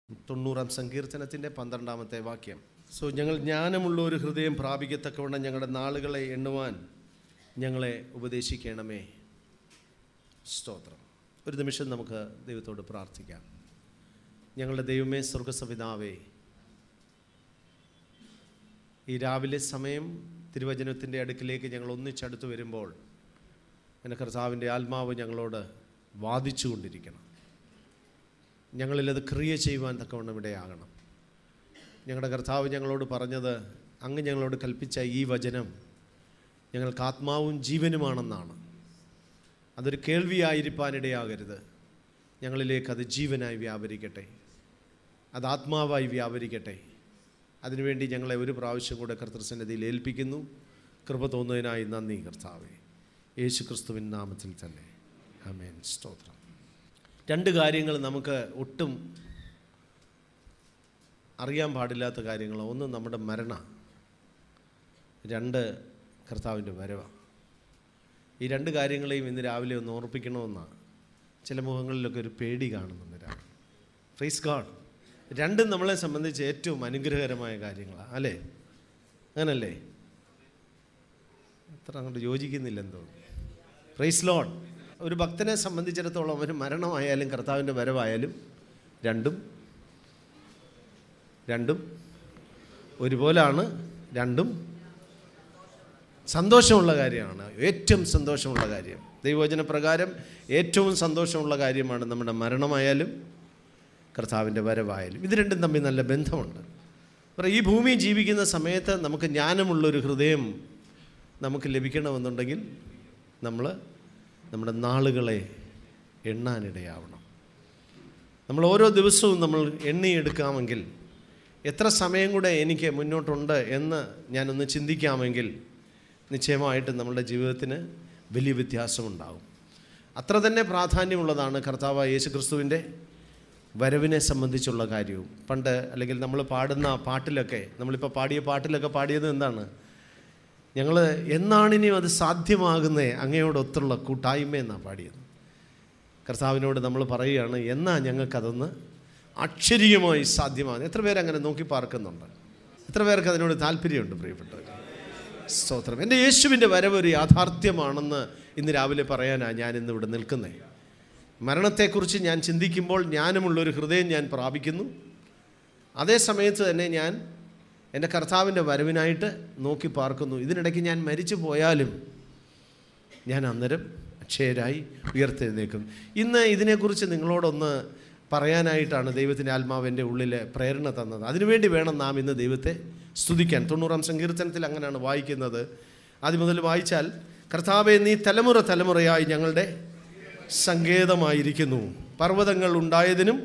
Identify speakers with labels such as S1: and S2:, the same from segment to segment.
S1: തൊണ്ണൂറാം സങ്കീർത്തനത്തിൻ്റെ പന്ത്രണ്ടാമത്തെ വാക്യം സോ ഞങ്ങൾ ജ്ഞാനമുള്ള ഒരു ഹൃദയം പ്രാപിക്കത്തക്കവണ്ണം ഞങ്ങളുടെ നാളുകളെ എണ്ണുവാൻ ഞങ്ങളെ ഉപദേശിക്കണമേ സ്തോത്രം ഒരു നിമിഷം നമുക്ക് ദൈവത്തോട് പ്രാർത്ഥിക്കാം ഞങ്ങളുടെ ദൈവമേ സ്വർഗസപിതാവേ ഈ രാവിലെ സമയം തിരുവചനത്തിൻ്റെ അടുക്കിലേക്ക് ഞങ്ങൾ ഒന്നിച്ചടുത്ത് വരുമ്പോൾ എൻ്റെ കർത്താവിൻ്റെ ആത്മാവ് ഞങ്ങളോട് വാദിച്ചുകൊണ്ടിരിക്കണം ഞങ്ങളിലത് ക്രിയ ചെയ്യുവാൻ തക്കവണ്ണം ഇടയാകണം ഞങ്ങളുടെ കർത്താവ് ഞങ്ങളോട് പറഞ്ഞത് അങ്ങ് ഞങ്ങളോട് കൽപ്പിച്ച ഈ വചനം ഞങ്ങൾക്ക് ആത്മാവും ജീവനുമാണെന്നാണ് അതൊരു കേൾവിയായിരിക്കാനിടയാകരുത് ഞങ്ങളിലേക്ക് അത് ജീവനായി വ്യാപരിക്കട്ടെ അത് ആത്മാവായി വ്യാപരിക്കട്ടെ അതിനുവേണ്ടി ഞങ്ങളെ ഒരു പ്രാവശ്യം കൂടെ കർത്തൃസന്നിധിയിൽ ഏൽപ്പിക്കുന്നു കൃപ തോന്നുന്നതിനായി നന്ദി കർത്താവേ യേശു ക്രിസ്തുവിൻ നാമത്തിൽ തന്നെ അമേൻ സ്തോത്രം രണ്ട് കാര്യങ്ങൾ നമുക്ക് ഒട്ടും അറിയാൻ പാടില്ലാത്ത കാര്യങ്ങൾ ഒന്ന് നമ്മുടെ മരണ രണ്ട് കർത്താവിൻ്റെ വരവ ഈ രണ്ട് കാര്യങ്ങളെയും ഇന്ന് രാവിലെ ഒന്ന് ഓർപ്പിക്കണമെന്നാണ് ചില മുഖങ്ങളിലൊക്കെ ഒരു പേടി കാണുന്നുണ്ട് രാവിലെ ഫ്രൈസ് ഗാഡ് രണ്ടും നമ്മളെ സംബന്ധിച്ച് ഏറ്റവും അനുഗ്രഹകരമായ കാര്യങ്ങളാണ് അല്ലേ അങ്ങനല്ലേ അത്ര അങ്ങോട്ട് യോജിക്കുന്നില്ലെന്തോ ഫ്രൈസ് ലോഡ് ഒരു ഭക്തനെ സംബന്ധിച്ചിടത്തോളം അവന് മരണമായാലും കർത്താവിൻ്റെ വരവായാലും രണ്ടും രണ്ടും ഒരുപോലാണ് രണ്ടും സന്തോഷമുള്ള കാര്യമാണ് ഏറ്റവും സന്തോഷമുള്ള കാര്യം ദൈവവചന പ്രകാരം ഏറ്റവും സന്തോഷമുള്ള കാര്യമാണ് നമ്മുടെ മരണമായാലും കർത്താവിൻ്റെ വരവായാലും ഇത് രണ്ടും തമ്മിൽ നല്ല ബന്ധമുണ്ട് അപ്പോൾ ഈ ഭൂമി ജീവിക്കുന്ന സമയത്ത് നമുക്ക് ജ്ഞാനമുള്ളൊരു ഹൃദയം നമുക്ക് ലഭിക്കണമെന്നുണ്ടെങ്കിൽ നമ്മൾ നമ്മുടെ നാളുകളെ എണ്ണാനിടയാവണം നമ്മൾ ഓരോ ദിവസവും നമ്മൾ എണ്ണിയെടുക്കാമെങ്കിൽ എത്ര സമയം കൂടെ എനിക്ക് മുന്നോട്ടുണ്ട് എന്ന് ഞാനൊന്ന് ചിന്തിക്കാമെങ്കിൽ നിശ്ചയമായിട്ടും നമ്മളുടെ ജീവിതത്തിന് വലിയ വ്യത്യാസമുണ്ടാകും അത്ര തന്നെ പ്രാധാന്യമുള്ളതാണ് കർത്താവ് യേശു ക്രിസ്തുവിൻ്റെ വരവിനെ സംബന്ധിച്ചുള്ള കാര്യവും പണ്ട് അല്ലെങ്കിൽ നമ്മൾ പാടുന്ന പാട്ടിലൊക്കെ നമ്മളിപ്പോൾ പാടിയ പാട്ടിലൊക്കെ പാടിയത് എന്താണ് ഞങ്ങൾ എന്നാണിനിയും അത് സാധ്യമാകുന്നേ അങ്ങയോടൊത്തുള്ള കൂട്ടായ്മ എന്നാണ് പാടിയത് കർത്താവിനോട് നമ്മൾ പറയുകയാണ് എന്നാ ഞങ്ങൾക്കതൊന്ന് അക്ഷരീയമായി സാധ്യമാകുന്നത് എത്ര പേരങ്ങനെ നോക്കി പാർക്കുന്നുണ്ട് എത്ര പേർക്ക് അതിനോട് താല്പര്യമുണ്ട് പ്രിയപ്പെട്ടവർ സ്തോത്രം എൻ്റെ യേശുവിൻ്റെ വരവ് ഒരു യാഥാർത്ഥ്യമാണെന്ന് ഇന്ന് രാവിലെ പറയാനാണ് ഞാൻ ഇന്ന് ഇവിടെ നിൽക്കുന്നത് മരണത്തെക്കുറിച്ച് ഞാൻ ചിന്തിക്കുമ്പോൾ ജ്ഞാനമുള്ളൊരു ഹൃദയം ഞാൻ പ്രാപിക്കുന്നു അതേ സമയത്ത് തന്നെ ഞാൻ എൻ്റെ കർത്താവിൻ്റെ വരവിനായിട്ട് നോക്കി പാർക്കുന്നു ഇതിനിടയ്ക്ക് ഞാൻ മരിച്ചു പോയാലും ഞാൻ അന്നേരം അക്ഷയരായി ഉയർത്തെഴുന്നേക്കും ഇന്ന് ഇതിനെക്കുറിച്ച് നിങ്ങളോടൊന്ന് പറയാനായിട്ടാണ് ദൈവത്തിൻ്റെ ആത്മാവ് എൻ്റെ ഉള്ളിൽ പ്രേരണ തന്നത് അതിനുവേണ്ടി വേണം നാം ഇന്ന് ദൈവത്തെ സ്തുതിക്കാൻ തൊണ്ണൂറാം സങ്കീർത്തനത്തിൽ അങ്ങനെയാണ് വായിക്കുന്നത് ആദ്യം മുതൽ വായിച്ചാൽ കർത്താവെ നീ തലമുറ തലമുറയായി ഞങ്ങളുടെ സങ്കേതമായിരിക്കുന്നു പർവ്വതങ്ങൾ ഉണ്ടായതിനും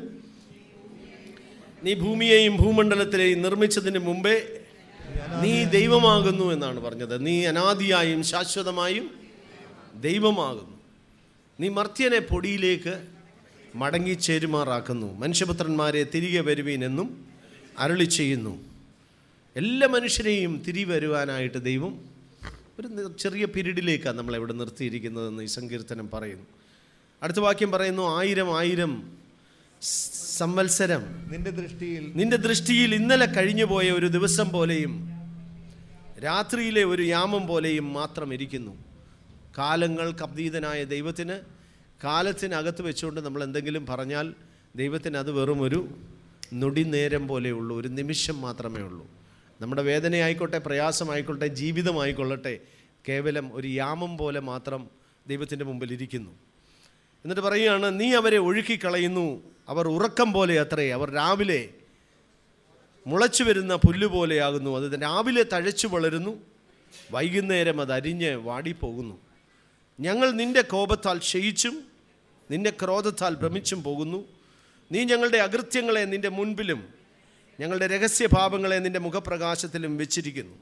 S1: നീ ഭൂമിയെയും ഭൂമണ്ഡലത്തിലെയും നിർമ്മിച്ചതിന് മുമ്പേ നീ ദൈവമാകുന്നു എന്നാണ് പറഞ്ഞത് നീ അനാദിയായും ശാശ്വതമായും ദൈവമാകുന്നു നീ മർത്യനെ പൊടിയിലേക്ക് മടങ്ങിച്ചേരുമാറാക്കുന്നു മനുഷ്യപുത്രന്മാരെ തിരികെ വരുവീനെന്നും അരളി ചെയ്യുന്നു എല്ലാ മനുഷ്യരെയും തിരികെ വരുവാനായിട്ട് ദൈവം ഒരു നി- ചെറിയ പീരീഡിലേക്കാണ് നമ്മളെ ഇവിടെ നിർത്തിയിരിക്കുന്നതെന്ന് ഈ സങ്കീർത്തനം പറയുന്നു അടുത്ത വാക്യം പറയുന്നു ആയിരം ആയിരം സ് സംവത്സരം
S2: നിന്റെ ദൃഷ്ടിയിൽ
S1: നിന്റെ ദൃഷ്ടിയിൽ ഇന്നലെ കഴിഞ്ഞുപോയ ഒരു ദിവസം പോലെയും രാത്രിയിലെ ഒരു യാമം പോലെയും മാത്രം ഇരിക്കുന്നു കാലങ്ങൾക്ക് അതീതനായ ദൈവത്തിന് കാലത്തിനകത്ത് വെച്ചുകൊണ്ട് നമ്മൾ എന്തെങ്കിലും പറഞ്ഞാൽ ദൈവത്തിന് അത് വെറും ഒരു നൊടിനേരം പോലെയുള്ളൂ ഒരു നിമിഷം മാത്രമേ ഉള്ളൂ നമ്മുടെ വേദനയായിക്കോട്ടെ പ്രയാസമായിക്കോട്ടെ ജീവിതമായിക്കൊള്ളട്ടെ കേവലം ഒരു യാമം പോലെ മാത്രം ദൈവത്തിൻ്റെ മുമ്പിൽ ഇരിക്കുന്നു എന്നിട്ട് പറയുകയാണ് നീ അവരെ ഒഴുക്കിക്കളയുന്നു അവർ ഉറക്കം പോലെ അത്രേ അവർ രാവിലെ മുളച്ചു വരുന്ന പുല്ല് പോലെയാകുന്നു അത് രാവിലെ തഴച്ചു വളരുന്നു വൈകുന്നേരം അത് അരിഞ്ഞ് വാടിപ്പോകുന്നു ഞങ്ങൾ നിന്റെ കോപത്താൽ ക്ഷയിച്ചും നിന്റെ ക്രോധത്താൽ ഭ്രമിച്ചും പോകുന്നു നീ ഞങ്ങളുടെ അകൃത്യങ്ങളെ നിന്റെ മുൻപിലും ഞങ്ങളുടെ രഹസ്യഭാവങ്ങളെ നിന്റെ മുഖപ്രകാശത്തിലും വെച്ചിരിക്കുന്നു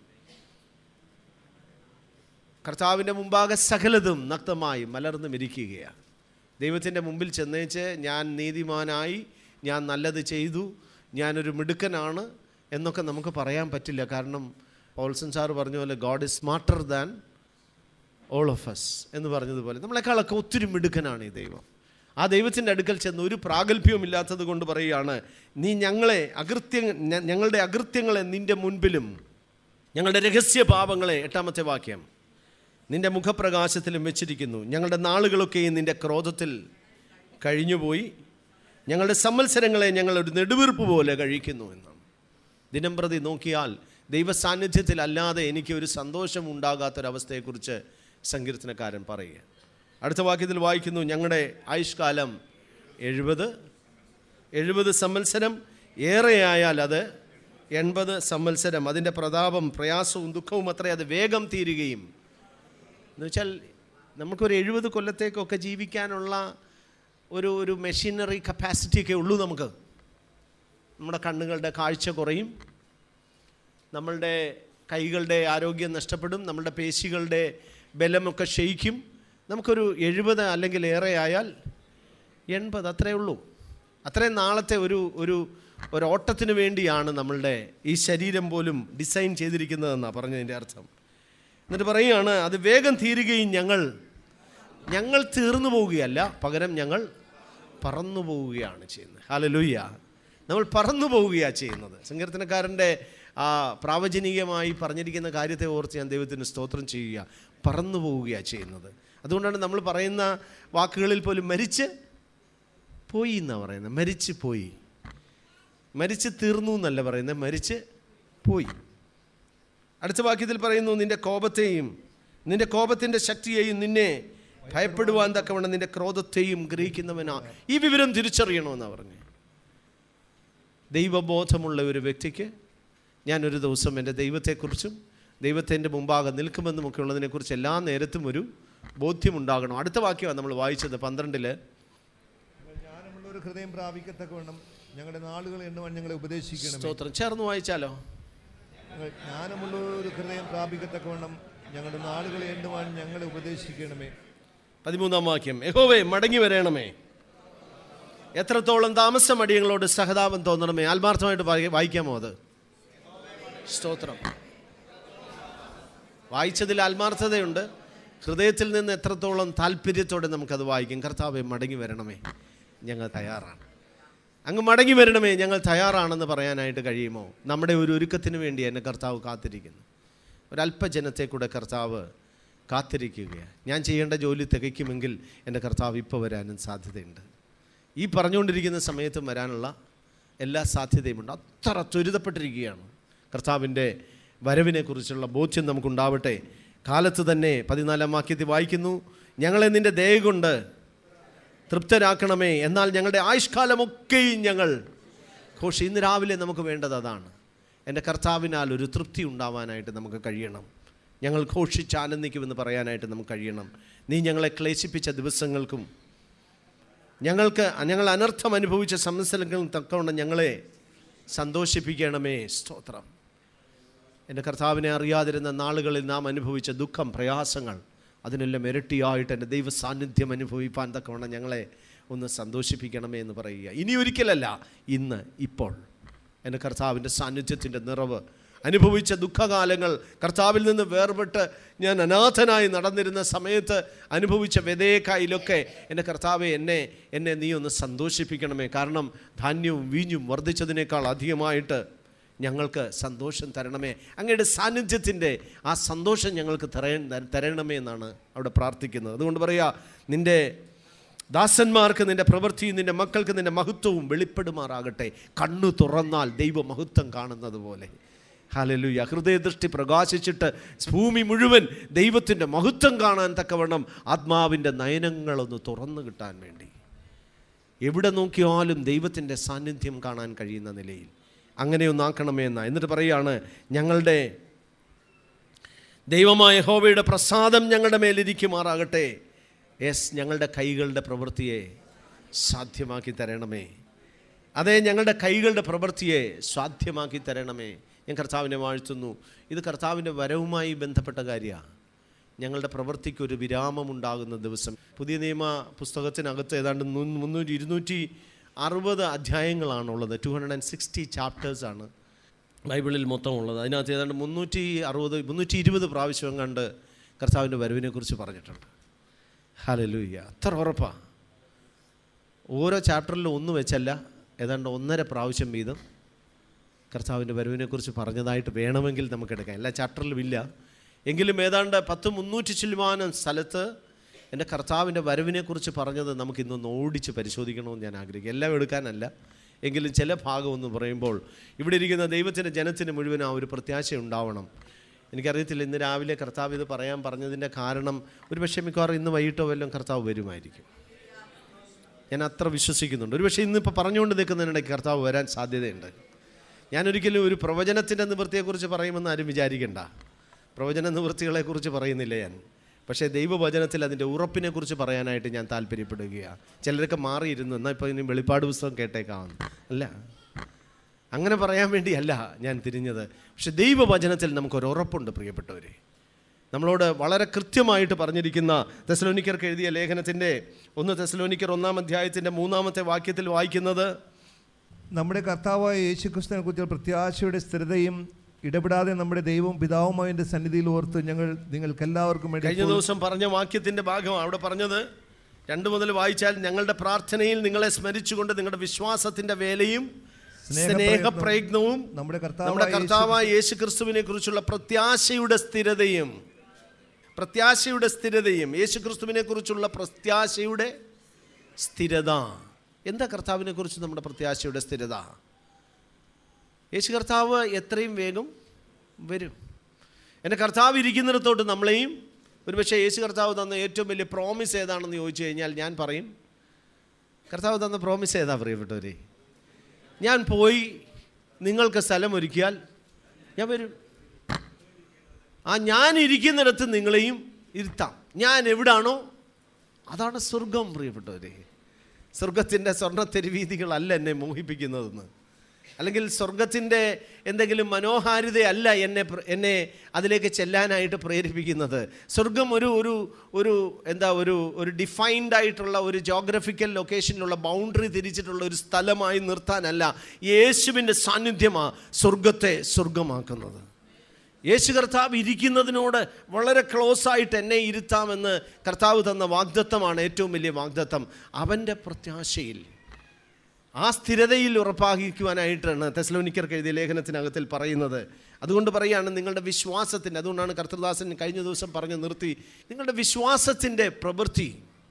S1: കർത്താവിൻ്റെ മുമ്പാകെ സകലതും നഗ്നമായി മലർന്നും ഇരിക്കുകയാണ് ദൈവത്തിൻ്റെ മുമ്പിൽ ചെന്നേച്ച് ഞാൻ നീതിമാനായി ഞാൻ നല്ലത് ചെയ്തു ഞാനൊരു മിടുക്കനാണ് എന്നൊക്കെ നമുക്ക് പറയാൻ പറ്റില്ല കാരണം പോൾസൺ സാർ പറഞ്ഞ പോലെ God is smarter than all of us എന്ന് പറഞ്ഞതുപോലെ നമ്മളെക്കാളൊക്കെ ഒത്തിരി മിടുക്കനാണ് ഈ ദൈവം ആ ദൈവത്തിൻ്റെ അടുക്കൽ ചെന്ന് ഒരു പ്രാഗൽഭ്യവും ഇല്ലാത്തത് കൊണ്ട് പറയുകയാണ് നീ ഞങ്ങളെ അകൃത്യ ഞ- ഞങ്ങളുടെ അകൃത്യങ്ങളെ നിൻ്റെ മുൻപിലും ഞങ്ങളുടെ രഹസ്യ പാപങ്ങളെ എട്ടാമത്തെ വാക്യം നിൻ്റെ മുഖപ്രകാശത്തിലും വെച്ചിരിക്കുന്നു ഞങ്ങളുടെ നാളുകളൊക്കെയും നിൻ്റെ ക്രോധത്തിൽ കഴിഞ്ഞുപോയി ഞങ്ങളുടെ സംവത്സരങ്ങളെ ഞങ്ങൾ ഒരു നെടുവീർപ്പ് പോലെ കഴിക്കുന്നു എന്നാണ് ദിനം പ്രതി നോക്കിയാൽ ദൈവ സാന്നിധ്യത്തിലല്ലാതെ എനിക്ക് ഒരു സന്തോഷം ഉണ്ടാകാത്തൊരവസ്ഥയെക്കുറിച്ച് സങ്കീർത്തനക്കാരൻ പറയുക അടുത്ത വാക്യത്തിൽ വായിക്കുന്നു ഞങ്ങളുടെ ആയുഷ്കാലം എഴുപത് എഴുപത് സംവത്സരം ഏറെയായാൽ അത് എൺപത് സംവത്സരം അതിൻ്റെ പ്രതാപം പ്രയാസവും ദുഃഖവും അത്രേ അത് വേഗം തീരുകയും എന്ന് വെച്ചാൽ നമുക്കൊരു എഴുപത് കൊല്ലത്തേക്കൊക്കെ ജീവിക്കാനുള്ള ഒരു ഒരു മെഷീനറി കപ്പാസിറ്റിയൊക്കെ ഉള്ളൂ നമുക്ക് നമ്മുടെ കണ്ണുകളുടെ കാഴ്ച കുറയും നമ്മളുടെ കൈകളുടെ ആരോഗ്യം നഷ്ടപ്പെടും നമ്മളുടെ പേശികളുടെ ബലമൊക്കെ ക്ഷയിക്കും നമുക്കൊരു എഴുപത് അല്ലെങ്കിൽ ഏറെ ആയാൽ എൺപത് അത്രയേ ഉള്ളൂ അത്രയും നാളത്തെ ഒരു ഒരു ഒരു ഓട്ടത്തിന് വേണ്ടിയാണ് നമ്മളുടെ ഈ ശരീരം പോലും ഡിസൈൻ ചെയ്തിരിക്കുന്നതെന്നാണ് പറഞ്ഞതിൻ്റെ അർത്ഥം എന്നിട്ട് പറയുകയാണ് അത് വേഗം തീരുകയും ഞങ്ങൾ ഞങ്ങൾ തീർന്നു പോവുകയല്ല പകരം ഞങ്ങൾ പറന്നു പോവുകയാണ് ചെയ്യുന്നത് ഹാലലുയ്യ നമ്മൾ പറന്നു പോവുകയാണ് ചെയ്യുന്നത് സങ്കീർത്തനക്കാരൻ്റെ ആ പ്രാവചനികമായി പറഞ്ഞിരിക്കുന്ന കാര്യത്തെ ഓർത്ത് ഞാൻ ദൈവത്തിന് സ്തോത്രം ചെയ്യുക പറന്നു പോവുകയാണ് ചെയ്യുന്നത് അതുകൊണ്ടാണ് നമ്മൾ പറയുന്ന വാക്കുകളിൽ പോലും മരിച്ച് പോയി എന്നാണ് പറയുന്നത് മരിച്ച് പോയി മരിച്ച് തീർന്നു എന്നല്ല പറയുന്നത് മരിച്ച് പോയി അടുത്ത വാക്യത്തിൽ പറയുന്നു നിന്റെ കോപത്തെയും നിന്റെ കോപത്തിൻ്റെ ശക്തിയെയും നിന്നെ ഭയപ്പെടുവാൻ തക്കവണ്ണം നിന്റെ ക്രോധത്തെയും ഗ്രഹിക്കുന്നവനാ ഈ വിവരം തിരിച്ചറിയണമെന്നാണ് പറഞ്ഞു ദൈവബോധമുള്ള ഒരു വ്യക്തിക്ക് ഞാനൊരു ദിവസം എൻ്റെ ദൈവത്തെക്കുറിച്ചും ദൈവത്തിൻ്റെ മുമ്പാകെ നിൽക്കുമെന്നുമൊക്കെ ഉള്ളതിനെക്കുറിച്ച് എല്ലാ നേരത്തും ഒരു ബോധ്യമുണ്ടാകണം അടുത്ത വാക്യമാണ് നമ്മൾ വായിച്ചത് പന്ത്രണ്ടില്
S2: ജ്ഞാനമുള്ള ഒരു ഹൃദയം പ്രാപിക്കത്തക്കവണ്ണം ഞങ്ങളുടെ നാളുകൾ എണ്ണുവാൻ ഞങ്ങളെ ഉപദേശിക്കണമേ
S1: സ്തോത്രം ചേർന്ന് വായിച്ചാലോ
S2: ഞങ്ങൾ ജ്ഞാനമുള്ള ഒരു ഹൃദയം പ്രാപിക്കത്തക്കവണ്ണം ഞങ്ങളുടെ നാളുകൾ എണ്ണുവാൻ ഞങ്ങളെ ഉപദേശിക്കണമേ
S1: പതിമൂന്നാം വാക്യം യഹോവേ മടങ്ങി വരണമേ എത്രത്തോളം താമസം അടിയങ്ങളോട് സഹതാപം തോന്നണമേ ആത്മാർത്ഥമായിട്ട് വായി- വായിക്കാമോ അത് സ്തോത്രം വായിച്ചതിൽ ആത്മാർത്ഥതയുണ്ട് ഹൃദയത്തിൽ നിന്ന് എത്രത്തോളം താല്പര്യത്തോടെ നമുക്കത് വായിക്കും കർത്താവെ മടങ്ങി വരണമേ ഞങ്ങൾ തയ്യാറാണ് അങ്ങ് മടങ്ങി വരണമേ ഞങ്ങൾ തയ്യാറാണെന്ന് പറയാനായിട്ട് കഴിയുമോ നമ്മുടെ ഒരു ഒരുക്കത്തിന് വേണ്ടി എന്നെ കർത്താവ് കാത്തിരിക്കുന്നു ഒരല്പജനത്തെ കൂടെ കർത്താവ് കാത്തിരിക്കുകയാണ് ഞാൻ ചെയ്യേണ്ട ജോലി തികയ്ക്കുമെങ്കിൽ എൻ്റെ കർത്താവ് ഇപ്പോൾ വരാനും സാധ്യതയുണ്ട് ഈ പറഞ്ഞുകൊണ്ടിരിക്കുന്ന സമയത്തും വരാനുള്ള എല്ലാ സാധ്യതയുമുണ്ട് അത്ര ത്വരിതപ്പെട്ടിരിക്കുകയാണ് കർത്താവിൻ്റെ വരവിനെക്കുറിച്ചുള്ള ബോധ്യം നമുക്കുണ്ടാവട്ടെ കാലത്ത് തന്നെ പതിനാലാം വാക്യത്തിൽ വായിക്കുന്നു ഞങ്ങളെ നിൻ്റെ ദയ കൊണ്ട് തൃപ്തരാക്കണമേ എന്നാൽ ഞങ്ങളുടെ ആയുഷ്കാലമൊക്കെയും ഞങ്ങൾ ഘോഷി ഇന്ന് രാവിലെ നമുക്ക് വേണ്ടത് അതാണ് എൻ്റെ കർത്താവിനാൽ ഒരു തൃപ്തി ഉണ്ടാവാനായിട്ട് നമുക്ക് കഴിയണം ഞങ്ങൾ ഘോഷിച്ച് ആനന്ദിക്കുമെന്ന് പറയാനായിട്ട് നമുക്ക് കഴിയണം നീ ഞങ്ങളെ ക്ലേശിപ്പിച്ച ദിവസങ്ങൾക്കും ഞങ്ങൾക്ക് ഞങ്ങൾ അനർത്ഥം അനുഭവിച്ച സംവത്സരങ്ങൾക്കും തക്കവണ്ണം ഞങ്ങളെ സന്തോഷിപ്പിക്കണമേ സ്തോത്രം എൻ്റെ കർത്താവിനെ അറിയാതിരുന്ന നാളുകളിൽ നാം അനുഭവിച്ച ദുഃഖം പ്രയാസങ്ങൾ അതിനെല്ലാം ഇരട്ടിയായിട്ട് എൻ്റെ ദൈവ സാന്നിധ്യം അനുഭവിപ്പാൻ തക്കവണ്ണം ഞങ്ങളെ ഒന്ന് സന്തോഷിപ്പിക്കണമേ എന്ന് പറയുക ഇനി ഒരിക്കലല്ല ഇന്ന് ഇപ്പോൾ എൻ്റെ കർത്താവിൻ്റെ സാന്നിധ്യത്തിൻ്റെ നിറവ് അനുഭവിച്ച ദുഃഖകാലങ്ങൾ കർത്താവിൽ നിന്ന് വേർപെട്ട് ഞാൻ അനാഥനായി നടന്നിരുന്ന സമയത്ത് അനുഭവിച്ച വ്യതയേക്കായിലൊക്കെ എൻ്റെ കർത്താവെ എന്നെ എന്നെ നീ ഒന്ന് സന്തോഷിപ്പിക്കണമേ കാരണം ധാന്യവും വീഞ്ഞും വർദ്ധിച്ചതിനേക്കാൾ അധികമായിട്ട് ഞങ്ങൾക്ക് സന്തോഷം തരണമേ അങ്ങയുടെ സാന്നിധ്യത്തിൻ്റെ ആ സന്തോഷം ഞങ്ങൾക്ക് തരേ തരണമേ എന്നാണ് അവിടെ പ്രാർത്ഥിക്കുന്നത് അതുകൊണ്ട് പറയാ നിൻ്റെ ദാസന്മാർക്ക് നിൻ്റെ പ്രവൃത്തിയും നിൻ്റെ മക്കൾക്ക് നിൻ്റെ മഹത്വവും വെളിപ്പെടുമാറാകട്ടെ കണ്ണു തുറന്നാൽ ദൈവ മഹത്വം കാണുന്നത് പോലെ ഹാലലുയ ഹൃദയദൃഷ്ടി പ്രകാശിച്ചിട്ട് ഭൂമി മുഴുവൻ ദൈവത്തിൻ്റെ മഹത്വം കാണാൻ തക്കവണ്ണം ആത്മാവിൻ്റെ നയനങ്ങളൊന്ന് തുറന്നു കിട്ടാൻ വേണ്ടി എവിടെ നോക്കിയാലും ദൈവത്തിൻ്റെ സാന്നിധ്യം കാണാൻ കഴിയുന്ന നിലയിൽ അങ്ങനെയൊന്നാക്കണമേ എന്നാ എന്നിട്ട് പറയുകയാണ് ഞങ്ങളുടെ ദൈവമായ ഹോവയുടെ പ്രസാദം ഞങ്ങളുടെ മേലിരിക്കുമാറാകട്ടെ യെസ് ഞങ്ങളുടെ കൈകളുടെ പ്രവൃത്തിയെ സാധ്യമാക്കി തരണമേ അതെ ഞങ്ങളുടെ കൈകളുടെ പ്രവൃത്തിയെ സാധ്യമാക്കി തരണമേ ഞാൻ കർത്താവിനെ വാഴ്ത്തുന്നു ഇത് കർത്താവിൻ്റെ വരവുമായി ബന്ധപ്പെട്ട കാര്യമാണ് ഞങ്ങളുടെ പ്രവൃത്തിക്ക് ഒരു വിരാമമുണ്ടാകുന്ന ദിവസം പുതിയ നിയമ പുസ്തകത്തിനകത്ത് ഏതാണ്ട് മുൻ- മുന്നൂറ്റി ഇരുന്നൂറ്റി അറുപത് അധ്യായങ്ങളാണുള്ളത് ടു ഹൺഡ്രഡ് ആൻഡ് സിക്സ്റ്റി ചാപ്റ്റേഴ്സാണ് ബൈബിളിൽ മൊത്തം ഉള്ളത് അതിനകത്ത് ഏതാണ്ട് മുന്നൂറ്റി അറുപത് മുന്നൂറ്റി ഇരുപത് പ്രാവശ്യം കണ്ട് കർത്താവിൻ്റെ വരവിനെക്കുറിച്ച് പറഞ്ഞിട്ടുണ്ട് ഹലലൂയ്യ അത്ര ഉറപ്പാണ് ഓരോ ചാപ്റ്ററിലും ഒന്ന് വെച്ചല്ല ഏതാണ്ട് ഒന്നര പ്രാവശ്യം വീതം കർത്താവിൻ്റെ വരവിനെക്കുറിച്ച് പറഞ്ഞതായിട്ട് വേണമെങ്കിൽ നമുക്കെടുക്കാം എല്ലാ ചാപ്റ്ററിലും ഇല്ല എങ്കിലും ഏതാണ്ട് പത്ത് മുന്നൂറ്റി ചില്ലുവാനം സ്ഥലത്ത് എൻ്റെ കർത്താവിൻ്റെ വരവിനെക്കുറിച്ച് പറഞ്ഞത് നമുക്കിന്നൊന്ന് ഓടിച്ച് പരിശോധിക്കണമെന്ന് ഞാൻ ആഗ്രഹിക്കും എല്ലാം എടുക്കാനല്ല എങ്കിലും ചില ഭാഗം എന്ന് പറയുമ്പോൾ ഇവിടെ ഇരിക്കുന്ന ദൈവത്തിൻ്റെ ജനത്തിന് മുഴുവൻ ആ ഒരു പ്രത്യാശ ഉണ്ടാവണം എനിക്കറിയത്തില്ല ഇന്ന് രാവിലെ കർത്താവ് ഇത് പറയാൻ പറഞ്ഞതിൻ്റെ കാരണം ഒരു പക്ഷേ മിക്കവാറും ഇന്ന് വൈകിട്ടോ വല്ലതും കർത്താവ് വരുമായിരിക്കും ഞാൻ അത്ര വിശ്വസിക്കുന്നുണ്ട് ഒരു പക്ഷേ ഇന്നിപ്പോൾ പറഞ്ഞുകൊണ്ട് നിൽക്കുന്നതിനിടയ്ക്ക് കർത്താവ് വരാൻ സാധ്യതയുണ്ട് ഞാനൊരിക്കലും ഒരു പ്രവചനത്തിൻ്റെ നിവൃത്തിയെക്കുറിച്ച് പറയുമെന്ന് ആരും വിചാരിക്കണ്ട പ്രവചന നിവൃത്തികളെക്കുറിച്ച് പറയുന്നില്ല ഞാൻ പക്ഷേ ദൈവവചനത്തിൽ അതിൻ്റെ ഉറപ്പിനെക്കുറിച്ച് പറയാനായിട്ട് ഞാൻ താല്പര്യപ്പെടുകയാണ് ചിലരൊക്കെ മാറിയിരുന്നു എന്നാൽ ഇപ്പോൾ ഇനി വെളിപ്പാട് പുസ്തകം കേട്ടേക്കാമെന്ന് അല്ല അങ്ങനെ പറയാൻ വേണ്ടിയല്ല ഞാൻ തിരിഞ്ഞത് പക്ഷെ ദൈവവചനത്തിൽ നമുക്കൊരു ഉറപ്പുണ്ട് പ്രിയപ്പെട്ടവരെ നമ്മളോട് വളരെ കൃത്യമായിട്ട് പറഞ്ഞിരിക്കുന്ന തെസലോനിക്കർക്ക് എഴുതിയ ലേഖനത്തിൻ്റെ ഒന്ന് തെസലോനിക്കർ ഒന്നാം അധ്യായത്തിൻ്റെ മൂന്നാമത്തെ വാക്യത്തിൽ വായിക്കുന്നത്
S2: നമ്മുടെ കർത്താവായ യേശു ക്രിസ്തുവിനെ കുറിച്ച് പ്രത്യാശയുടെ സ്ഥിരതയും ഇടപെടാതെ നമ്മുടെ ദൈവവും പിതാവുമായതിൻ്റെ സന്നിധിയിൽ ഓർത്ത് ഞങ്ങൾ നിങ്ങൾക്ക് എല്ലാവർക്കും വേണ്ടി
S1: കഴിഞ്ഞ ദിവസം പറഞ്ഞ വാക്യത്തിൻ്റെ ഭാഗം അവിടെ പറഞ്ഞത് രണ്ട് മുതൽ വായിച്ചാൽ ഞങ്ങളുടെ പ്രാർത്ഥനയിൽ നിങ്ങളെ സ്മരിച്ചുകൊണ്ട് നിങ്ങളുടെ വിശ്വാസത്തിൻ്റെ വേലയും സ്നേഹപ്രയത്നവും
S2: നമ്മുടെ
S1: നമ്മുടെ
S2: കർത്താവായ
S1: കർത്താവായ യേശു ക്രിസ്തുവിനെ കുറിച്ചുള്ള പ്രത്യാശയുടെ സ്ഥിരതയും പ്രത്യാശയുടെ സ്ഥിരതയും യേശു ക്രിസ്തുവിനെ കുറിച്ചുള്ള പ്രത്യാശയുടെ സ്ഥിരത എന്താ കർത്താവിനെ കുറിച്ച് നമ്മുടെ പ്രത്യാശയുടെ സ്ഥിരത യേശു കർത്താവ് എത്രയും വേഗം വരും എൻ്റെ കർത്താവ് ഇരിക്കുന്നിടത്തോട്ട് നമ്മളെയും ഒരുപക്ഷെ യേശു കർത്താവ് തന്ന ഏറ്റവും വലിയ പ്രോമിസ് ഏതാണെന്ന് ചോദിച്ചു കഴിഞ്ഞാൽ ഞാൻ പറയും കർത്താവ് തന്ന പ്രോമിസ് ഏതാ പ്രിയപ്പെട്ടവരെ ഞാൻ പോയി നിങ്ങൾക്ക് സ്ഥലം ഒരുക്കിയാൽ ഞാൻ വരും ആ ഞാൻ ഇരിക്കുന്നിടത്ത് നിങ്ങളെയും ഇരുത്താം ഞാൻ എവിടാണോ അതാണ് സ്വർഗം പ്രിയപ്പെട്ടവരെ സ്വർഗത്തിൻ്റെ സ്വർണ്ണ തെരുവീതികളല്ല എന്നെ മോഹിപ്പിക്കുന്നതെന്ന് അല്ലെങ്കിൽ സ്വർഗത്തിൻ്റെ എന്തെങ്കിലും മനോഹാരിതയല്ല എന്നെ പ്ര- എന്നെ അതിലേക്ക് ചെല്ലാനായിട്ട് പ്രേരിപ്പിക്കുന്നത് സ്വർഗം ഒരു ഒരു ഒരു എന്താ ഒരു ഒരു ഡിഫൈൻഡ് ആയിട്ടുള്ള ഒരു ജോഗ്രഫിക്കൽ ലൊക്കേഷനിലുള്ള ബൗണ്ടറി തിരിച്ചിട്ടുള്ള ഒരു സ്ഥലമായി നിർത്താനല്ല യേശുവിൻ്റെ സാന്നിധ്യമാണ് സ്വർഗത്തെ സ്വർഗമാക്കുന്നത് യേശു കർത്താവ് ഇരിക്കുന്നതിനോട് വളരെ ക്ലോസ് ആയിട്ട് എന്നെ ഇരുത്താമെന്ന് കർത്താവ് തന്ന വാഗ്ദത്തമാണ് ഏറ്റവും വലിയ വാഗ്ദത്തം അവൻ്റെ പ്രത്യാശയിൽ ആ സ്ഥിരതയിൽ ഉറപ്പാക്കിക്കുവാനായിട്ടാണ് തെസ്ലോനിക്കർക്ക് എഴുതിയ ലേഖനത്തിനകത്തിൽ പറയുന്നത് അതുകൊണ്ട് പറയുകയാണ് നിങ്ങളുടെ വിശ്വാസത്തിൻ്റെ അതുകൊണ്ടാണ് കർത്തൃദാസൻ കഴിഞ്ഞ ദിവസം പറഞ്ഞു നിർത്തി നിങ്ങളുടെ വിശ്വാസത്തിൻ്റെ പ്രവൃത്തി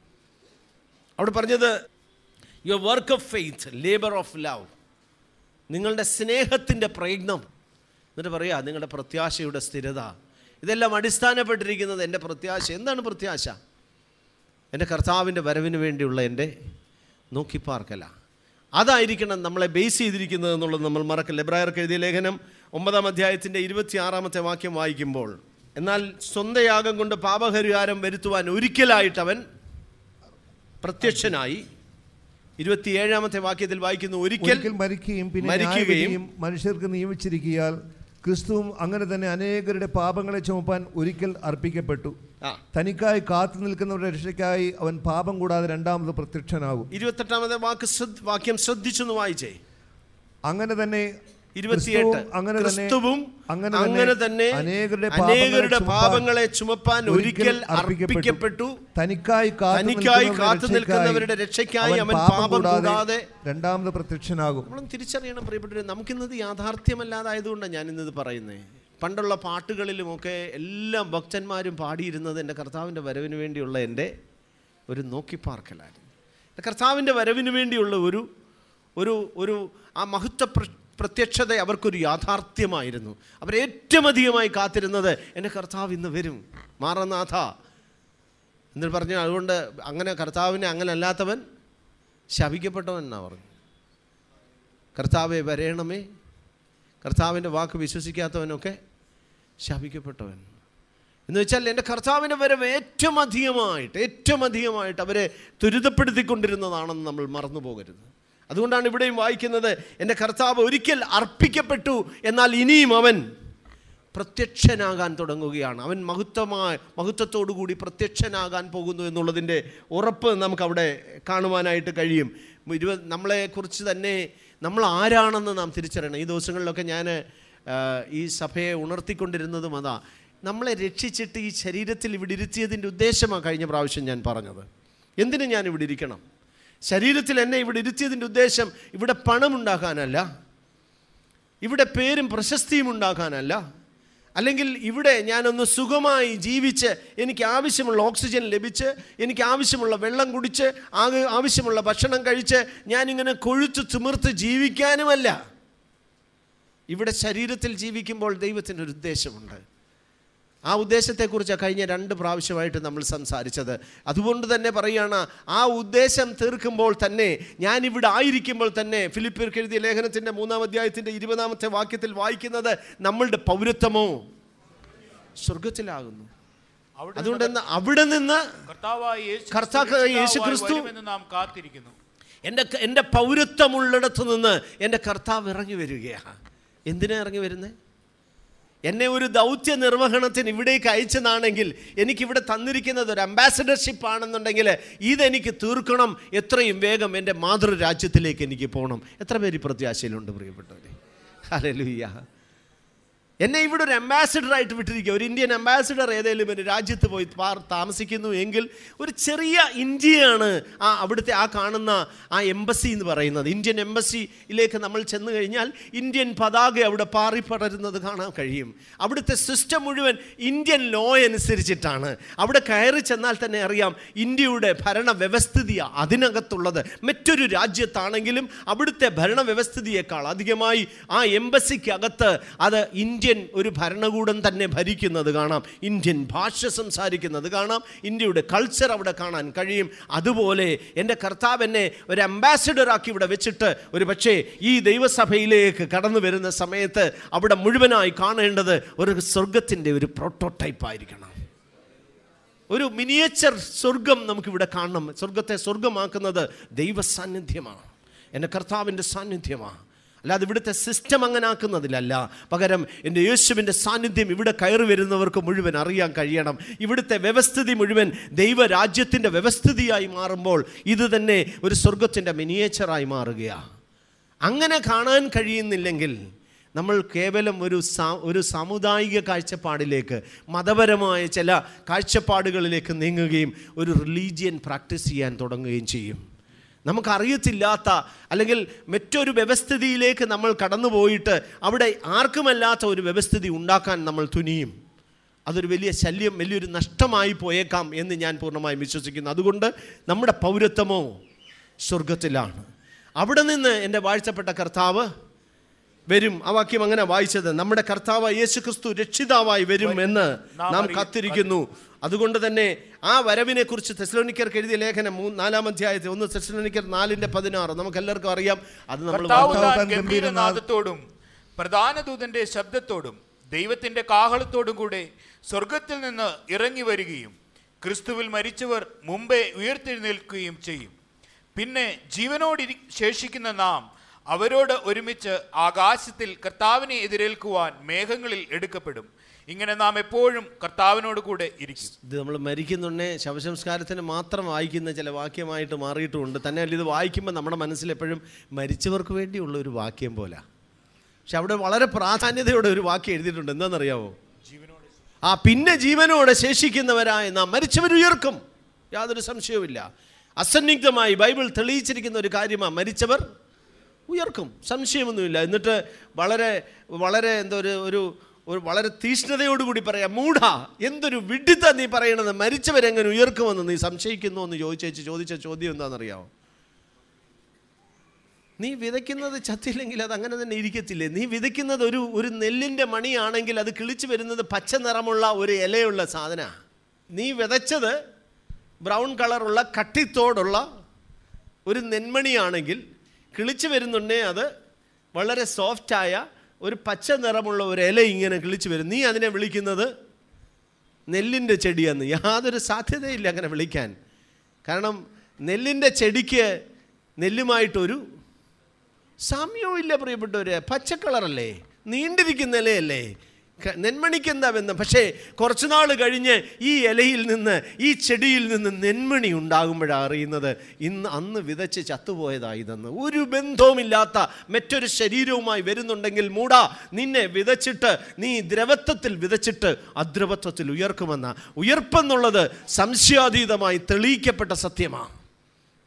S1: അവിടെ പറഞ്ഞത് your work of faith labour of love നിങ്ങളുടെ സ്നേഹത്തിൻ്റെ പ്രയത്നം എന്നിട്ട് പറയാ നിങ്ങളുടെ പ്രത്യാശയുടെ സ്ഥിരത ഇതെല്ലാം അടിസ്ഥാനപ്പെട്ടിരിക്കുന്നത് എൻ്റെ പ്രത്യാശ എന്താണ് പ്രത്യാശ എൻ്റെ കർത്താവിൻ്റെ വരവിന് വേണ്ടിയുള്ള എൻ്റെ നോക്കിപ്പാർക്കല അതായിരിക്കണം നമ്മളെ ബേസ് ചെയ്തിരിക്കുന്നത് എന്നുള്ളത് നമ്മൾ മറക്കില്ല എബ്രായർക്ക് എഴുതിയ ലേഖനം ഒമ്പതാം അധ്യായത്തിൻ്റെ ഇരുപത്തിയാറാമത്തെ വാക്യം വായിക്കുമ്പോൾ എന്നാൽ സ്വന്തയാഗം കൊണ്ട് പാപപരിഹാരം വരുത്തുവാൻ ഒരിക്കലായിട്ട് അവൻ പ്രത്യക്ഷനായി ഇരുപത്തിയേഴാമത്തെ വാക്യത്തിൽ വായിക്കുന്നു ഒരിക്കൽ
S2: ഒരിക്കൽ മരിക്കുകയും പിന്നെ
S1: മരിക്കുകയും
S2: ന്യായവിധിയും മനുഷ്യർക്ക് നിയമിച്ചിരിക്കിയാൽ ക്രിസ്തുവും അങ്ങനെ തന്നെ അനേകരുടെ പാപങ്ങളെ ചുമപ്പാൻ ഒരിക്കൽ അർപ്പിക്കപ്പെട്ടു
S1: ആ
S2: തനിക്കായി കാത്തു നിൽക്കുന്നവരുടെ രക്ഷയ്ക്കായി അവൻ പാപം കൂടാതെ രണ്ടാമത് പ്രത്യക്ഷനാകും
S1: ഇരുപത്തെട്ടാമത്തെ വാക്ക് ശ്രദ്ധ- വാക്യം ശ്രദ്ധിച്ചൊന്ന് വായിച്ചേ
S2: അങ്ങനെ തന്നെ
S1: ഇരുപത്തിയെട്ട്
S2: ക്രിസ്തുവും അങ്ങനെ തന്നെ
S1: ക്രിസ്തുവും
S2: അങ്ങനെ
S1: അങ്ങനെ തന്നെ
S2: അനേകരുടെ
S1: അനേകരുടെ
S2: ചുമപ്പാൻ
S1: പാപങ്ങളെ ചുമപ്പാൻ ഒരിക്കൽ അർപ്പിക്കപ്പെട്ടു
S2: തനിക്കായി
S1: തനിക്കായി കാത്തു
S2: കാത്തു
S1: നിൽക്കുന്നവരുടെ രക്ഷയ്ക്കായി അവൻ പാപം കൂടാതെ
S2: രണ്ടാമത് പ്രത്യക്ഷനാകും
S1: നമ്മളും തിരിച്ചറിയണം പ്രിയപ്പെട്ടവരെ നമുക്കിന്നത് യാഥാർത്ഥ്യമല്ലാതായതുകൊണ്ടാണ് ഞാൻ ഇന്നത് പറയുന്നത് പണ്ടുള്ള പാട്ടുകളിലുമൊക്കെ എല്ലാ ഭക്തന്മാരും പാടിയിരുന്നത് എൻ്റെ കർത്താവിൻ്റെ വരവിന് വേണ്ടിയുള്ള എൻ്റെ ഒരു നോക്കിപ്പാർക്കലായിരുന്നു എൻ്റെ കർത്താവിൻ്റെ വരവിന് വേണ്ടിയുള്ള ഒരു ഒരു ഒരു ആ മഹത്വ പ്ര- പ്രത്യക്ഷത അവർക്കൊരു യാഥാർത്ഥ്യമായിരുന്നു അവരേറ്റവും അധികമായി കാത്തിരുന്നത് എൻ്റെ കർത്താവ് ഇന്ന് വരും മാറനാഥ എന്നിട്ട് പറഞ്ഞു അതുകൊണ്ട് അങ്ങനെ കർത്താവിനെ അങ്ങനെ അല്ലാത്തവൻ ശപിക്കപ്പെട്ടവൻ എന്നാണ് പറഞ്ഞു കർത്താവെ വരയണമേ കർത്താവിൻ്റെ വാക്ക് വിശ്വസിക്കാത്തവനൊക്കെ ശപിക്കപ്പെട്ടവൻ എന്ന് വെച്ചാൽ എൻ്റെ കർത്താവിൻ്റെ വരവ് ഏറ്റവും അധികമായിട്ട് ഏറ്റവും അധികമായിട്ട് അവരെ ത്വരിതപ്പെടുത്തിക്കൊണ്ടിരുന്നതാണെന്ന് നമ്മൾ മറന്നു പോകരുത് അതുകൊണ്ടാണ് ഇവിടെയും വായിക്കുന്നത് എൻ്റെ കർത്താവ് ഒരിക്കൽ അർപ്പിക്കപ്പെട്ടു എന്നാൽ ഇനിയും അവൻ പ്രത്യക്ഷനാകാൻ തുടങ്ങുകയാണ് അവൻ മഹത്വമായ മഹത്വത്തോടു കൂടി പ്രത്യക്ഷനാകാൻ പോകുന്നു എന്നുള്ളതിൻ്റെ ഉറപ്പ് നമുക്കവിടെ കാണുവാനായിട്ട് കഴിയും ഇരുപത് നമ്മളെക്കുറിച്ച് തന്നെ നമ്മൾ ആരാണെന്ന് നാം തിരിച്ചറിയണം ഈ ദിവസങ്ങളിലൊക്കെ ഞാൻ ഈ സഭയെ ഉണർത്തിക്കൊണ്ടിരുന്നതും അതാ നമ്മളെ രക്ഷിച്ചിട്ട് ഈ ശരീരത്തിൽ ഇവിടെ ഇരുത്തിയതിൻ്റെ ഉദ്ദേശമാണ് കഴിഞ്ഞ പ്രാവശ്യം ഞാൻ പറഞ്ഞത് എന്തിനു ഞാൻ ഇവിടെ ഇരിക്കണം ശരീരത്തിൽ എന്നെ ഇവിടെ ഇരുത്തിയതിൻ്റെ ഉദ്ദേശം ഇവിടെ പണമുണ്ടാക്കാനല്ല ഇവിടെ പേരും പ്രശസ്തിയും ഉണ്ടാക്കാനല്ല അല്ലെങ്കിൽ ഇവിടെ ഞാനൊന്ന് സുഖമായി ജീവിച്ച് എനിക്ക് ആവശ്യമുള്ള ഓക്സിജൻ ലഭിച്ച് എനിക്ക് ആവശ്യമുള്ള വെള്ളം കുടിച്ച് ആകെ ആവശ്യമുള്ള ഭക്ഷണം കഴിച്ച് ഞാനിങ്ങനെ കൊഴുത്ത് തിമിർത്ത് ജീവിക്കാനുമല്ല ഇവിടെ ശരീരത്തിൽ ജീവിക്കുമ്പോൾ ദൈവത്തിനൊരു ഉദ്ദേശമുണ്ട് ആ ഉദ്ദേശത്തെക്കുറിച്ച് കഴിഞ്ഞ രണ്ട് പ്രാവശ്യമായിട്ട് നമ്മൾ സംസാരിച്ചത് അതുകൊണ്ട് തന്നെ പറയുകയാണ് ആ ഉദ്ദേശം തീർക്കുമ്പോൾ തന്നെ ഞാനിവിടെ ആയിരിക്കുമ്പോൾ തന്നെ ഫിലിപ്പിയർക്ക് എഴുതിയ ലേഖനത്തിൻ്റെ മൂന്നാം അധ്യായത്തിൻ്റെ ഇരുപതാമത്തെ വാക്യത്തിൽ വായിക്കുന്നത് നമ്മളുടെ പൗരത്വമോ സ്വർഗത്തിലാകുന്നു
S3: അവിടെ
S1: അതുകൊണ്ട് എന്ന് അവിടെ നിന്ന്
S3: കർത്താവായ യേശു
S1: കർത്താവായ യേശു
S3: രക്ഷിതാവായി
S1: ക്രിസ്തു
S3: വരുമെന്ന് നാം കാത്തിരിക്കുന്നു
S1: എൻ്റെ എൻ്റെ പൗരത്വമുള്ളിടത്ത് നിന്ന് എൻ്റെ കർത്താവ് ഇറങ്ങി വരികയാണ് എന്തിനാ ഇറങ്ങി വരുന്നത് എന്നെ ഒരു ദൗത്യ നിർവഹണത്തിന് ഇവിടേക്ക് അയച്ചതാണെങ്കിൽ എനിക്കിവിടെ തന്നിരിക്കുന്നത് ഒരു അംബാസഡർഷിപ്പ് ആണെന്നുണ്ടെങ്കിൽ ഇതെനിക്ക് തീർക്കണം എത്രയും വേഗം എൻ്റെ മാതൃരാജ്യത്തിലേക്ക് എനിക്ക് പോകണം എത്ര പേര് ഈ പ്രത്യാശയിലുണ്ട് പ്രിയപ്പെട്ടവരെ ഹല്ലേലൂയ എന്നെ ഇവിടെ ഒരു ambassador ആയിട്ട് വിട്ടിരിക്കുക ഒരു ഇന്ത്യൻ അംബാസിഡർ ഏതെങ്കിലും ഒരു രാജ്യത്ത് പോയി പാർ താമസിക്കുന്നു എങ്കിൽ ഒരു ചെറിയ ഇന്ത്യയാണ് ആ അവിടുത്തെ ആ കാണുന്ന ആ എംബസി എന്ന് പറയുന്നത് ഇന്ത്യൻ എംബസിയിലേക്ക് നമ്മൾ ചെന്ന് കഴിഞ്ഞാൽ ഇന്ത്യൻ പതാക അവിടെ പാറിപ്പടരുന്നത് കാണാൻ കഴിയും അവിടുത്തെ സിസ്റ്റം മുഴുവൻ ഇന്ത്യൻ ലോ അനുസരിച്ചിട്ടാണ് അവിടെ കയറി ചെന്നാൽ തന്നെ അറിയാം ഇന്ത്യയുടെ ഭരണ വ്യവസ്ഥിതിയാണ് അതിനകത്തുള്ളത് മറ്റൊരു രാജ്യത്താണെങ്കിലും അവിടുത്തെ ഭരണ വ്യവസ്ഥിതിയേക്കാൾ അധികമായി ആ എംബസിക്കകത്ത് അത് ഇന്ത്യൻ ഒരു ഭരണകൂടം തന്നെ ഭരിക്കുന്നത് കാണാം ഇന്ത്യൻ ഭാഷ സംസാരിക്കുന്നത് കാണാം ഇന്ത്യയുടെ കൾച്ചർ അവിടെ കാണാൻ കഴിയും അതുപോലെ എൻ്റെ കർത്താവ് എന്നെ ഒരു അംബാസിഡറാക്കി ഇവിടെ വെച്ചിട്ട് ഒരു പക്ഷേ ഈ ദൈവസഭയിലേക്ക് കടന്നു വരുന്ന സമയത്ത് അവിടെ മുഴുവനായി കാണേണ്ടത് ഒരു സ്വർഗത്തിൻ്റെ ഒരു പ്രോട്ടോടൈപ്പ് ആയിരിക്കണം ഒരു മിനിയേച്ചർ സ്വർഗം നമുക്കിവിടെ കാണണം സ്വർഗത്തെ സ്വർഗമാക്കുന്നത് ദൈവ സാന്നിധ്യമാണ് എൻ്റെ കർത്താവിൻ്റെ സാന്നിധ്യമാണ് അല്ലാതെ ഇവിടുത്തെ സിസ്റ്റം അങ്ങനെ ആക്കുന്നതിലല്ല പകരം എൻ്റെ യേശുവിൻ്റെ സാന്നിധ്യം ഇവിടെ കയറി വരുന്നവർക്ക് മുഴുവൻ അറിയാൻ കഴിയണം ഇവിടുത്തെ വ്യവസ്ഥിതി മുഴുവൻ ദൈവരാജ്യത്തിൻ്റെ വ്യവസ്ഥിതിയായി മാറുമ്പോൾ ഇത് തന്നെ ഒരു സ്വർഗത്തിൻ്റെ മിനിയേച്ചറായി മാറുകയാണ് അങ്ങനെ കാണാൻ കഴിയുന്നില്ലെങ്കിൽ നമ്മൾ കേവലം ഒരു സാ ഒരു സാമുദായിക കാഴ്ചപ്പാടിലേക്ക് മതപരമായ ചില കാഴ്ചപ്പാടുകളിലേക്ക് നീങ്ങുകയും ഒരു റിലീജിയൻ പ്രാക്ടീസ് ചെയ്യാൻ തുടങ്ങുകയും ചെയ്യും നമുക്കറിയത്തില്ലാത്ത അല്ലെങ്കിൽ മറ്റൊരു വ്യവസ്ഥിതിയിലേക്ക് നമ്മൾ കടന്നുപോയിട്ട് അവിടെ ആർക്കുമല്ലാത്ത ഒരു വ്യവസ്ഥിതി ഉണ്ടാക്കാൻ നമ്മൾ തുനിയും അതൊരു വലിയ ശല്യം വലിയൊരു നഷ്ടമായി പോയേക്കാം എന്ന് ഞാൻ പൂർണ്ണമായും വിശ്വസിക്കുന്നു അതുകൊണ്ട് നമ്മുടെ പൗരത്വമോ സ്വർഗത്തിലാണ് അവിടെ നിന്ന് എൻ്റെ വാഴ്ചപ്പെട്ട കർത്താവ് വരും ആ വാക്യം അങ്ങനെ വായിച്ചത് നമ്മുടെ കർത്താവ് യേശു ക്രിസ്തു രക്ഷിതാവായി വരും എന്ന് നാം കാത്തിരിക്കുന്നു അതുകൊണ്ട് തന്നെ ആ വരവിനെ കുറിച്ച് തെസ്ലോനിക്കർക്ക് എഴുതിയ ലേഖനം മൂന്ന് നാലാം അധ്യായത്തിൽ ഒന്ന് തെസ്ലോനിക്കർ നാലിന്റെ പതിനാറ് നമുക്ക് എല്ലാവർക്കും അറിയാം അത് നമ്മൾ
S3: കർത്താവ്
S2: കർത്താവ്
S3: താൻ
S2: താൻ
S3: ഗംഭീരനാദത്തോടും പ്രധാന ദൂതന്റെ ശബ്ദത്തോടും ദൈവത്തിന്റെ കാഹളത്തോടും കൂടെ സ്വർഗത്തിൽ നിന്ന് ഇറങ്ങി വരികയും ക്രിസ്തുവിൽ മരിച്ചവർ മുമ്പേ ഉയർത്തെഴുന്നേൽക്കുകയും ചെയ്യും പിന്നെ ജീവനോടി ശേഷിക്കുന്ന നാം അവരോട് ഒരുമിച്ച് ആകാശത്തിൽ കർത്താവിനെ എതിരേൽക്കുവാൻ മേഘങ്ങളിൽ എടുക്കപ്പെടും ഇങ്ങനെ നാം എപ്പോഴും കർത്താവിനോട് കൂടെ ഇരിക്കും
S1: ഇത് നമ്മൾ മരിക്കുന്നുണ്ടേ ശവസംസ്കാരത്തിന് മാത്രം വായിക്കുന്ന ചില വാക്യമായിട്ട് മാറിയിട്ടുമുണ്ട് തന്നെ ഇത് വായിക്കുമ്പോൾ നമ്മുടെ മനസ്സിൽ എപ്പോഴും മരിച്ചവർക്ക് വേണ്ടിയുള്ള ഒരു വാക്യം പോലെ പക്ഷെ അവിടെ വളരെ പ്രാധാന്യതയോടെ ഒരു വാക്യം എഴുതിയിട്ടുണ്ട് എന്താണെന്നറിയാമോ ആ പിന്നെ ജീവനോടെ ശേഷിക്കുന്നവരായ നാം മരിച്ചവരുയർക്കും യാതൊരു സംശയവുമില്ല അസന്നിഗ്ധമായി ബൈബിൾ തെളിയിച്ചിരിക്കുന്ന ഒരു കാര്യമാണ് മരിച്ചവർ ഉയർക്കും സംശയമൊന്നുമില്ല എന്നിട്ട് വളരെ വളരെ എന്താ ഒരു ഒരു ഒരു വളരെ തീഷ്ണതയോടുകൂടി പറയാം മൂഢ എന്തൊരു വിഡിത്ത നീ പറയണത് മരിച്ചവരെങ്ങനെ ഉയർക്കുമെന്ന് നീ സംശയിക്കുന്നു എന്ന് ചോദിച്ചേച്ച് ചോദിച്ച ചോദ്യം എന്താണെന്നറിയാമോ നീ വിതയ്ക്കുന്നത് ചത്തില്ലെങ്കിൽ അത് അങ്ങനെ തന്നെ ഇരിക്കത്തില്ലേ നീ വിതയ്ക്കുന്നത് ഒരു ഒരു നെല്ലിൻ്റെ മണിയാണെങ്കിൽ അത് കിളിച്ചു വരുന്നത് പച്ച നിറമുള്ള ഒരു ഇലയുള്ള സാധന നീ വിതച്ചത് ബ്രൗൺ കളറുള്ള കട്ടിത്തോടുള്ള ഒരു നെന്മണിയാണെങ്കിൽ കിളിച്ചു വരുന്നുണ്ടേ അത് വളരെ സോഫ്റ്റായ ഒരു പച്ച നിറമുള്ള ഒരു ഇല ഇങ്ങനെ കിളിച്ചു വരും നീ അതിനെ വിളിക്കുന്നത് നെല്ലിൻ്റെ ചെടിയെന്ന് യാതൊരു സാധ്യതയില്ല അങ്ങനെ വിളിക്കാൻ കാരണം നെല്ലിൻ്റെ ചെടിക്ക് നെല്ലുമായിട്ടൊരു സാമ്യവും ഇല്ല പ്രിയപ്പെട്ടവരെ പച്ച കളറല്ലേ നീണ്ടിരിക്കുന്ന ഇലയല്ലേ ക- നെന്മണിക്ക് എന്താ ബന്ധം പക്ഷേ കുറച്ച് നാൾ കഴിഞ്ഞ് ഈ ഇലയിൽ നിന്ന് ഈ ചെടിയിൽ നിന്ന് നെന്മണി ഉണ്ടാകുമ്പോഴാണ് അറിയുന്നത് ഇന്ന് അന്ന് വിതച്ച് ചത്തുപോയതായതെന്ന് ഒരു ബന്ധവുമില്ലാത്ത മറ്റൊരു ശരീരവുമായി വരുന്നുണ്ടെങ്കിൽ മൂടാ നിന്നെ വിതച്ചിട്ട് നീ ദ്രവത്വത്തിൽ വിതച്ചിട്ട് അദ്രവത്വത്തിൽ ഉയർക്കുമെന്ന ഉയർപ്പെന്നുള്ളത് സംശയാതീതമായി തെളിയിക്കപ്പെട്ട സത്യമാണ്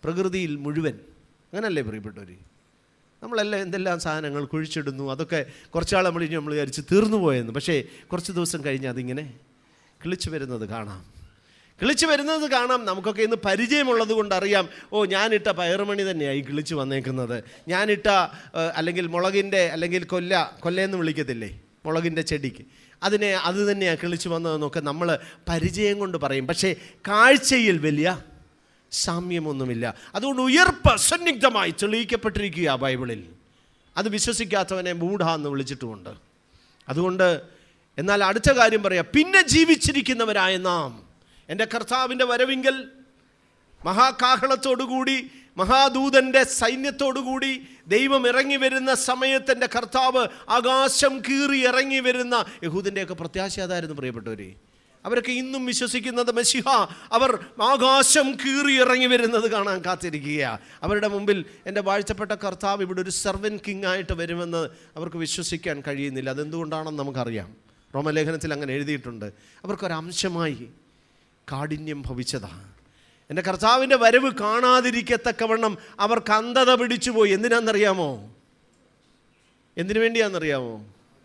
S1: പ്രകൃതിയിൽ മുഴുവൻ അങ്ങനല്ലേ പ്രിയപ്പെട്ടവർ നമ്മളെല്ലാം എന്തെല്ലാം സാധനങ്ങൾ കുഴിച്ചിടുന്നു അതൊക്കെ കുറച്ചാൾ നമ്മൾ ഇനി നമ്മൾ വിചാരിച്ച് തീർന്നു പോയെന്ന് പക്ഷേ കുറച്ച് ദിവസം കഴിഞ്ഞ് അതിങ്ങനെ കിളിച്ചു വരുന്നത് കാണാം കിളിച്ചു വരുന്നത് കാണാം നമുക്കൊക്കെ ഇന്ന് പരിചയമുള്ളത് കൊണ്ട് അറിയാം ഓ ഞാനിട്ട പയറുമണി തന്നെയായി കിളിച്ചു വന്നേക്കുന്നത് ഞാനിട്ട ഏഹ്, അല്ലെങ്കിൽ മുളകിൻ്റെ അല്ലെങ്കിൽ കൊല്ല കൊല്ലയെന്ന് വിളിക്കത്തില്ലേ മുളകിൻ്റെ ചെടിക്ക് അതിനെ അത് തന്നെയാണ് കിളിച്ചു വന്നതെന്നൊക്കെ നമ്മൾ പരിചയം കൊണ്ട് പറയും പക്ഷേ കാഴ്ചയിൽ വലിയ സാമ്യമൊന്നുമില്ല അതുകൊണ്ട് ഉയർപ്പ് സന്നിഗ്ധമായി തെളിയിക്കപ്പെട്ടിരിക്കുക ബൈബിളിൽ അത് വിശ്വസിക്കാത്തവനെ മൂഢ എന്ന് വിളിച്ചിട്ടുമുണ്ട് അതുകൊണ്ട് എന്നാൽ അടുത്ത കാര്യം പറയാം പിന്നെ ജീവിച്ചിരിക്കുന്നവരായ നാം എൻ്റെ കർത്താവിൻ്റെ വരവിങ്കൽ മഹാകാഹളത്തോടുകൂടി മഹാദൂതൻ്റെ സൈന്യത്തോടുകൂടി ദൈവം ഇറങ്ങി വരുന്ന സമയത്ത് എൻ്റെ കർത്താവ് ആകാശം കീറി ഇറങ്ങി വരുന്ന യഹൂദിൻ്റെയൊക്കെ പ്രത്യാശ അതായിരുന്നു പ്രിയപ്പെട്ടവരെ അവരൊക്കെ ഇന്നും വിശ്വസിക്കുന്നത് മെസ്സിഹ അവർ ആകാശം കീറി ഇറങ്ങി വരുന്നത് കാണാൻ കാത്തിരിക്കുക അവരുടെ മുമ്പിൽ എൻ്റെ വാഴ്ചപ്പെട്ട കർത്താവ് ഇവിടെ ഒരു സെർവൻ കിങ് ആയിട്ട് വരുമെന്ന് അവർക്ക് വിശ്വസിക്കാൻ കഴിയുന്നില്ല അതെന്തുകൊണ്ടാണെന്ന് നമുക്കറിയാം റോമലേഖനത്തിൽ അങ്ങനെ എഴുതിയിട്ടുണ്ട് അവർക്കൊരംശമായി കാഠിന്യം ഭവിച്ചതാണ് എൻ്റെ കർത്താവിൻ്റെ വരവ് കാണാതിരിക്കത്തക്കവണ്ണം അവർക്ക് അന്ധത പിടിച്ചുപോയി എന്തിനാണെന്നറിയാമോ എന്തിനു വേണ്ടിയാണെന്നറിയാമോ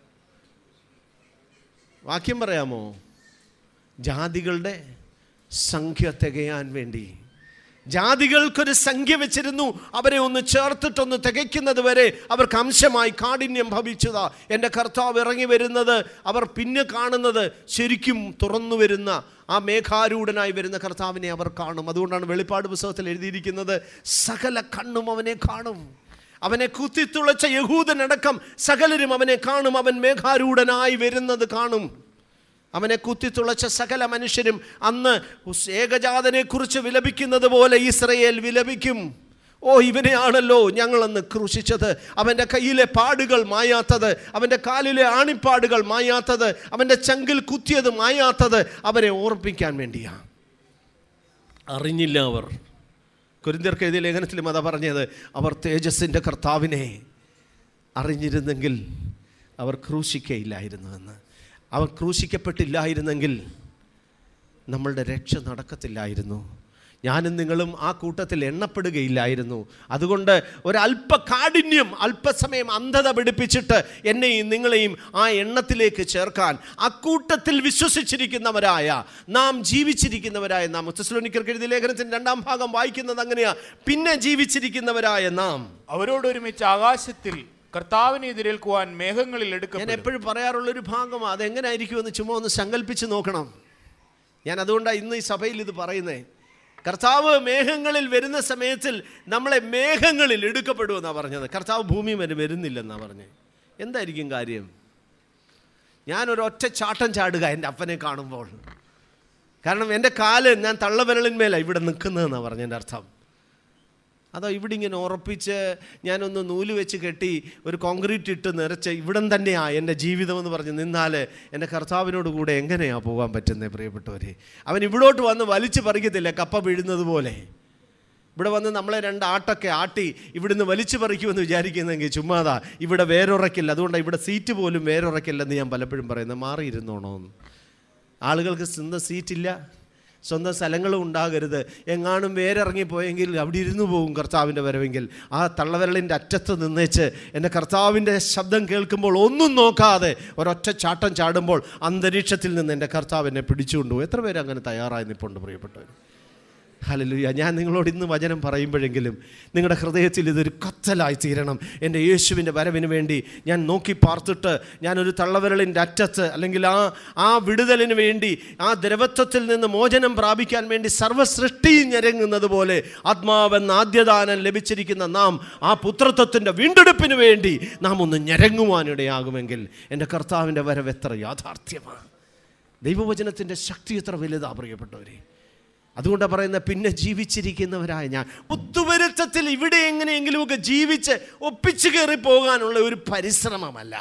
S1: വാക്യം പറയാമോ ജാതികളുടെ സംഖ്യ തികയാൻ വേണ്ടി ജാതികൾക്കൊരു സംഖ്യ വെച്ചിരുന്നു അവരെ ഒന്ന് ചേർത്തിട്ടൊന്ന് തികയ്ക്കുന്നത് വരെ അവർക്ക് അംശമായി കാഠിന്യം ഭവിച്ചതാ എൻ്റെ കർത്താവ് ഇറങ്ങി വരുന്നത് അവർ പിന്നെ കാണുന്നത് ശരിക്കും തുറന്നു വരുന്ന ആ മേഘാരൂഢനായി വരുന്ന കർത്താവിനെ അവർ കാണും അതുകൊണ്ടാണ് വെളിപ്പാട് പുസ്തകത്തിൽ എഴുതിയിരിക്കുന്നത് സകല കണ്ണും അവനെ കാണും അവനെ കുത്തിത്തുളച്ച യഹൂദനടക്കം സകലരും അവനെ കാണും അവൻ മേഘാരൂഢനായി വരുന്നത് കാണും അവനെ കുത്തിത്തുളച്ച സകല മനുഷ്യരും അന്ന് ഉസ് ഏകജാതനെക്കുറിച്ച് വിലപിക്കുന്നത് പോലെ ഇസ്രയേൽ വിലപിക്കും ഓ ഇവനെയാണല്ലോ ഞങ്ങളന്ന് ക്രൂശിച്ചത് അവൻ്റെ കയ്യിലെ പാടുകൾ മായാത്തത് അവൻ്റെ കാലിലെ ആണിപ്പാടുകൾ മായാത്തത് അവൻ്റെ ചങ്കിൽ കുത്തിയത് മായാത്തത് അവരെ ഓർപ്പിക്കാൻ വേണ്ടിയാണ് അറിഞ്ഞില്ല അവർ കുരിന്തിയർക്ക് എഴുതിയ ലേഖനത്തിലും അതാ പറഞ്ഞത് അവർ തേജസ്സിൻ്റെ കർത്താവിനെ അറിഞ്ഞിരുന്നെങ്കിൽ അവർ ക്രൂശിക്കയില്ലായിരുന്നുവെന്ന് അവർ ക്രൂശിക്കപ്പെട്ടില്ലായിരുന്നെങ്കിൽ നമ്മളുടെ രക്ഷ നടക്കത്തില്ലായിരുന്നു ഞാനും നിങ്ങളും ആ കൂട്ടത്തിൽ എണ്ണപ്പെടുകയില്ലായിരുന്നു അതുകൊണ്ട് ഒരല്പ കാഠിന്യം അല്പസമയം അന്ധത പിടിപ്പിച്ചിട്ട് എന്നെയും നിങ്ങളെയും ആ എണ്ണത്തിലേക്ക് ചേർക്കാൻ അക്കൂട്ടത്തിൽ വിശ്വസിച്ചിരിക്കുന്നവരായ നാം ജീവിച്ചിരിക്കുന്നവരായ നാം മുത്തസ്ലോനിക്കർക്ക് എഴുതിയ ലേഖനത്തിൻ്റെ രണ്ടാം ഭാഗം വായിക്കുന്നത് അങ്ങനെയാ പിന്നെ ജീവിച്ചിരിക്കുന്നവരായ നാം
S3: അവരോടൊരുമിച്ച് ആകാശത്തിൽ കർത്താവിനെ എതിരേൽക്കുവാൻ മേഘങ്ങളിൽ
S1: ഞാൻ
S3: എടുക്കപ്പെടും
S1: എപ്പോഴും പറയാറുള്ളൊരു ഭാഗമാണ് അതെങ്ങനായിരിക്കുമെന്ന് ചുമ്മാ ഒന്ന് സങ്കല്പിച്ച് നോക്കണം ഞാൻ അതുകൊണ്ടാണ് ഇന്ന് ഈ സഭയിൽ ഇത് പറയുന്നത് കർത്താവ് മേഘങ്ങളിൽ വരുന്ന സമയത്തിൽ നമ്മളെ മേഘങ്ങളിൽ എടുക്കപ്പെടുമെന്നാണ് പറഞ്ഞത് കർത്താവ് ഭൂമി വരെ വരുന്നില്ലെന്നാണ് പറഞ്ഞത് എന്തായിരിക്കും കാര്യം ഞാനൊരു ഒറ്റ ചാട്ടം ചാടുക എൻ്റെ അപ്പനെ കാണുമ്പോൾ കാരണം എൻ്റെ കാല് ഞാൻ തള്ളവിരലിന്മേലാണ് ഇവിടെ നിൽക്കുന്നതെന്നാണ് പറഞ്ഞതിൻ്റെ അർത്ഥം അതോ ഇവിടെ ഇങ്ങനെ ഉറപ്പിച്ച് ഞാനൊന്ന് നൂല് വെച്ച് കെട്ടി ഒരു കോൺക്രീറ്റ് ഇട്ട് നിറച്ച് ഇവിടം തന്നെയാ എൻ്റെ ജീവിതം എന്ന് പറഞ്ഞ് നിന്നാൽ എൻ്റെ കർത്താവിനോട് കൂടെ എങ്ങനെയാണ് പോകാൻ പറ്റുന്നത് പ്രിയപ്പെട്ടവരെ അവൻ ഇവിടോട്ട് വന്ന് വലിച്ചു പറിക്കത്തില്ല കപ്പ വീഴുന്നത് പോലെ ഇവിടെ വന്ന് നമ്മളെ രണ്ട് ആട്ടൊക്കെ ആട്ടി ഇവിടുന്ന് വലിച്ചു പറിക്കുമെന്ന് വിചാരിക്കുന്നെങ്കിൽ ചുമ്മാതാ ഇവിടെ വേരുറക്കില്ല അതുകൊണ്ടാണ് ഇവിടെ സീറ്റ് പോലും വേരുറക്കില്ലെന്ന് ഞാൻ പലപ്പോഴും പറയുന്നത് മാറിയിരുന്നോണോ എന്ന് ആളുകൾക്ക് സ്വന്തം സീറ്റില്ല സ്വന്തം സ്ഥലങ്ങളും ഉണ്ടാകരുത് എങ്ങാനും വേരിറങ്ങിപ്പോയെങ്കിൽ അവിടെ ഇരുന്നു പോകും കർത്താവിൻ്റെ വരവെങ്കിൽ ആ തള്ളവിരലിൻ്റെ അറ്റത്ത് നിന്നേച്ച് എൻ്റെ കർത്താവിൻ്റെ ശബ്ദം കേൾക്കുമ്പോൾ ഒന്നും നോക്കാതെ ഒരൊറ്റ ചാട്ടം ചാടുമ്പോൾ അന്തരീക്ഷത്തിൽ നിന്ന് എൻ്റെ കർത്താവ് എന്നെ പിടിച്ചുകൊണ്ടുപോകും എത്ര പേര് അങ്ങനെ തയ്യാറായി നിൽപ്പുണ്ട് പ്രിയപ്പെട്ടവർ ഹലലുയ ഞാൻ നിങ്ങളോട് ഇന്ന് വചനം പറയുമ്പോഴെങ്കിലും നിങ്ങളുടെ ഹൃദയത്തിൽ ഇതൊരു കത്തലായി തീരണം എൻ്റെ യേശുവിൻ്റെ വരവിന് വേണ്ടി ഞാൻ നോക്കി പാർത്തിട്ട് ഞാനൊരു തള്ളവിരലിൻ്റെ അറ്റത്ത് അല്ലെങ്കിൽ ആ ആ വിടുതലിന് വേണ്ടി ആ ദ്രവത്വത്തിൽ നിന്ന് മോചനം പ്രാപിക്കാൻ വേണ്ടി സർവ്വസൃഷ്ടിയും ഞരങ്ങുന്നത് പോലെ ആത്മാവെന്ന ആദ്യദാനം ലഭിച്ചിരിക്കുന്ന നാം ആ പുത്രത്വത്തിൻ്റെ വീണ്ടെടുപ്പിന് വേണ്ടി നാം ഒന്ന് ഞരങ്ങുവാനിടയാകുമെങ്കിൽ എൻ്റെ കർത്താവിൻ്റെ വരവ് എത്ര യാഥാർത്ഥ്യമാണ് ദൈവവചനത്തിൻ്റെ ശക്തി എത്ര വലുതാ പ്രിയപ്പെട്ടവരെ അതുകൊണ്ടാണ് പറയുന്നത് പിന്നെ ജീവിച്ചിരിക്കുന്നവരായ ഞാൻ ഒത്തുവരുത്തത്തിൽ ഇവിടെ എങ്ങനെയെങ്കിലുമൊക്കെ ജീവിച്ച് ഒപ്പിച്ചു കയറി പോകാനുള്ള ഒരു പരിശ്രമമല്ല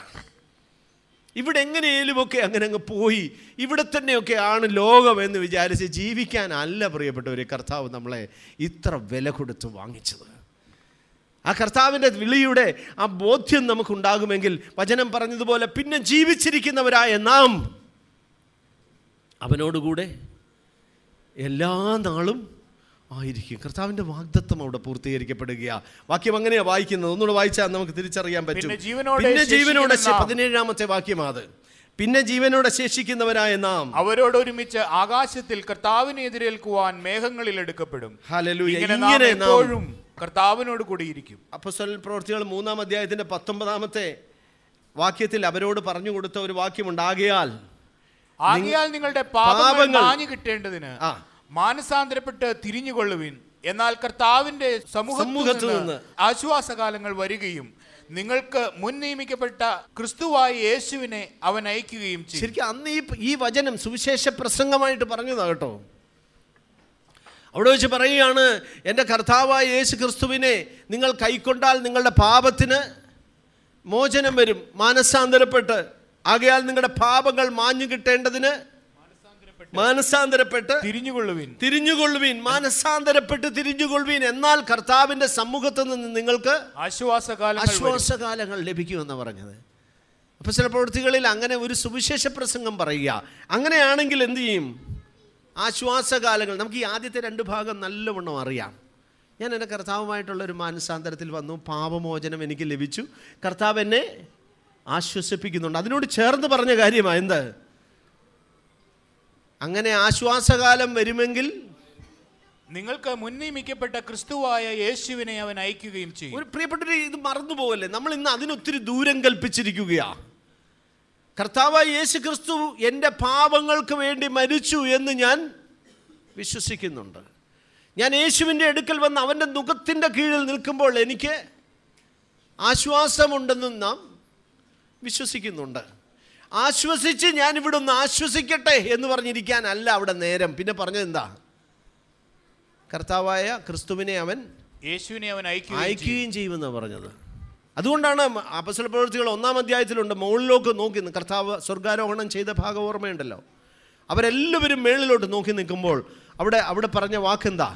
S1: ഇവിടെ എങ്ങനെയെങ്കിലുമൊക്കെ അങ്ങനെ അങ്ങ് പോയി ഇവിടെ തന്നെയൊക്കെ ആണ് ലോകം എന്ന് വിചാരിച്ച് ജീവിക്കാനല്ല പ്രിയപ്പെട്ടവരെ കർത്താവ് നമ്മളെ ഇത്ര വില കൊടുത്ത് വാങ്ങിച്ചത് ആ കർത്താവിൻ്റെ വിളിയുടെ ആ ബോധ്യം നമുക്കുണ്ടാകുമെങ്കിൽ വചനം പറഞ്ഞതുപോലെ പിന്നെ ജീവിച്ചിരിക്കുന്നവരായ നാം അവനോടുകൂടെ എല്ലാ നാളും ആയിരിക്കും കർത്താവിൻ്റെ വാഗ്ദത്വം അവിടെ പൂർത്തീകരിക്കപ്പെടുകയാ വാക്യം അങ്ങനെയാ വായിക്കുന്നത് ഒന്നുകൂടെ വായിച്ചാൽ നമുക്ക് തിരിച്ചറിയാൻ പറ്റും
S3: പിന്നെ ജീവനോടെ
S1: പിന്നെ ജീവനോടെ
S3: ശേഷിക്കുന്ന നാം.
S1: പതിനേഴാമത്തെ വാക്യമാ അത് പിന്നെ ജീവനോടെ ശേഷിക്കുന്നവരായ നാം
S3: അവരോടൊരുമിച്ച് ആകാശത്തിൽ കർത്താവിനെ എതിരേൽക്കുവാൻ മേഘങ്ങളിൽ എടുക്കപ്പെടും
S1: ഹല്ലേലൂയ
S3: ഇങ്ങനെ നാം
S1: ഇങ്ങനെ നാം
S3: എപ്പോഴും കർത്താവിനോട് കൂടിയിരിക്കും
S1: അപ്പസ്വല പ്രവർത്തികൾ മൂന്നാം അധ്യായത്തിന്റെ പത്തൊമ്പതാമത്തെ വാക്യത്തിൽ അവരോട് പറഞ്ഞു കൊടുത്ത ഒരു വാക്യമുണ്ട് ആകയാൽ
S3: ആകയാൽ നിങ്ങളുടെ പാപങ്ങൾ
S1: പാപങ്ങൾ
S3: മാഞ്ഞു കിട്ടേണ്ടതിന്
S1: ആ.
S3: മാനസാന്തരപ്പെട്ട് തിരിഞ്ഞുകൊള്ളുവിൻ എന്നാൽ കർത്താവിന്റെ സമൂഹത്തിൽ
S1: സമൂഹത്തിൽ
S3: നിന്ന്
S1: നിന്ന്
S3: ആശ്വാസകാലങ്ങൾ വരികയും നിങ്ങൾക്ക് മുൻ നിയമിക്കപ്പെട്ട ക്രിസ്തുവായ യേശുവിനെ അവൻ അയക്കുകയും ചെയ്യും
S1: ശരിക്കും അന്ന് ഈ ഈ വചനം സുവിശേഷ പ്രസംഗമായിട്ട് പറഞ്ഞതാ കേട്ടോ അവിടെ വെച്ച് പറയുകയാണ് എൻ്റെ കർത്താവായ യേശു ക്രിസ്തുവിനെ നിങ്ങൾ കൈക്കൊണ്ടാൽ നിങ്ങളുടെ പാപത്തിന് മോചനം വരും മാനസാന്തരപ്പെട്ട് ആകയാൽ നിങ്ങളുടെ പാപങ്ങൾ മാഞ്ഞു കിട്ടേണ്ടതിന് മാനസാന്തരപ്പെട്ട്
S3: തിരിഞ്ഞുകൊള്ളുവിൻ
S1: തിരിഞ്ഞുകൊള്ളുവീൻ മാനസാന്തരപ്പെട്ട് തിരിഞ്ഞുകൊള്ളുവീൻ എന്നാൽ കർത്താവിൻ്റെ സമൂഹത്തിൽ നിന്ന് നിങ്ങൾക്ക്
S3: ആശ്വാസകാലങ്ങൾ വരും.
S1: ആശ്വാസകാലങ്ങൾ ലഭിക്കുമെന്ന് പറഞ്ഞത് അപ്പോൾ ചില പ്രവൃത്തികളിൽ അങ്ങനെ ഒരു സുവിശേഷ പ്രസംഗം പറയുക അങ്ങനെയാണെങ്കിൽ എന്ത് ചെയ്യും ആശ്വാസകാലങ്ങൾ നമുക്ക് ഈ ആദ്യത്തെ രണ്ട് ഭാഗം നല്ലവണ്ണം അറിയാം ഞാൻ എൻ്റെ കർത്താവുമായിട്ടുള്ള ഒരു മാനസാന്തരത്തിൽ വന്നു പാപമോചനം എനിക്ക് ലഭിച്ചു കർത്താവ് എന്നെ ആശ്വസിപ്പിക്കുന്നുണ്ട് അതിനോട് ചേർന്ന് പറഞ്ഞ കാര്യമാണ് എന്ത് അങ്ങനെ ആശ്വാസകാലം വരുമെങ്കിൽ
S3: നിങ്ങൾക്ക് മുൻ നിയമിക്കപ്പെട്ട ക്രിസ്തുവായ യേശുവിനെ അവൻ അയക്കുകയും ചെയ്യും
S1: ഒരു പ്രിയപ്പെട്ടവർ ഇത് മറന്നു പോകല്ലേ നമ്മൾ ഇന്ന് അതിനൊത്തിരി ദൂരം കൽപ്പിച്ചിരിക്കുകയാ കർത്താവ് യേശു ക്രിസ്തു എൻ്റെ പാപങ്ങൾക്ക് വേണ്ടി മരിച്ചു എന്ന് ഞാൻ വിശ്വസിക്കുന്നുണ്ട് ഞാൻ യേശുവിൻ്റെ അടുക്കൽ വന്ന് അവൻ്റെ മുഖത്തിൻ്റെ കീഴിൽ നിൽക്കുമ്പോൾ എനിക്ക് ആശ്വാസമുണ്ടെന്നും നാം വിശ്വസിക്കുന്നുണ്ട് ആശ്വസിച്ച് ഞാൻ ഇവിടെ ഒന്ന് ആശ്വസിക്കട്ടെ എന്ന് പറഞ്ഞിരിക്കാനല്ല അവിടെ നേരം പിന്നെ പറഞ്ഞത് എന്താ കർത്താവായ ക്രിസ്തുവിനെ അവൻ
S3: യേശുവിനെ അവൻ അയക്കുകയും ചെയ്യും
S1: അയക്കുകയും ചെയ്യുമെന്നാണ് പറഞ്ഞത് അതുകൊണ്ടാണ് അപ്പസ്വല പ്രവൃത്തികൾ ഒന്നാം അധ്യായത്തിലുണ്ട് മുകളിലേക്ക് നോക്കി നി- കർത്താവ് സ്വർഗാരോഹണം ചെയ്ത ഭാഗം ഓർമ്മയുണ്ടല്ലോ അവരെല്ലാവരും മേളിലോട്ട് നോക്കി നിൽക്കുമ്പോൾ അവിടെ അവിടെ പറഞ്ഞ വാക്കെന്താ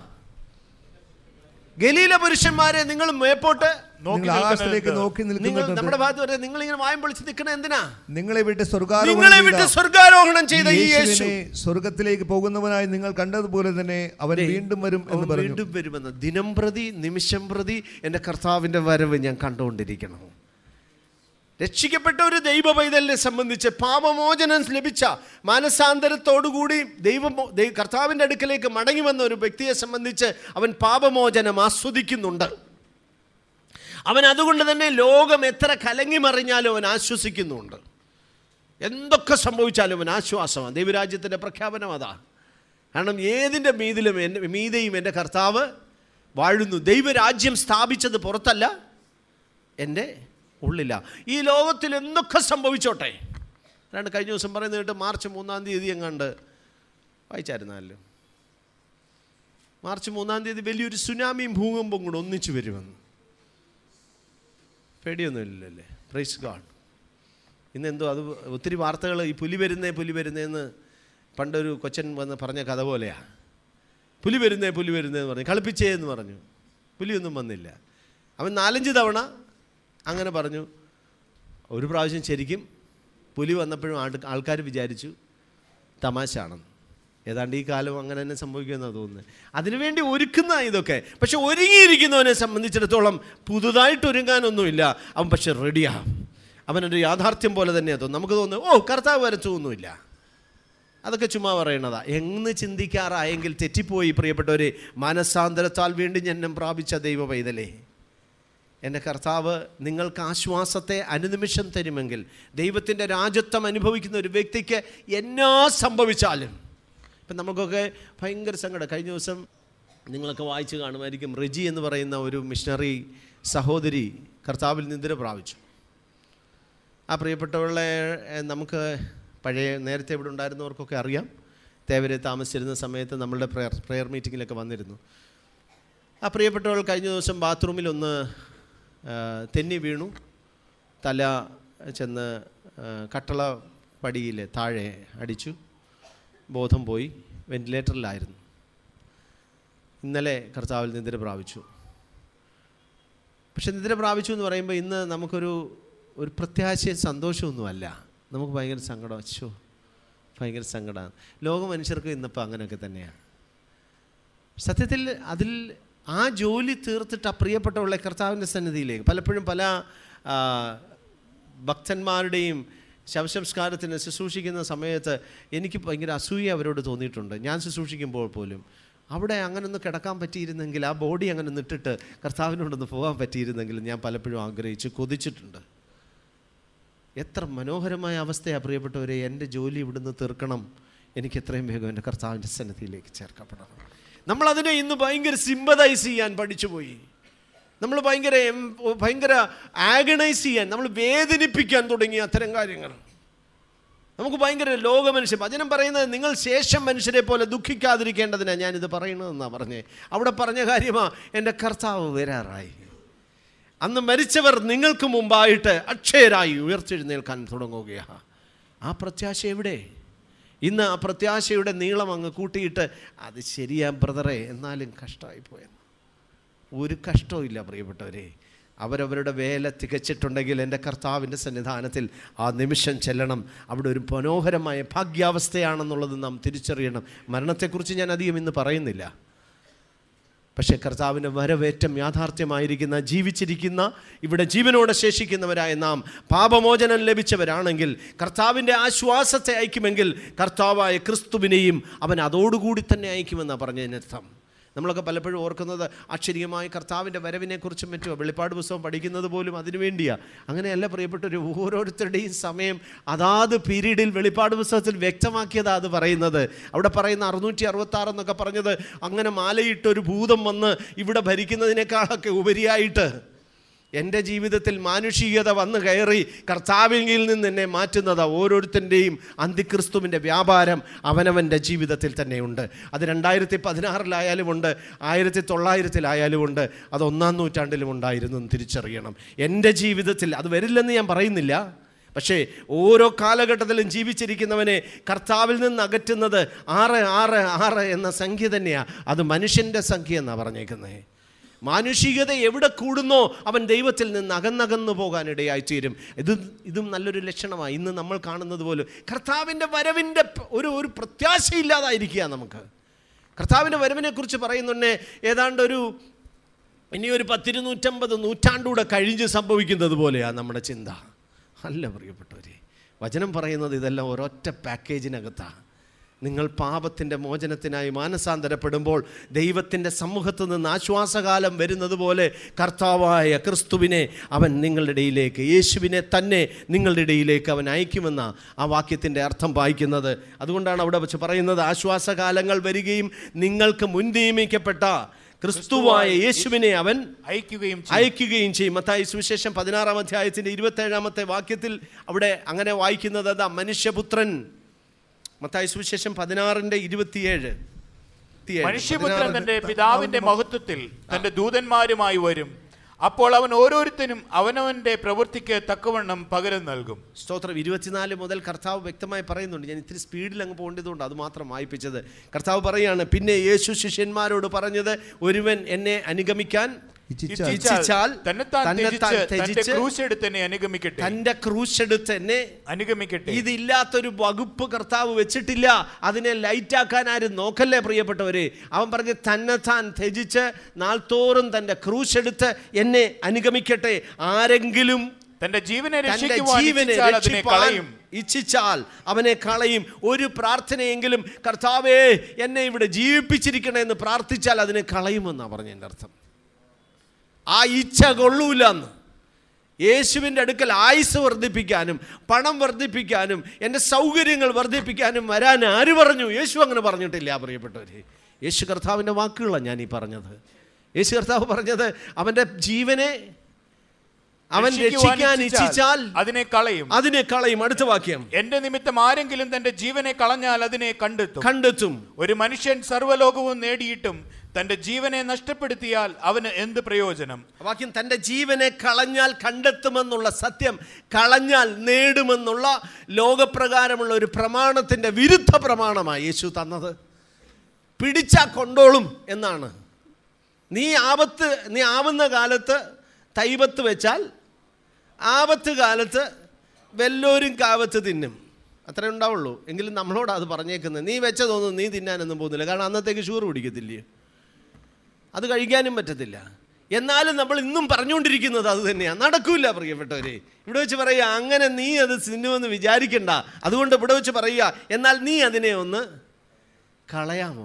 S1: ഗലീല പുരുഷന്മാരെ നിങ്ങൾ മേപ്പോട്ട്
S3: നോക്കി
S2: നിങ്ങൾ ആകാശത്തിലേക്ക്
S3: നിൽക്കുന്നത്
S2: നോക്കി
S1: നിങ്ങൾ
S2: നിൽക്കുന്നത്
S1: നമ്മുടെ ഭാഗത്ത് വരെ നിങ്ങൾ ഇങ്ങനെ വായം പൊളിച്ച് നിൽക്കണ എന്തിനാ
S2: നിങ്ങളെ വിട്ട്
S1: നിങ്ങളെ
S2: സ്വർഗാരോഹണം
S1: വിട്ട്
S2: ചെയ്ത
S1: സ്വർഗാരോഹണം ചെയ്ത
S2: ഈ
S1: ഈ യേശു
S2: യേശുവിനെ സ്വർഗത്തിലേക്ക് പോകുന്നവനായി നിങ്ങൾ കണ്ടതുപോലെ തന്നെ അവൻ വീണ്ടും വരും എന്ന്
S1: അവൻ
S2: പറഞ്ഞു
S1: വീണ്ടും വരുമെന്ന് ദിനം പ്രതി നിമിഷം പ്രതി എൻ്റെ കർത്താവിൻ്റെ വരവ് ഞാൻ കണ്ടുകൊണ്ടിരിക്കണം രക്ഷിക്കപ്പെട്ട ഒരു ദൈവ പൈതലിനെ സംബന്ധിച്ച് പാപമോചനം ലഭിച്ച മാനസാന്തരത്തോടുകൂടി ദൈവം ദൈ- കർത്താവിൻ്റെ അടുക്കലേക്ക് മടങ്ങി വന്ന ഒരു വ്യക്തിയെ സംബന്ധിച്ച് അവൻ പാപമോചനം ആസ്വദിക്കുന്നുണ്ട് അവൻ അതുകൊണ്ട് തന്നെ ലോകം എത്ര കലങ്ങി മറിഞ്ഞാലും അവൻ ആശ്വസിക്കുന്നുണ്ട് എന്തൊക്കെ സംഭവിച്ചാലും അവൻ ആശ്വാസമാണ് ദൈവരാജ്യത്തിൻ്റെ പ്രഖ്യാപനം അതാ കാരണം ഏതിൻ്റെ മീതിലും എൻ്റെ മീതെയും എൻ്റെ കർത്താവ് വാഴുന്നു ദൈവരാജ്യം സ്ഥാപിച്ചത് പുറത്തല്ല എൻ്റെ ഉള്ളില്ല ഈ ലോകത്തിൽ എന്തൊക്കെ സംഭവിച്ചോട്ടെ അതാണ് കഴിഞ്ഞ ദിവസം പറയുന്നത് കേട്ട് മാർച്ച് മൂന്നാം തീയതി എങ്ങാണ്ട് വായിച്ചായിരുന്നല്ലോ മാർച്ച് മൂന്നാം തീയതി വലിയൊരു സുനാമിയും ഭൂകമ്പവും കൂടെ ഒന്നിച്ചു വരുമെന്ന് പേടിയൊന്നുമില്ലല്ലേ പ്രൈസ് ഗാഡ് ഇന്ന് എന്തോ അത് ഒത്തിരി വാർത്തകൾ ഈ പുലി വരുന്നേ പുലി വരുന്നേന്ന് പണ്ടൊരു കൊച്ചൻ വന്ന് പറഞ്ഞ കഥ പോലെയാ പുലി വരുന്നേ പുലി വരുന്നേ എന്ന് പറഞ്ഞു കളിപ്പിച്ചേ എന്ന് പറഞ്ഞു പുലിയൊന്നും വന്നില്ല അവൻ നാലഞ്ച് തവണ അങ്ങനെ പറഞ്ഞു ഒരു പ്രാവശ്യം ശരിക്കും പുലി വന്നപ്പോഴും ആൾക്കാർ വിചാരിച്ചു തമാശയാണെന്ന് ഏതാണ്ട് ഈ കാലം അങ്ങനെ തന്നെ സംഭവിക്കുമെന്നാണ് തോന്നുന്നത് അതിനുവേണ്ടി ഒരുക്കുന്ന ഇതൊക്കെ പക്ഷെ ഒരുങ്ങിയിരിക്കുന്നവനെ സംബന്ധിച്ചിടത്തോളം പുതുതായിട്ട് ഒരുങ്ങാനൊന്നുമില്ല അവൻ പക്ഷെ റെഡിയാകും അവനൊരു യാഥാർത്ഥ്യം പോലെ തന്നെയാണ് തോന്നുന്നത് നമുക്ക് തോന്നുന്നു ഓ കർത്താവ് വരച്ചൊന്നുമില്ല അതൊക്കെ ചുമ്മാ പറയണതാ എന്ന് ചിന്തിക്കാറായെങ്കിൽ തെറ്റിപ്പോയി പ്രിയപ്പെട്ടവരെ മനസ്സാന്തരത്താൽ വീണ്ടും ജന്മം പ്രാപിച്ച ദൈവ പൈതലേ എൻ്റെ കർത്താവ് നിങ്ങൾക്ക് ആശ്വാസത്തെ അനുനിമിഷം തരുമെങ്കിൽ ദൈവത്തിൻ്റെ രാജ്യത്വം അനുഭവിക്കുന്ന ഒരു വ്യക്തിക്ക് എന്നാ സംഭവിച്ചാലും ഇപ്പം നമുക്കൊക്കെ ഭയങ്കര സങ്കടം കഴിഞ്ഞ ദിവസം നിങ്ങളൊക്കെ വായിച്ചു കാണുമായിരിക്കും റിജി എന്ന് പറയുന്ന ഒരു മിഷണറി സഹോദരി കർത്താവിൽ നിന്ദിര പ്രാപിച്ചു ആ പ്രിയപ്പെട്ടവളെ എഹ്, നമുക്ക് പഴയ നേരത്തെ ഇവിടെ ഉണ്ടായിരുന്നവർക്കൊക്കെ അറിയാം തേവരെ താമസിച്ചിരുന്ന സമയത്ത് നമ്മളുടെ പ്രെയർ പ്രെയർ മീറ്റിങ്ങിലൊക്കെ വന്നിരുന്നു ആ പ്രിയപ്പെട്ടവൾ കഴിഞ്ഞ ദിവസം ബാത്റൂമിൽ ഒന്ന് ആ, തെന്നി വീണു തല ചെന്ന് ആ, കട്ടള പടിയിൽ താഴെ അടിച്ചു ബോധം പോയി വെന്റിലേറ്ററിലായിരുന്നു ഇന്നലെ കർത്താവിൽ നിദ്ര പ്രാപിച്ചു പക്ഷെ നിദ്ര പ്രാപിച്ചു എന്ന് പറയുമ്പോൾ ഇന്ന് നമുക്കൊരു ഒരു പ്രത്യാശയും സന്തോഷമൊന്നുമല്ല നമുക്ക് ഭയങ്കര സങ്കടം അച്ഛോ ഭയങ്കര സങ്കടമാണ് ലോക മനുഷ്യർക്ക് ഇന്നിപ്പോൾ അങ്ങനെയൊക്കെ തന്നെയാണ് സത്യത്തിൽ അതിൽ ആ ജോലി തീർത്തിട്ട് ആ പ്രിയപ്പെട്ടവളെ കർത്താവിൻ്റെ സന്നിധിയിലേക്ക് പലപ്പോഴും പല ആ, ഭക്തന്മാരുടെയും ശവസംസ്കാരത്തിന് ശുശ്രൂഷിക്കുന്ന സമയത്ത് എനിക്ക് ഭയങ്കര അസൂയ അവരോട് തോന്നിയിട്ടുണ്ട് ഞാൻ ശുശ്രൂഷിക്കുമ്പോൾ പോലും അവിടെ അങ്ങനെ ഒന്ന് കിടക്കാൻ പറ്റിയിരുന്നെങ്കിൽ ആ ബോഡി അങ്ങനെ ഒന്ന് ഇട്ടിട്ട് കർത്താവിനോടൊന്ന് പോകാൻ പറ്റിയിരുന്നെങ്കിൽ ഞാൻ പലപ്പോഴും ആഗ്രഹിച്ച് കൊതിച്ചിട്ടുണ്ട് എത്ര മനോഹരമായ അവസ്ഥയാണ് പ്രിയപ്പെട്ടവരെ എൻ്റെ ജോലി ഇവിടുന്ന് തീർക്കണം എനിക്ക് എത്രയും വേഗം എൻ്റെ കർത്താവിൻ്റെ സന്നിധിയിലേക്ക് ചേർക്കപ്പെടണം നമ്മളതിനെ ഇന്ന് ഭയങ്കര സിമ്പതൈസ് ചെയ്യാൻ പഠിച്ചുപോയി നമ്മൾ ഭയങ്കര എം- ഭയങ്കര ആഗണൈസ് ചെയ്യാൻ നമ്മൾ വേദനിപ്പിക്കാൻ തുടങ്ങി അത്തരം കാര്യങ്ങൾ നമുക്ക് ഭയങ്കര ലോകമനുഷ്യൻ വചനം പറയുന്നത് നിങ്ങൾ ശേഷം മനുഷ്യരെ പോലെ ദുഃഖിക്കാതിരിക്കേണ്ടതിനാണ് ഞാനിത് പറയണതെന്നാണ് പറഞ്ഞേ അവിടെ പറഞ്ഞ കാര്യമാ എൻ്റെ കർത്താവ് വരാറായി അന്ന് മരിച്ചവർ നിങ്ങൾക്ക് മുമ്പായിട്ട് അക്ഷയരായി ഉയർത്തെഴുന്നേൽക്കാൻ തുടങ്ങുകയാണ് ആ പ്രത്യാശ എവിടെ ഇന്ന് ആ പ്രത്യാശയുടെ നീളം അങ്ങ് കൂട്ടിയിട്ട് അത് ശരിയാ ബ്രദറെ എന്നാലും കഷ്ടമായി പോയെന്ന് ഒരു കഷ്ടവും ഇല്ല പ്രിയപ്പെട്ടവരെ അവരവരുടെ വേല തികച്ചിട്ടുണ്ടെങ്കിൽ എൻ്റെ കർത്താവിൻ്റെ സന്നിധാനത്തിൽ ആ നിമിഷം ചെല്ലണം അവിടെ ഒരു മനോഹരമായ ഭാഗ്യാവസ്ഥയാണെന്നുള്ളത് നാം തിരിച്ചറിയണം മരണത്തെക്കുറിച്ച് ഞാൻ അധികം ഇന്ന് പറയുന്നില്ല പക്ഷേ കർത്താവിൻ്റെ വരവേറ്റം യാഥാർത്ഥ്യമായിരിക്കുന്ന ജീവിച്ചിരിക്കുന്ന ഇവിടെ ജീവനോടെ ശേഷിക്കുന്നവരായ നാം പാപമോചനം ലഭിച്ചവരാണെങ്കിൽ കർത്താവിൻ്റെ ആശ്വാസത്തെ അയക്കുമെങ്കിൽ കർത്താവായ ക്രിസ്തുവിനെയും അവൻ അതോടുകൂടി തന്നെ അയക്കുമെന്നാണ് പറഞ്ഞതിനർത്ഥം നമ്മളൊക്കെ പലപ്പോഴും ഓർക്കുന്നത് അക്ഷരീയമായ കർത്താവിൻ്റെ വരവിനെക്കുറിച്ചും മറ്റും വെളിപ്പാട് പുസ്തകം പഠിക്കുന്നത് പോലും അതിനു വേണ്ടിയാണ് അങ്ങനെയല്ല പ്രിയപ്പെട്ടൊരു ഓരോരുത്തരുടെയും സമയം അതാത് പീരീഡിൽ വെളിപ്പാട് പുസ്തകത്തിൽ വ്യക്തമാക്കിയതാണ് അത് പറയുന്നത് അവിടെ പറയുന്ന അറുന്നൂറ്റി അറുപത്താറ് എന്നൊക്കെ പറഞ്ഞത് അങ്ങനെ മാലയിട്ട് ഒരു ഭൂതം വന്ന് ഇവിടെ ഭരിക്കുന്നതിനേക്കാളൊക്കെ ഉപരിയായിട്ട് എൻ്റെ ജീവിതത്തിൽ മാനുഷികത വന്നു കയറി കർത്താവിൽ നിന്ന് എന്നെ മാറ്റുന്നത് ഓരോരുത്തൻ്റെയും അന്തിക്രിസ്തുവിൻ്റെ വ്യാപാരം അവനവൻ്റെ ജീവിതത്തിൽ തന്നെയുണ്ട് അത് രണ്ടായിരത്തി പതിനാറിലായാലും ഉണ്ട് ആയിരത്തി തൊള്ളായിരത്തിലായാലും ഉണ്ട് അത് ഒന്നാം നൂറ്റാണ്ടിലും ഉണ്ടായിരുന്നു എന്ന് തിരിച്ചറിയണം എൻ്റെ ജീവിതത്തിൽ അത് വരില്ലെന്ന് ഞാൻ പറയുന്നില്ല പക്ഷേ ഓരോ കാലഘട്ടത്തിലും ജീവിച്ചിരിക്കുന്നവനെ കർത്താവിൽ നിന്ന് അകറ്റുന്നത് ആറ് ആറ് ആറ് എന്ന സംഖ്യ തന്നെയാണ് അത് മനുഷ്യൻ്റെ സംഖ്യ എന്നാണ് പറഞ്ഞേക്കുന്നത് മാനുഷികത എവിടെ കൂടുന്നോ അവൻ ദൈവത്തിൽ നിന്ന് അകന്നകന്നു പോകാനിടയായിത്തീരും ഇത് ഇതും നല്ലൊരു ലക്ഷണമാണ് ഇന്ന് നമ്മൾ കാണുന്നത് പോലും കർത്താവിൻ്റെ വരവിൻ്റെ പ- ഒരു ഒരു പ്രത്യാശയില്ലാതായിരിക്കുക നമുക്ക് കർത്താവിൻ്റെ വരവിനെക്കുറിച്ച് പറയുന്നുണ്ടേ ഏതാണ്ട് ഒരു ഇനി ഒരു പത്തിരുന്നൂറ്റമ്പത് നൂറ്റാണ്ടൂടെ കഴിഞ്ഞ് സംഭവിക്കുന്നത് പോലെയാണ് നമ്മുടെ ചിന്ത അല്ല പ്രിയപ്പെട്ടവരെ വചനം പറയുന്നത് ഇതെല്ലാം ഒരൊറ്റ പാക്കേജിനകത്താണ് നിങ്ങൾ പാപത്തിൻ്റെ മോചനത്തിനായി മാനസാന്തരപ്പെടുമ്പോൾ ദൈവത്തിൻ്റെ സമൂഹത്തിൽ നിന്ന് ആശ്വാസകാലം വരുന്നത് പോലെ കർത്താവായ ക്രിസ്തുവിനെ അവൻ നിങ്ങളുടെ ഇടയിലേക്ക് യേശുവിനെ തന്നെ നിങ്ങളുടെ ഇടയിലേക്ക് അവൻ അയക്കുമെന്ന ആ വാക്യത്തിൻ്റെ അർത്ഥം വായിക്കുന്നത് അതുകൊണ്ടാണ് അവിടെ വെച്ച് പറയുന്നത് ആശ്വാസകാലങ്ങൾ വരികയും നിങ്ങൾക്ക് മുൻ നിയമിക്കപ്പെട്ട ക്രിസ്തുവായ യേശുവിനെ അവൻ
S3: അയക്കുകയും ചെയ്യും
S1: അയക്കുകയും ചെയ്യും മത്തായി സുവിശേഷം പതിനാറാം അധ്യായത്തിൻ്റെ ഇരുപത്തേഴാമത്തെ വാക്യത്തിൽ അവിടെ അങ്ങനെ വായിക്കുന്നത് അതാ മനുഷ്യപുത്രൻ മത്തായി സുവിശേഷം പതിനാറിൻ്റെ ഇരുപത്തിയേഴ് ഇരുപത്തിയേഴ്.
S3: മനുഷ്യപുത്രൻ
S1: പതിനാറ്.
S3: തന്റെ പിതാവിന്റെ മഹത്വത്തിൽ തന്റെ ദൂതന്മാരുമായി വരും അപ്പോൾ അവൻ ഓരോരുത്തരും അവനവന്റെ പ്രവൃത്തിക്ക് തക്കവണ്ണം പകരം നൽകും
S1: സ്തോത്രം ഇരുപത്തിനാല് മുതൽ കർത്താവ് വ്യക്തമായി പറയുന്നുണ്ട് ഞാൻ ഇത്തിരി സ്പീഡിൽ അങ്ങ് പോകേണ്ടതുകൊണ്ട് അത് മാത്രം വായിപ്പിച്ചത് കർത്താവ് പറയാണ് പിന്നെ യേശു ശിഷ്യന്മാരോട് പറഞ്ഞത് ഒരുവൻ എന്നെ അനുഗമിക്കാൻ
S2: ഇച്ഛിച്ചാൽ
S1: ഇച്ഛിച്ചാൽ
S3: തന്നെത്താൻ
S1: തന്നെത്താൻ
S3: ത്യജിച്ച് തന്റെ
S1: ത്യജിച്ച്
S3: ക്രൂശ് എടുത്ത് എന്നെ അനുഗമിക്കട്ടെ
S1: തൻ്റെ ക്രൂശ് എടുത്ത് എന്നെ
S3: അനുഗമിക്കട്ടെ
S1: ഇതില്ലാത്തൊരു വകുപ്പ് കർത്താവ് വെച്ചിട്ടില്ല അതിനെ ലൈറ്റാക്കാൻ ആരും നോക്കല്ലേ പ്രിയപ്പെട്ടവരെ അവൻ പറഞ്ഞ് തന്നെത്താൻ ത്യജിച്ച് നാൾത്തോറും തൻ്റെ ക്രൂശ് എടുത്ത് എന്നെ അനുഗമിക്കട്ടെ ആരെങ്കിലും
S3: തന്റെ ജീവനെ
S1: തൻ്റെ
S3: രക്ഷിക്കുവാൻ
S1: ജീവനെ
S3: ഇച്ഛിച്ചാൽ അതിനെ
S1: രക്ഷിപ്പാൻ
S3: കളയും
S1: ഇച്ഛിച്ചാൽ അവനെ കളയും ഒരു പ്രാർത്ഥനയെങ്കിലും കർത്താവേ എന്നെ ഇവിടെ ജീവിപ്പിച്ചിരിക്കണേ എന്ന് പ്രാർത്ഥിച്ചാൽ അതിനെ കളയുമെന്നാണ് പറഞ്ഞതിൻ്റെ അർത്ഥം ആ ഇച്ഛ കൊള്ളൂലെന്ന് യേശുവിൻ്റെ അടുക്കൽ ആയുസ് വർദ്ധിപ്പിക്കാനും പണം വർദ്ധിപ്പിക്കാനും എൻ്റെ സൗകര്യങ്ങൾ വർദ്ധിപ്പിക്കാനും വരാൻ ആര് പറഞ്ഞു യേശു അങ്ങനെ പറഞ്ഞിട്ടില്ല പ്രിയപ്പെട്ടവരെ യേശു കർത്താവിൻ്റെ വാക്കുകളാണ് ഞാൻ ഈ പറഞ്ഞത് യേശു കർത്താവ് പറഞ്ഞത് അവൻ്റെ ജീവനെ അവൻ രക്ഷിക്കാൻ ഇച്ഛിച്ചാൽ
S3: അതിനെ കളയും
S1: അതിനെ കളയും അടുത്ത വാക്യം
S3: എന്റെ നിമിത്തം ആരെങ്കിലും തന്റെ ജീവനെ കളഞ്ഞാൽ അതിനെ കണ്ടെത്തും
S1: കണ്ടെത്തും
S3: ഒരു മനുഷ്യൻ സർവ്വലോകവും നേടിയിട്ടും തന്റെ ജീവനെ നഷ്ടപ്പെടുത്തിയാൽ അവന് എന്ത് പ്രയോജനം
S1: വാക്യം തൻ്റെ ജീവനെ കളഞ്ഞാൽ കണ്ടെത്തുമെന്നുള്ള സത്യം കളഞ്ഞാൽ നേടുമെന്നുള്ള ലോകപ്രകാരമുള്ള ഒരു പ്രമാണത്തിൻ്റെ വിരുദ്ധ പ്രമാണമാണ് യേശു തന്നത് പിടിച്ചാ കൊണ്ടോളും എന്നാണ് നീ ആപത്ത് നീ ആവുന്ന കാലത്ത് തൈപത്ത് വെച്ചാൽ ആപത്ത് കാലത്ത് വല്ലോരും കാവത്ത് തിന്നും അത്രേ ഉണ്ടാവുള്ളൂ എങ്കിലും നമ്മളോട് അത് പറഞ്ഞേക്കുന്നത് നീ വെച്ചതൊന്നും നീ തിന്നാനൊന്നും പോകുന്നില്ല കാരണം അന്നത്തേക്ക് ഷൂർ പിടിക്കത്തില്ലേ അത് കഴിക്കാനും പറ്റത്തില്ല എന്നാലും നമ്മൾ ഇന്നും പറഞ്ഞുകൊണ്ടിരിക്കുന്നത് അത് തന്നെയാണ് നടക്കൂല പ്രിയപ്പെട്ടവരെ ഇവിടെ വെച്ച് പറയുക അങ്ങനെ നീ അത് തിന്നുമെന്ന് വിചാരിക്കണ്ട അതുകൊണ്ട് ഇവിടെ വെച്ച് പറയുക എന്നാൽ നീ അതിനെ ഒന്ന് കളയാമോ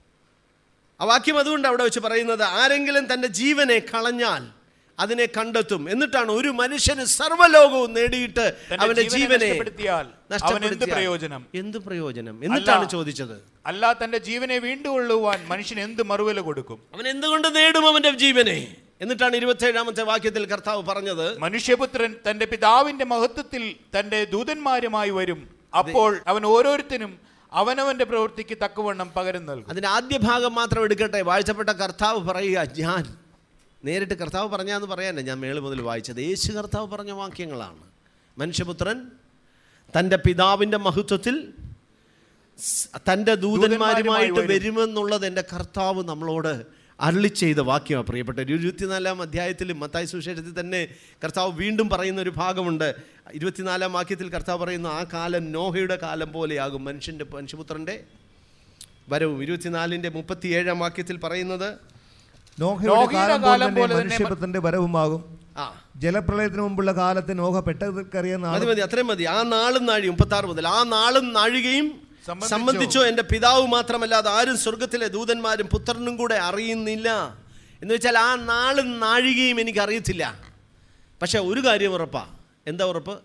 S1: ആ വാക്യം അതുകൊണ്ട് അവിടെ വെച്ച് പറയുന്നത് ആരെങ്കിലും തൻ്റെ ജീവനെ കളഞ്ഞാൽ അതിനെ കണ്ടെത്തും എന്നിട്ടാണ് ഒരു മനുഷ്യന് സർവ്വലോകവും നേടിയിട്ട്
S3: തന്റെ
S1: അവന്റെ
S3: ജീവനെ
S1: ജീവനെ
S3: നഷ്ടപ്പെടുത്തിയാൽ അവന് എന്ത്
S1: നഷ്ടപ്പെടുത്തിയാൽ
S3: പ്രയോജനം
S1: എന്ത് പ്രയോജനം എന്നിട്ടാണ്
S3: അല്ല.
S1: ചോദിച്ചത്
S3: അല്ല തന്റെ ജീവനെ വീണ്ടുകൊള്ളുവാൻ മനുഷ്യൻ എന്ത് മറുവില കൊടുക്കും
S1: അവൻ എന്തുകൊണ്ട് നേടും അവന്റെ ജീവനെ എന്നിട്ടാണ് ഇരുപത്തേഴാമത്തെ വാക്യത്തിൽ കർത്താവ് പറഞ്ഞത്
S3: മനുഷ്യപുത്രൻ തന്റെ പിതാവിന്റെ മഹത്വത്തിൽ തന്റെ ദൂതന്മാരുമായി വരും അപ്പോൾ അവൻ ഓരോരുത്തരും അവനവന്റെ പ്രവൃത്തിക്ക് തക്കവണ്ണം പകരം നൽകും
S1: അതിന്റെ ആദ്യ ഭാഗം മാത്രം എടുക്കട്ടെ വാഴ്ചപ്പെട്ട കർത്താവ് പറയുക ഞാൻ നേരിട്ട് കർത്താവ് പറഞ്ഞാന്ന് പറയാനല്ല ഞാൻ മേള് മുതൽ വായിച്ചത് യേശു കർത്താവ് പറഞ്ഞ വാക്യങ്ങളാണ് മനുഷ്യപുത്രൻ തൻ്റെ പിതാവിൻ്റെ മഹത്വത്തിൽ സ് തൻ്റെ ദൂതന്മാരുമായിട്ട്
S3: വരും.
S1: വരുമെന്നുള്ളത് എൻ്റെ കർത്താവ് നമ്മളോട് അരളി ചെയ്ത വാക്യമാണ് പ്രിയപ്പെട്ട ഒരു ഇരുപത്തിനാലാം അധ്യായത്തിൽ മത്തായി സുവിശേഷത്തിൽ തന്നെ കർത്താവ് വീണ്ടും പറയുന്ന ഒരു ഭാഗമുണ്ട് ഇരുപത്തിനാലാം വാക്യത്തിൽ കർത്താവ് പറയുന്നു ആ കാലം നോഹയുടെ കാലം പോലെയാകും മനുഷ്യൻ്റെ മനുഷ്യപുത്രൻ്റെ വരവും ഇരുപത്തിനാലിൻ്റെ മുപ്പത്തിയേഴാം വാക്യത്തിൽ പറയുന്നത്
S2: നോഹയുടെ
S3: നോഹയുടെ
S2: കാലം
S3: കാലം
S2: പോലെ
S3: പോലെ
S2: തന്നെ
S3: തന്നെ
S2: മനുഷ്യപുത്രന്റെ വരവുമാകും
S1: ആ
S2: ജലപ്രളയത്തിന് മുമ്പുള്ള കാലത്ത് നോഹ പെട്ടകറിയുന്ന
S1: മതി മതി അത്രയും മതി ആ നാളും നാഴിയും മുപ്പത്താറ് മുതൽ ആ നാളും നാഴികയും
S3: സംബന്ധിച്ചോ?
S1: സംബന്ധിച്ചോ എൻ്റെ പിതാവ് മാത്രമല്ലാതെ ആരും സ്വർഗത്തിലെ ദൂതന്മാരും പുത്രനും കൂടെ അറിയുന്നില്ല എന്ന് വെച്ചാൽ ആ നാളും നാഴികയും എനിക്ക് അറിയത്തില്ല പക്ഷെ ഒരു കാര്യം ഉറപ്പാ എന്താ ഉറപ്പ്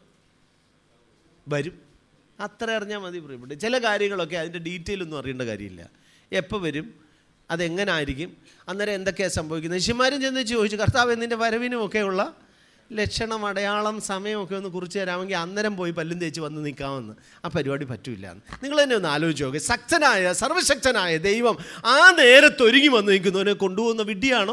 S1: വരും അത്ര അറിഞ്ഞാൽ മതി പ്രിയപ്പെട്ട ചില കാര്യങ്ങളൊക്കെ അതിൻ്റെ ഡീറ്റെയിൽ ഒന്നും അറിയേണ്ട കാര്യമില്ല എപ്പോൾ വരും അതെങ്ങനെ ആയിരിക്കും അന്നേരം എന്തൊക്കെയാണ് സംഭവിക്കുന്നത് ശിഷ്യന്മാരും ചെന്ന് ചോദിച്ചു കർത്താവ് നിൻ്റെ വരവിനുമൊക്കെയുള്ള ലക്ഷണം അടയാളം സമയമൊക്കെ ഒന്ന് കുറിച്ച് തരാമെങ്കിൽ അന്നേരം പോയി പല്ലും തേച്ച് വന്ന് നിൽക്കാമെന്ന് ആ പരിപാടി പറ്റൂല എന്ന് നിങ്ങൾ തന്നെ ഒന്ന് ആലോചിച്ച് നോക്കുക ശക്തനായ സർവശക്തനായ ദൈവം ആ നേരത്ത് ഒരുങ്ങി വന്ന് നിൽക്കുന്നവനെ കൊണ്ടുപോകുന്ന വിഡ്ഢിയാണോ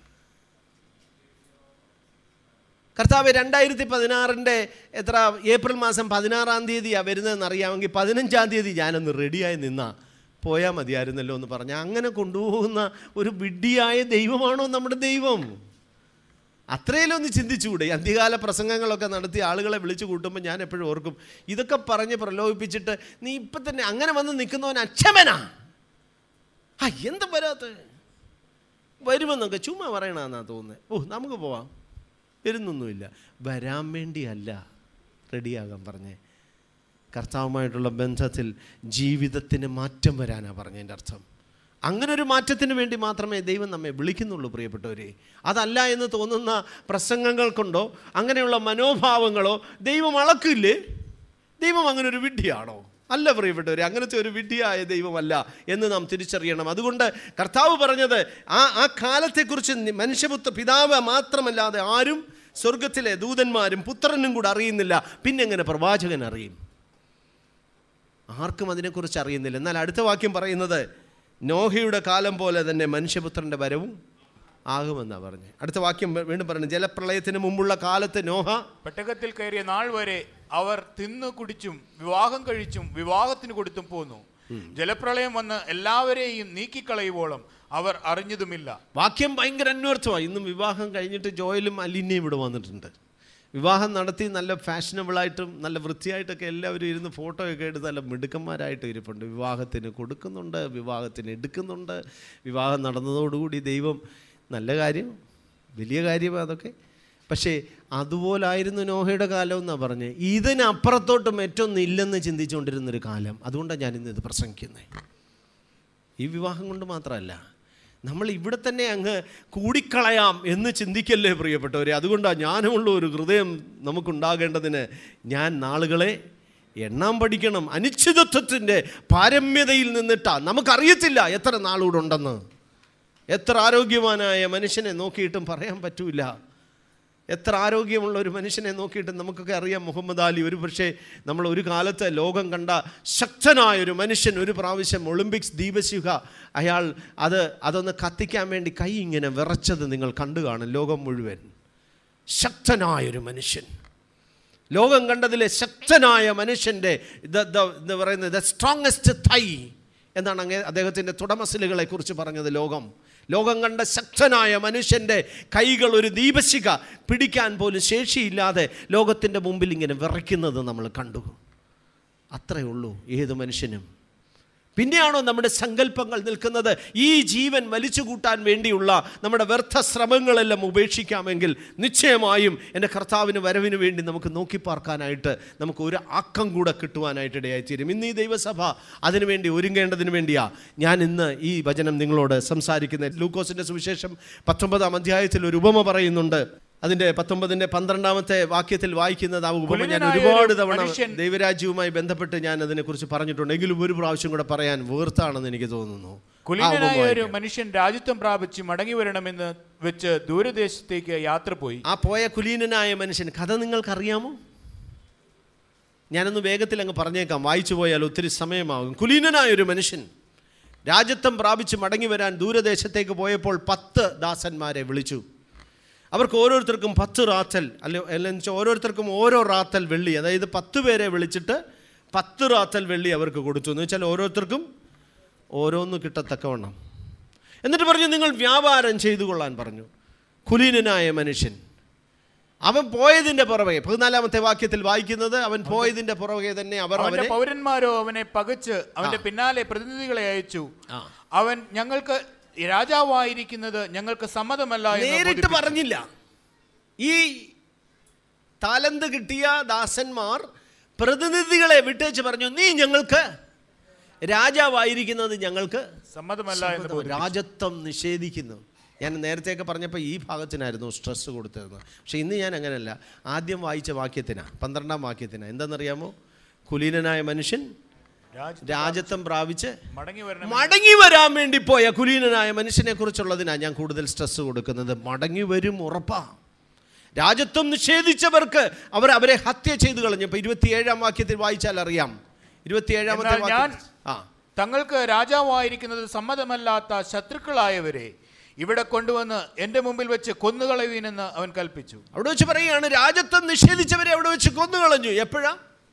S1: കർത്താവ് രണ്ടായിരത്തി പതിനാറിൻ്റെ എത്ര ഏപ്രിൽ മാസം പതിനാറാം തീയതിയാണ് വരുന്നതെന്ന് അറിയാമെങ്കിൽ പതിനഞ്ചാം തീയതി ഞാനൊന്ന് റെഡിയായി നിന്നാ പോയാൽ മതിയായിരുന്നല്ലോ എന്ന് പറഞ്ഞ അങ്ങനെ കൊണ്ടുപോകുന്ന ഒരു വിഡ്ഢിയായ ദൈവമാണോ നമ്മുടെ ദൈവം അത്രയിലും ഒന്ന് ചിന്തിച്ചുകൂടെ ഈ അന്ത്യകാല പ്രസംഗങ്ങളൊക്കെ നടത്തി ആളുകളെ വിളിച്ചു കൂട്ടുമ്പോൾ ഞാൻ എപ്പോഴും ഓർക്കും ഇതൊക്കെ പറഞ്ഞ് പ്രലോഭിപ്പിച്ചിട്ട് നീ ഇപ്പം തന്നെ അങ്ങനെ വന്ന് നിൽക്കുന്നവൻ അക്ഷമനാ ആ എന്താ വരാത്ത വരുമെന്നൊക്കെ ചുമ്മാ പറയണമെന്നാ തോന്നുന്നത് ഓ നമുക്ക് പോവാം വരുന്നൊന്നുമില്ല വരാൻ വേണ്ടിയല്ല റെഡിയാകാൻ പറഞ്ഞേ കർത്താവുമായിട്ടുള്ള ബന്ധത്തിൽ ജീവിതത്തിന് മാറ്റം വരാനാണ് പറഞ്ഞതിൻ്റെ അർത്ഥം അങ്ങനെ ഒരു മാറ്റത്തിന് വേണ്ടി മാത്രമേ ദൈവം നമ്മെ വിളിക്കുന്നുള്ളൂ പ്രിയപ്പെട്ടവരെ അതല്ല എന്ന് തോന്നുന്ന പ്രസംഗങ്ങൾ കൊണ്ടോ അങ്ങനെയുള്ള മനോഭാവങ്ങളോ ദൈവം അളക്കില്ലേ ദൈവം അങ്ങനെ ഒരു വിഡ്ഢിയാണോ അല്ല പ്രിയപ്പെട്ടവരെ അങ്ങനത്തെ ഒരു വിഡ്ഢിയായ ദൈവമല്ല എന്ന് നാം തിരിച്ചറിയണം അതുകൊണ്ട് കർത്താവ് പറഞ്ഞത് ആ ആ കാലത്തെക്കുറിച്ച് നി- മനുഷ്യപുത്ര പിതാവ് മാത്രമല്ലാതെ ആരും സ്വർഗത്തിലെ ദൂതന്മാരും പുത്രനും കൂടെ അറിയുന്നില്ല പിന്നെ എങ്ങനെ പ്രവാചകൻ അറിയും ആർക്കും അതിനെക്കുറിച്ച് അറിയുന്നില്ല എന്നാൽ അടുത്ത വാക്യം പറയുന്നത് നോഹയുടെ കാലം പോലെ തന്നെ മനുഷ്യപുത്രൻ്റെ വരവും ആകുമെന്നാണ് പറഞ്ഞത് അടുത്ത വാക്യം വീ- വീണ്ടും പറയുന്നത് ജലപ്രളയത്തിന് മുമ്പുള്ള കാലത്ത് നോഹ
S3: പെട്ടകത്തിൽ കയറിയ നാൾ വരെ അവർ തിന്നു കുടിച്ചും വിവാഹം കഴിച്ചും വിവാഹത്തിന് കൊടുത്തും പോന്നു ജലപ്രളയം വന്ന് എല്ലാവരെയും നീക്കിക്കളയുവോളം അവർ അറിഞ്ഞതുമില്ല
S1: വാക്യം ഭയങ്കര അന്വർത്ഥമാണ് ഇന്നും വിവാഹം കഴിഞ്ഞിട്ട് ജോയലും അലിനെയും ഇവിടെ വന്നിട്ടുണ്ട് വിവാഹം നടത്തി നല്ല ഫാഷനബിളായിട്ടും നല്ല വൃത്തിയായിട്ടൊക്കെ എല്ലാവരും ഇരുന്ന് ഫോട്ടോ ഒക്കെ എടുത്ത് നല്ല മിടുക്കന്മാരായിട്ട് ഇരിപ്പുണ്ട് വിവാഹത്തിന് കൊടുക്കുന്നുണ്ട് വിവാഹത്തിന് എടുക്കുന്നുണ്ട് വിവാഹം നടന്നതോടുകൂടി ദൈവം നല്ല കാര്യം വലിയ കാര്യമാണ് അതൊക്കെ പക്ഷേ അതുപോലായിരുന്നു നോഹയുടെ കാലം എന്നാണ് പറഞ്ഞത് ഇതിനപ്പുറത്തോട്ടും മറ്റൊന്നും ഇല്ലെന്ന് ചിന്തിച്ചുകൊണ്ടിരുന്നൊരു കാലം അതുകൊണ്ടാണ് ഞാനിന്ന് ഇത് പ്രസംഗിക്കുന്നത് ഈ വിവാഹം കൊണ്ട് മാത്രമല്ല നമ്മൾ ഇവിടെ തന്നെ അങ്ങ് കൂടിക്കളയാം എന്ന് ചിന്തിക്കല്ലേ പ്രിയപ്പെട്ടവരെ അതുകൊണ്ടാണ് ജ്ഞാനമുള്ള ഒരു ഹൃദയം നമുക്കുണ്ടാകേണ്ടതിന് ഞാൻ നാളുകളെ എണ്ണാൻ പഠിക്കണം അനിശ്ചിതത്വത്തിൻ്റെ പാരമ്യതയിൽ നിന്നിട്ടാ നമുക്കറിയത്തില്ല എത്ര നാളുകൂടെ ഉണ്ടെന്ന് എത്ര ആരോഗ്യവാനായ മനുഷ്യനെ നോക്കിയിട്ടും പറയാൻ പറ്റൂല എത്ര ആരോഗ്യമുള്ള ഒരു മനുഷ്യനെ നോക്കിയിട്ട് നമുക്കൊക്കെ അറിയാം മുഹമ്മദ് അലി ഒരു പക്ഷേ നമ്മൾ ഒരു കാലത്ത് ലോകം കണ്ട ശക്തനായ ഒരു മനുഷ്യൻ ഒരു പ്രാവശ്യം ഒളിമ്പിക്സ് ദീപശിഖ അയാൾ അത് അതൊന്ന് കത്തിക്കാൻ വേണ്ടി കൈ ഇങ്ങനെ വിറച്ചത് നിങ്ങൾ കണ്ടു കാണും ലോകം മുഴുവൻ ശക്തനായൊരു മനുഷ്യൻ ലോകം കണ്ടതിലെ ശക്തനായ മനുഷ്യൻ്റെ ദ- ദ- എന്താ പറയുന്നത് ദ സ്ട്രോങ്ങസ്റ്റ് തൈ എന്നാണ് അങ്ങേ അദ്ദേഹത്തിൻ്റെ തുടമസിലുകളെ കുറിച്ച് പറഞ്ഞത് ലോകം ലോകം കണ്ട ശക്തനായ മനുഷ്യൻ്റെ കൈകൾ ഒരു ദീപശിഖ പിടിക്കാൻ പോലും ശേഷിയില്ലാതെ ലോകത്തിൻ്റെ മുമ്പിൽ ഇങ്ങനെ വിറയ്ക്കുന്നത് നമ്മൾ കണ്ടു അത്രയേ ഉള്ളൂ ഏത് മനുഷ്യനും പിന്നെയാണോ നമ്മുടെ സങ്കല്പങ്ങൾ നിൽക്കുന്നത് ഈ ജീവൻ വലിച്ചു കൂട്ടാൻ വേണ്ടിയുള്ള നമ്മുടെ വ്യർത്ഥ ശ്രമങ്ങളെല്ലാം ഉപേക്ഷിക്കാമെങ്കിൽ നിശ്ചയമായും എൻ്റെ കർത്താവിന് വരവിന് വേണ്ടി നമുക്ക് നോക്കി പാർക്കാനായിട്ട് നമുക്ക് ഒരു ആക്കം കൂടെ കിട്ടുവാനായിട്ട് ഇടയായിത്തീരും ഇന്ന് ഈ ദൈവസഭ അതിനുവേണ്ടി ഒരുങ്ങേണ്ടതിന് വേണ്ടിയാ ഞാൻ ഇന്ന് ഈ വചനം നിങ്ങളോട് സംസാരിക്കുന്നത് ലൂക്കോസിൻ്റെ സുവിശേഷം പത്തൊമ്പതാം അധ്യായത്തിൽ ഒരു ഉപമ പറയുന്നുണ്ട് അതിൻ്റെ പത്തൊമ്പതിൻ്റെ പന്ത്രണ്ടാമത്തെ വാക്യത്തിൽ വായിക്കുന്നത് ആ ഉപമ ഞാൻ
S3: കുലീനനായ
S1: ഒരുപാട്
S3: ഒരു
S1: തവണ
S3: മനുഷ്യൻ-
S1: ദൈവരാജ്യവുമായി ബന്ധപ്പെട്ട് ഞാൻ അതിനെക്കുറിച്ച് പറഞ്ഞിട്ടുണ്ട് എങ്കിലും ഒരു പ്രാവശ്യം കൂടെ പറയാൻ വേർത്താണെന്ന് എനിക്ക് തോന്നുന്നു ആ
S3: കുലീനനായ
S1: ഉപമ
S3: ഒരു
S1: വായിക്കാം.
S3: മനുഷ്യൻ രാജ്യത്വം പ്രാപിച്ച് മടങ്ങി വരണമെന്ന് വെച്ച് ദൂരദേശത്തേക്ക് യാത്ര പോയി
S1: ആ പോയ കുലീനനായ മനുഷ്യൻ കഥ നിങ്ങൾക്കറിയാമോ ഞാനൊന്ന് വേഗത്തിൽ അങ്ങ് പറഞ്ഞേക്കാം വായിച്ചു പോയാൽ ഒത്തിരി സമയമാകും കുലീനനായ ഒരു മനുഷ്യൻ രാജ്യത്വം പ്രാപിച്ച് മടങ്ങി വരാൻ ദൂരദേശത്തേക്ക് പോയപ്പോൾ പത്ത് ദാസന്മാരെ വിളിച്ചു അവർക്ക് ഓരോരുത്തർക്കും പത്ത് റാത്തൽ അല്ലെ അല്ലെങ്കിൽ വെച്ചാൽ ഓരോരുത്തർക്കും ഓരോ റാത്തൽ വെള്ളി അതായത് പത്ത് പേരെ വിളിച്ചിട്ട് പത്ത് റാത്തൽ വെള്ളി അവർക്ക് കൊടുത്തു എന്ന് വെച്ചാൽ ഓരോരുത്തർക്കും ഓരോന്ന് കിട്ടത്തക്കവണ്ണം എന്നിട്ട് പറഞ്ഞു നിങ്ങൾ വ്യാപാരം ചെയ്തു കൊള്ളാൻ പറഞ്ഞു കുലീനനായ മനുഷ്യൻ അവൻ പോയതിൻ്റെ പുറകെ പതിനാലാമത്തെ വാക്യത്തിൽ വായിക്കുന്നത് അവൻ പോയതിൻ്റെ പുറകെ തന്നെ അവർ
S3: അവന്റെ
S1: അവനെ
S3: പൗരന്മാരോ അവനെ പകച്ച് അവന്റെ പിന്നാലെ പ്രതിനിധികളെ അയച്ചു
S1: ആ.
S3: അവൻ ഞങ്ങൾക്ക് രാജാവായിരിക്കുന്നത് ഞങ്ങൾക്ക് സമ്മതമല്ല എന്ന്
S1: നേരിട്ട്
S3: ബോധിപ്പിച്ചു.
S1: പറഞ്ഞില്ല ഈ താലന്ത് കിട്ടിയ ദാസന്മാർ പ്രതിനിധികളെ വിട്ടേച്ച് പറഞ്ഞു നീ ഞങ്ങൾക്ക് രാജാവായിരിക്കുന്നത് ഞങ്ങൾക്ക്
S3: സമ്മതമല്ല എന്ന് ബോധിപ്പിച്ചു.
S1: രാജത്വം നിഷേധിക്കുന്നു ഞാൻ നേരത്തെയൊക്കെ പറഞ്ഞപ്പോൾ ഈ ഭാഗത്തിനായിരുന്നു സ്ട്രെസ് കൊടുത്തിരുന്നത് പക്ഷേ ഇന്ന് ഞാൻ അങ്ങനെയല്ല ആദ്യം വായിച്ച വാക്യത്തിനാണ് പന്ത്രണ്ടാം വാക്യത്തിനാണ് എന്താണെന്നറിയാമോ കുലീനനായ മനുഷ്യൻ
S3: രാജ്യ-
S1: രാജത്വം പ്രാപിച്ച്
S3: മടങ്ങി വരണം
S1: മടങ്ങി വരാൻ വേണ്ടി പോയ കുലീനനായ മനുഷ്യനെ കുറിച്ചുള്ളതിനാണ് ഞാൻ കൂടുതൽ സ്ട്രെസ് കൊടുക്കുന്നത് മടങ്ങി വരും ഉറപ്പാ രാജത്വം നിഷേധിച്ചവർക്ക് അവർ അവരെ ഹത്യ ചെയ്തു കളഞ്ഞു ഇപ്പൊ ഇരുപത്തിയേഴാം വാക്യത്തിൽ വായിച്ചാൽ അറിയാം ഇരുപത്തിയേഴാമത്തെ
S3: എന്നാൽ ഞാൻ
S1: വാക്യം ആ
S3: തങ്ങൾക്ക് രാജാവായിരിക്കുന്നത് സമ്മതമല്ലാത്ത ശത്രുക്കളായവരെ ഇവിടെ കൊണ്ടുവന്ന് എന്റെ മുമ്പിൽ വെച്ച് കൊന്നുകളയുവീനെന്ന് അവൻ കൽപ്പിച്ചു
S1: അവിടെ വെച്ച് പറയുകയാണ് രാജത്വം നിഷേധിച്ചവരെ അവിടെ വെച്ച് കൊന്നുകളഞ്ഞു എപ്പോഴാ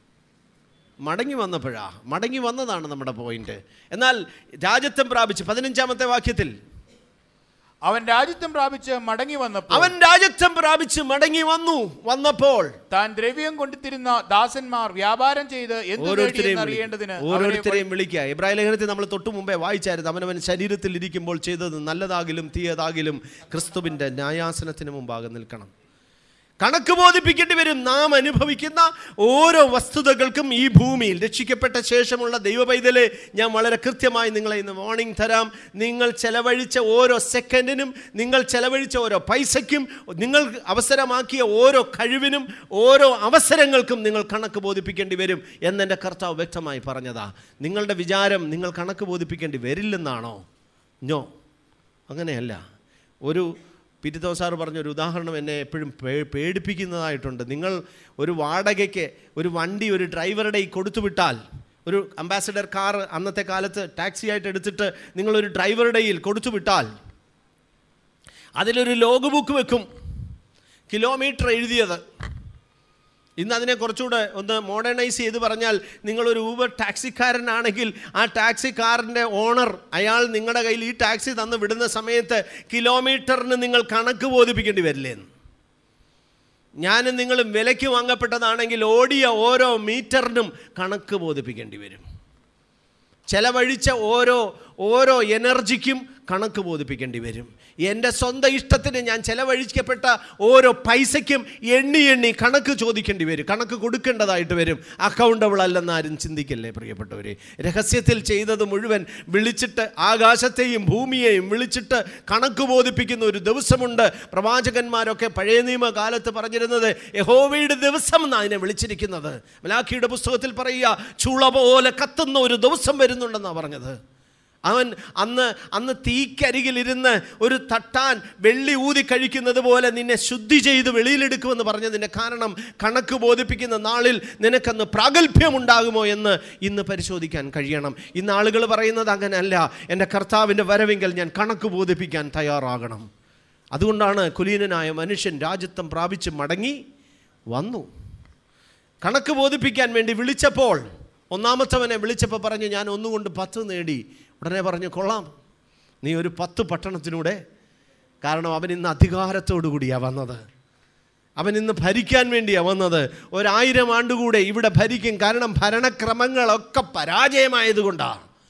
S1: മടങ്ങി വന്നപ്പോഴാ മടങ്ങി വന്നതാണ് നമ്മുടെ പോയിന്റ് എന്നാൽ രാജത്വം പ്രാപിച്ച് പതിനഞ്ചാമത്തെ വാക്യത്തിൽ
S3: അവൻ രാജ്യത്വം പ്രാപിച്ച് മടങ്ങി വന്നപ്പോൾ
S1: അവൻ രാജത്വം പ്രാപിച്ച് മടങ്ങി വന്നു വന്നപ്പോൾ
S3: താൻ ദ്രവ്യം കൊണ്ടുത്തിരുന്ന ദാസന്മാർ വ്യാപാരം ചെയ്ത് എന്ത്
S1: ഓരോരുത്തരെയും
S3: നേടിയെന്ന്
S1: വിളി-
S3: അറിയേണ്ടതിന് അവരെ
S1: ഓരോരുത്തരെയും വിളിക്കുക ഇബ്രാഹിം ലേഖനത്തിൽ നമ്മൾ തൊട്ടു മുമ്പേ വായിച്ചായിരുന്നു അവനവൻ ശരീരത്തിൽ ഇരിക്കുമ്പോൾ ചെയ്തത് നല്ലതാകിലും തീയതാകിലും ക്രിസ്തുവിൻ്റെ ന്യായാസനത്തിന് മുമ്പാകെ നിൽക്കണം കണക്ക് ബോധിപ്പിക്കേണ്ടി വരും നാം അനുഭവിക്കുന്ന ഓരോ വസ്തുതകൾക്കും ഈ ഭൂമിയിൽ രക്ഷിക്കപ്പെട്ട ശേഷമുള്ള ദൈവപൈതലെ ഞാൻ വളരെ കൃത്യമായി നിങ്ങളെ ഇന്ന് വാർണിംഗ് തരാം നിങ്ങൾ ചെലവഴിച്ച ഓരോ സെക്കൻഡിനും നിങ്ങൾ ചെലവഴിച്ച ഓരോ പൈസയ്ക്കും നിങ്ങൾ അവസരമാക്കിയ ഓരോ കഴിവിനും ഓരോ അവസരങ്ങൾക്കും നിങ്ങൾ കണക്ക് ബോധിപ്പിക്കേണ്ടി വരും എന്നെൻ്റെ കർത്താവ് വ്യക്തമായി പറഞ്ഞതാ നിങ്ങളുടെ വിചാരം നിങ്ങൾ കണക്ക് ബോധിപ്പിക്കേണ്ടി വരില്ലെന്നാണോ ഞോ അങ്ങനെയല്ല ഒരു പിറ്റിത്തോ സാറ് പറഞ്ഞൊരു ഉദാഹരണം എന്നെ എപ്പോഴും പേ- പേടിപ്പിക്കുന്നതായിട്ടുണ്ട് നിങ്ങൾ ഒരു വാടകയ്ക്ക് ഒരു വണ്ടി ഒരു ഡ്രൈവറുടെ ഈ കൊടുത്തു വിട്ടാൽ ഒരു അംബാസഡർ കാർ അന്നത്തെ കാലത്ത് ടാക്സി ആയിട്ട് എടുത്തിട്ട് നിങ്ങളൊരു ഡ്രൈവറുടെ കയ്യിൽ കൊടുത്തു വിട്ടാൽ അതിലൊരു ലോഗ് ബുക്ക് വെക്കും കിലോമീറ്റർ എഴുതിയത് ഇന്ന് അതിനെ കുറച്ചുകൂടെ ഒന്ന് മോഡേണൈസ് ചെയ്ത് പറഞ്ഞാൽ നിങ്ങളൊരു ഊബർ ടാക്സിക്കാരനാണെങ്കിൽ ആ ടാക്സി കാറിൻ്റെ ഓണർ അയാൾ നിങ്ങളുടെ കയ്യിൽ ഈ ടാക്സി തന്ന് വിടുന്ന സമയത്ത് കിലോമീറ്ററിന് നിങ്ങൾ കണക്ക് ബോധിപ്പിക്കേണ്ടി വരില്ലേ എന്ന് ഞാനും നിങ്ങളും വിലയ്ക്ക് വാങ്ങപ്പെട്ടതാണെങ്കിൽ ഓടിയ ഓരോ മീറ്ററിനും കണക്ക് ബോധിപ്പിക്കേണ്ടി വരും ചെലവഴിച്ച ഓരോ ഓരോ എനർജിക്കും കണക്ക് ബോധിപ്പിക്കേണ്ടി വരും എൻ്റെ സ്വന്തം ഇഷ്ടത്തിന് ഞാൻ ചെലവഴിക്കപ്പെട്ട ഓരോ പൈസയ്ക്കും എണ്ണി എണ്ണി കണക്ക് ചോദിക്കേണ്ടി വരും കണക്ക് കൊടുക്കേണ്ടതായിട്ട് വരും അക്കൗണ്ടബിൾ അല്ലെന്ന് ആരും ചിന്തിക്കല്ലേ പ്രിയപ്പെട്ടവരെ രഹസ്യത്തിൽ ചെയ്തത് മുഴുവൻ വിളിച്ചിട്ട് ആകാശത്തെയും ഭൂമിയെയും വിളിച്ചിട്ട് കണക്ക് ബോധിപ്പിക്കുന്ന ഒരു ദിവസമുണ്ട് പ്രവാചകന്മാരൊക്കെ പഴയ നിയമ കാലത്ത് പറഞ്ഞിരുന്നത് യഹോവയുടെ ദിവസം എന്നാണ് അതിനെ വിളിച്ചിരിക്കുന്നത് മലാഖിയുടെ പുസ്തകത്തിൽ പറയുക ചുള പോലെ കത്തുന്ന ഒരു ദിവസം വരുന്നുണ്ടെന്നാണ് പറഞ്ഞത് അവൻ അന്ന് അന്ന് തീക്കരികിലിരുന്ന് ഒരു തട്ടാൻ വെള്ളി ഊതി കഴിക്കുന്നത് പോലെ നിന്നെ ശുദ്ധി ചെയ്ത് വെളിയിലെടുക്കുമെന്ന് പറഞ്ഞതിൻ്റെ കാരണം കണക്ക് ബോധിപ്പിക്കുന്ന നാളിൽ നിനക്കന്ന് പ്രാഗൽഭ്യമുണ്ടാകുമോ എന്ന് ഇന്ന് പരിശോധിക്കാൻ കഴിയണം ഇന്ന് ആളുകൾ പറയുന്നത് അങ്ങനെയല്ല എൻ്റെ കർത്താവിൻ്റെ വരവെങ്കിൽ ഞാൻ കണക്ക് ബോധിപ്പിക്കാൻ തയ്യാറാകണം അതുകൊണ്ടാണ് കുലീനനായ മനുഷ്യൻ രാജ്യത്വം പ്രാപിച്ച് മടങ്ങി വന്നു കണക്ക് ബോധിപ്പിക്കാൻ വേണ്ടി വിളിച്ചപ്പോൾ ഒന്നാമത്തവനെ വിളിച്ചപ്പോൾ പറഞ്ഞു ഞാൻ ഒന്നുകൊണ്ട് പത്ത് നേടി ഉടനെ പറഞ്ഞു കൊള്ളാം നീ ഒരു പത്ത് പട്ടണത്തിലൂടെ കാരണം അവൻ ഇന്ന് അധികാരത്തോടു കൂടിയാണ് വന്നത് അവൻ ഇന്ന് ഭരിക്കാൻ വേണ്ടിയാണ് വന്നത് ഒരായിരം ആണ്ടുകൂടെ ഇവിടെ ഭരിക്കും കാരണം ഭരണക്രമങ്ങളൊക്കെ പരാജയമായതുകൊണ്ടാണ്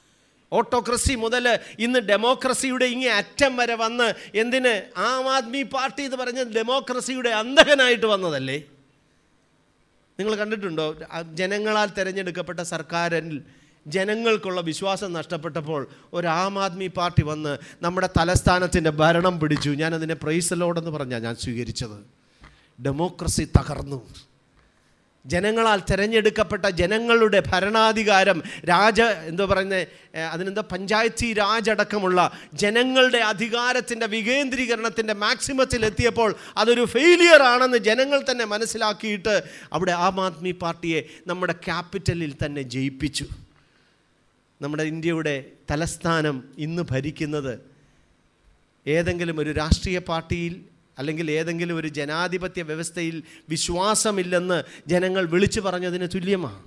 S1: ഓട്ടോക്രസി മുതൽ ഇന്ന് ഡെമോക്രസിയുടെ ഇങ്ങേ അറ്റം വരെ വന്ന് എന്തിന് ആം ആദ്മി പാർട്ടി എന്ന് പറഞ്ഞ ഡെമോക്രസിയുടെ അന്തകനായിട്ട് വന്നതല്ലേ നിങ്ങൾ കണ്ടിട്ടുണ്ടോ ആ ജനങ്ങളാൽ തിരഞ്ഞെടുക്കപ്പെട്ട സർക്കാരിൽ ജനങ്ങൾക്കുള്ള വിശ്വാസം നഷ്ടപ്പെട്ടപ്പോൾ ഒരു ആം ആദ്മി പാർട്ടി വന്ന് നമ്മുടെ തലസ്ഥാനത്തിൻ്റെ ഭരണം പിടിച്ചു ഞാനതിനെ പ്രൈസലോടെന്ന് പറഞ്ഞാൽ ഞാൻ സ്വീകരിച്ചത് ഡെമോക്രസി തകർന്നു ജനങ്ങളാൽ തിരഞ്ഞെടുക്കപ്പെട്ട ജനങ്ങളുടെ ഭരണാധികാരം രാജ എന്തോ പറയുന്നത് അതിനെന്താ പഞ്ചായത്തി രാജ് അടക്കമുള്ള ജനങ്ങളുടെ അധികാരത്തിൻ്റെ വികേന്ദ്രീകരണത്തിൻ്റെ മാക്സിമത്തിൽ എത്തിയപ്പോൾ അതൊരു ഫെയിലിയർ ആണെന്ന് ജനങ്ങൾ തന്നെ മനസ്സിലാക്കിയിട്ട് അവിടെ ആം ആദ്മി പാർട്ടിയെ നമ്മുടെ ക്യാപിറ്റലിൽ തന്നെ ജയിപ്പിച്ചു നമ്മുടെ ഇന്ത്യയുടെ തലസ്ഥാനം ഇന്ന് ഭരിക്കുന്നത് ഏതെങ്കിലും ഒരു രാഷ്ട്രീയ പാർട്ടിയിൽ അല്ലെങ്കിൽ ഏതെങ്കിലും ഒരു ജനാധിപത്യ വ്യവസ്ഥയിൽ വിശ്വാസമില്ലെന്ന് ജനങ്ങൾ വിളിച്ചു പറഞ്ഞതിന് തുല്യമാണ്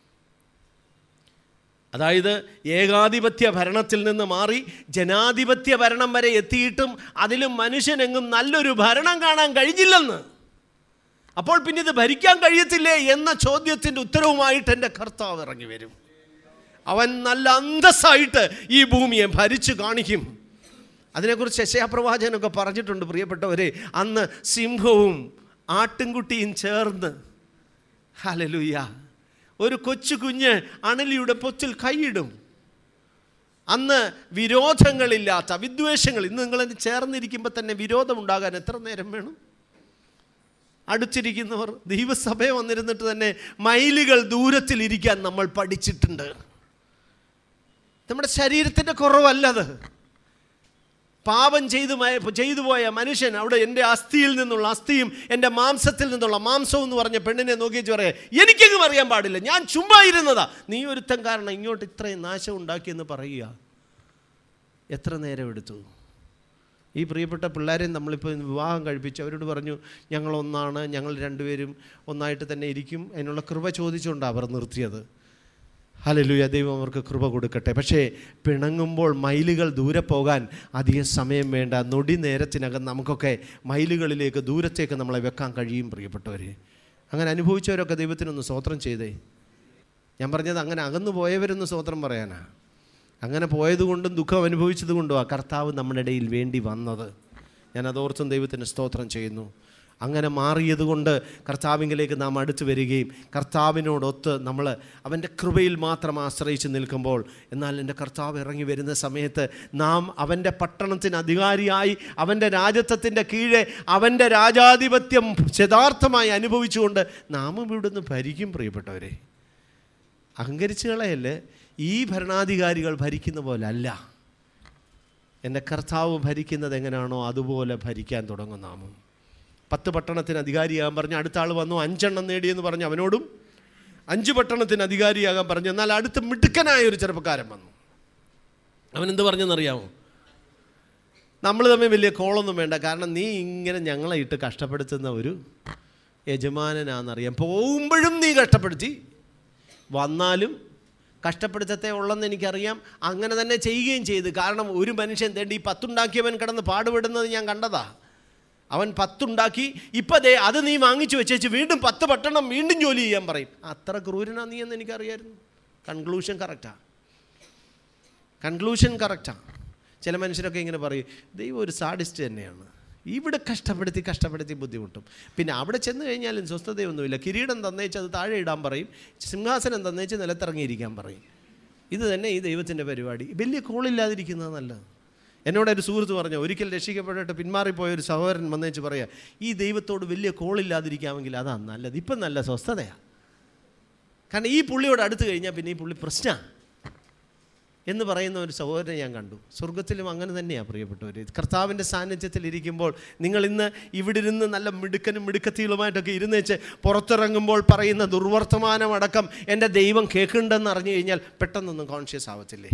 S1: അതായത് ഏകാധിപത്യ ഭരണത്തിൽ നിന്ന് മാറി ജനാധിപത്യ ഭരണം വരെ എത്തിയിട്ടും അതിലും മനുഷ്യനെങ്ങും നല്ലൊരു ഭരണം കാണാൻ കഴിഞ്ഞില്ലെന്ന് അപ്പോൾ പിന്നെ ഇത് ഭരിക്കാൻ കഴിയത്തില്ലേ എന്ന ചോദ്യത്തിൻ്റെ ഉത്തരവുമായിട്ട് എൻ്റെ കർത്താവ് ഇറങ്ങി വരും അവൻ നല്ല അന്തസ്സായിട്ട് ഈ ഭൂമിയെ ഭരിച്ചു കാണിക്കും അതിനെക്കുറിച്ച് ശശയാപ്രവാചകനൊക്കെ പറഞ്ഞിട്ടുണ്ട് പ്രിയപ്പെട്ടവരെ അന്ന് സിംഹവും ആട്ടിൻകുട്ടിയും ചേർന്ന് ഹലലുയ്യ ഒരു കൊച്ചു കുഞ്ഞ് അണലിയുടെ പൊത്തിൽ കൈയിടും അന്ന് വിരോധങ്ങളില്ലാത്ത വിദ്വേഷങ്ങൾ ഇന്ന് നിങ്ങൾ ചേർന്നിരിക്കുമ്പോൾ തന്നെ വിരോധം ഉണ്ടാകാൻ എത്ര നേരം വേണം അടുത്തിരിക്കുന്നവർ ദൈവസഭയെ വന്നിരുന്നിട്ട് തന്നെ മൈലുകൾ ദൂരത്തിലിരിക്കാൻ നമ്മൾ പഠിച്ചിട്ടുണ്ട് നമ്മുടെ ശരീരത്തിൻ്റെ കുറവല്ലത് പാപം ചെയ്തു മയ- ചെയ്തു പോയ മനുഷ്യൻ അവിടെ എൻ്റെ അസ്ഥിയിൽ നിന്നുള്ള അസ്ഥിയും എൻ്റെ മാംസത്തിൽ നിന്നുള്ള മാംസവും എന്ന് പറഞ്ഞ പെണ്ണിനെ നോക്കിച്ച് പറയാം എനിക്കെങ്ങും അറിയാൻ പാടില്ല ഞാൻ ചുമ്മാ ഇരുന്നതാ നീ ഒരുത്തൻ കാരണം ഇങ്ങോട്ട് ഇത്രയും നാശം ഉണ്ടാക്കിയെന്ന് പറയുക എത്ര നേരം എടുത്തു ഈ പ്രിയപ്പെട്ട പിള്ളേരെ നമ്മളിപ്പോൾ വിവാഹം കഴിപ്പിച്ചു അവരോട് പറഞ്ഞു ഞങ്ങളൊന്നാണ് ഞങ്ങൾ രണ്ടുപേരും ഒന്നായിട്ട് തന്നെ ഇരിക്കും അതിനുള്ള കൃപ ചോദിച്ചുകൊണ്ടാണ് അവർ നിർത്തിയത് ഹലലുയ ദൈവം അവർക്ക് കൃപ കൊടുക്കട്ടെ പക്ഷേ പിണങ്ങുമ്പോൾ മൈലുകൾ ദൂരെ പോകാൻ അധികം സമയം വേണ്ട നൊടി നേരത്തിനകം നമുക്കൊക്കെ മൈലുകളിലേക്ക് ദൂരത്തേക്ക് നമ്മളെ വെക്കാൻ കഴിയും പ്രിയപ്പെട്ടവർ അങ്ങനെ അനുഭവിച്ചവരൊക്കെ ദൈവത്തിനൊന്ന് സ്വോത്രം ചെയ്തേ ഞാൻ പറഞ്ഞത് അങ്ങനെ അകന്നു പോയവരൊന്ന് സ്വോത്രം പറയാനാ അങ്ങനെ പോയതുകൊണ്ടും ദുഃഖം അനുഭവിച്ചത് കൊണ്ടും ആ കർത്താവ് നമ്മുടെ ഇടയിൽ വേണ്ടി വന്നത് ഞാൻ അതോർത്തും ദൈവത്തിന് സ്തോത്രം ചെയ്യുന്നു അങ്ങനെ മാറിയതുകൊണ്ട് കർത്താവിങ്കിലേക്ക് നാം അടുത്ത് വരികയും കർത്താവിനോടൊത്ത് നമ്മൾ അവൻ്റെ കൃപയിൽ മാത്രം ആശ്രയിച്ച് നിൽക്കുമ്പോൾ എന്നാൽ എൻ്റെ കർത്താവ് ഇറങ്ങി വരുന്ന സമയത്ത് നാം അവൻ്റെ പട്ടണത്തിന് അധികാരിയായി അവൻ്റെ രാജത്വത്തിൻ്റെ കീഴെ അവൻ്റെ രാജാധിപത്യം യഥാർത്ഥമായി അനുഭവിച്ചുകൊണ്ട് നാമും ഇവിടുന്ന് ഭരിക്കും പ്രിയപ്പെട്ടവരെ അഹങ്കരിച്ച് കളയല്ലേ ഈ ഭരണാധികാരികൾ ഭരിക്കുന്ന പോലെ അല്ല എൻ്റെ കർത്താവ് ഭരിക്കുന്നത് എങ്ങനെയാണോ അതുപോലെ ഭരിക്കാൻ തുടങ്ങും നാമും പത്ത് പട്ടണത്തിന് അധികാരിയാകാൻ പറഞ്ഞ് അടുത്ത ആൾ വന്നു അഞ്ചെണ്ണം നേടിയെന്ന് പറഞ്ഞ് അവനോടും അഞ്ച് പട്ടണത്തിന് അധികാരിയാകാൻ പറഞ്ഞു എന്നാൽ അടുത്ത് മിടുക്കനായ ഒരു ചെറുപ്പക്കാരൻ വന്നു അവൻ എന്ത് പറഞ്ഞെന്നറിയാമോ നമ്മൾ തമ്മിൽ വലിയ കോളൊന്നും വേണ്ട കാരണം നീ ഇങ്ങനെ ഞങ്ങളെ ഇട്ട് കഷ്ടപ്പെടുത്തുന്ന ഒരു യജമാനനാണെന്നറിയാം പോകുമ്പോഴും നീ കഷ്ടപ്പെടുത്തി വന്നാലും കഷ്ടപ്പെടുത്തത്തെ ഉള്ളെന്ന് എനിക്കറിയാം അങ്ങനെ തന്നെ ചെയ്യുകയും ചെയ്തു കാരണം ഒരു മനുഷ്യൻ തേണ്ടി ഈ പത്തുണ്ടാക്കിയവൻ കിടന്ന് പാടുപെടുന്നത് ഞാൻ കണ്ടതാ അവൻ പത്തുണ്ടാക്കി ഇപ്പം ദേ അത് നീ വാങ്ങിച്ചു വെച്ചേച്ച് വീണ്ടും പത്ത് പട്ടണം വീണ്ടും ജോലി ചെയ്യാൻ പറയും അത്ര ക്രൂരനാ നീ എന്ന് എനിക്കറിയായിരുന്നു കൺക്ലൂഷൻ കറക്റ്റാ കൺക്ലൂഷൻ കറക്റ്റാ ചില മനുഷ്യരൊക്കെ ഇങ്ങനെ പറയും ദൈവം ഒരു സാഡിസ്റ്റ് തന്നെയാണ് ഇവിടെ കഷ്ടപ്പെടുത്തി കഷ്ടപ്പെടുത്തി ബുദ്ധിമുട്ടും പിന്നെ അവിടെ ചെന്ന് കഴിഞ്ഞാലും സ്വസ്ഥതയൊന്നുമില്ല കിരീടം തന്നേച്ച് അത് താഴെ ഇടാൻ പറയും സിംഹാസനം തന്നേച്ച് നിലത്തിറങ്ങിയിരിക്കാൻ പറയും ഇത് തന്നെ ഈ ദൈവത്തിൻ്റെ പരിപാടി വലിയ കോളില്ലാതിരിക്കുന്നത് നല്ലത് എന്നോട് ഒരു സുഹൃത്ത് പറഞ്ഞു ഒരിക്കൽ രക്ഷിക്കപ്പെട്ടിട്ട് പിന്മാറിപ്പോയ ഒരു സഹോദരൻ വന്നേച്ച് പറയാ ഈ ദൈവത്തോട് വലിയ കോളില്ലാതിരിക്കാമെങ്കിൽ അതാണ് നല്ലത് ഇപ്പം നല്ല സ്വസ്ഥതയാണ് കാരണം ഈ പുള്ളിയോട് അടുത്ത് കഴിഞ്ഞാൽ പിന്നെ ഈ പുള്ളി പ്രശ്നമാണ് എന്ന് പറയുന്ന ഒരു സഹോദരനെ ഞാൻ കണ്ടു സ്വർഗത്തിലും അങ്ങനെ തന്നെയാണ് പ്രിയപ്പെട്ടവർ കർത്താവിൻ്റെ സാന്നിധ്യത്തിൽ ഇരിക്കുമ്പോൾ നിങ്ങൾ ഇന്ന് ഇവിടെ ഇരുന്ന് നല്ല മിടുക്കനും മിടുക്കത്തികളുമായിട്ടൊക്കെ ഇരുന്നേച്ച് പുറത്തിറങ്ങുമ്പോൾ പറയുന്ന ദുർവർത്തമാനം അടക്കം എൻ്റെ ദൈവം കേൾക്കുന്നുണ്ടെന്ന് അറിഞ്ഞു കഴിഞ്ഞാൽ പെട്ടെന്നൊന്നും കോൺഷ്യസ് ആവത്തില്ലേ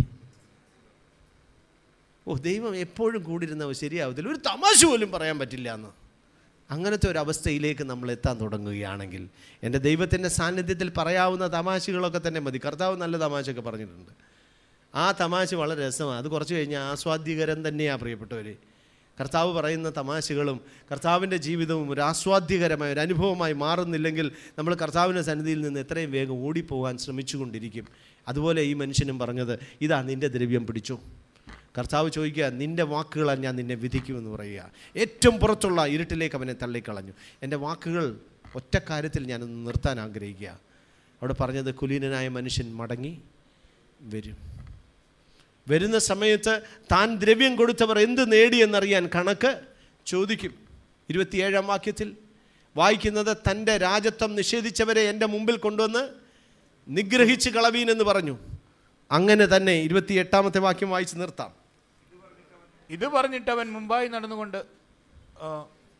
S1: ഓ ദൈവം എപ്പോഴും കൂടിയിരുന്നവ ശരിയാവത്തില്ല ഒരു തമാശ പോലും പറയാൻ പറ്റില്ല എന്ന് അങ്ങനത്തെ ഒരു അവസ്ഥയിലേക്ക് നമ്മൾ എത്താൻ തുടങ്ങുകയാണെങ്കിൽ എൻ്റെ ദൈവത്തിൻ്റെ സാന്നിധ്യത്തിൽ പറയാവുന്ന തമാശകളൊക്കെ തന്നെ മതി കർത്താവ് നല്ല തമാശയൊക്കെ പറഞ്ഞിട്ടുണ്ട് ആ തമാശ വളരെ രസമാണ് അത് കുറച്ച് കഴിഞ്ഞാൽ ആസ്വാദ്യകരം തന്നെയാണ് പ്രിയപ്പെട്ടവർ കർത്താവ് പറയുന്ന തമാശകളും കർത്താവിൻ്റെ ജീവിതവും ഒരു ആസ്വാദ്യകരമായ ഒരു അനുഭവമായി മാറുന്നില്ലെങ്കിൽ നമ്മൾ കർത്താവിൻ്റെ സന്നിധിയിൽ നിന്ന് എത്രയും വേഗം ഓടിപ്പോകാൻ ശ്രമിച്ചുകൊണ്ടിരിക്കും അതുപോലെ ഈ മനുഷ്യനും പറഞ്ഞത് ഇതാ നിൻ്റെ ദ്രവ്യം പിടിച്ചു കർത്താവ് ചോദിക്കുക നിൻ്റെ വാക്കുകളാൽ ഞാൻ നിന്നെ വിധിക്കുമെന്ന് പറയുക ഏറ്റവും പുറത്തുള്ള ഇരുട്ടിലേക്ക് അവനെ തള്ളിക്കളഞ്ഞു എൻ്റെ വാക്കുകൾ ഒറ്റ കാര്യത്തിൽ ഞാനൊന്ന് നിർത്താൻ ആഗ്രഹിക്കുക അവിടെ പറഞ്ഞത് കുലീനനായ മനുഷ്യൻ മടങ്ങി വരും വരുന്ന സമയത്ത് താൻ ദ്രവ്യം കൊടുത്തവർ എന്ത് നേടിയെന്നറിയാൻ കണക്ക് ചോദിക്കും ഇരുപത്തിയേഴാം വാക്യത്തിൽ വായിക്കുന്നത് തൻ്റെ രാജത്വം നിഷേധിച്ചവരെ എൻ്റെ മുമ്പിൽ കൊണ്ടുവന്ന് നിഗ്രഹിച്ച് കളവീൻ എന്ന് പറഞ്ഞു അങ്ങനെ തന്നെ ഇരുപത്തിയെട്ടാമത്തെ വാക്യം വായിച്ച് നിർത്താം
S3: ഇത് പറഞ്ഞിട്ട് അവൻ മുമ്പായി നടന്നുകൊണ്ട് ആ,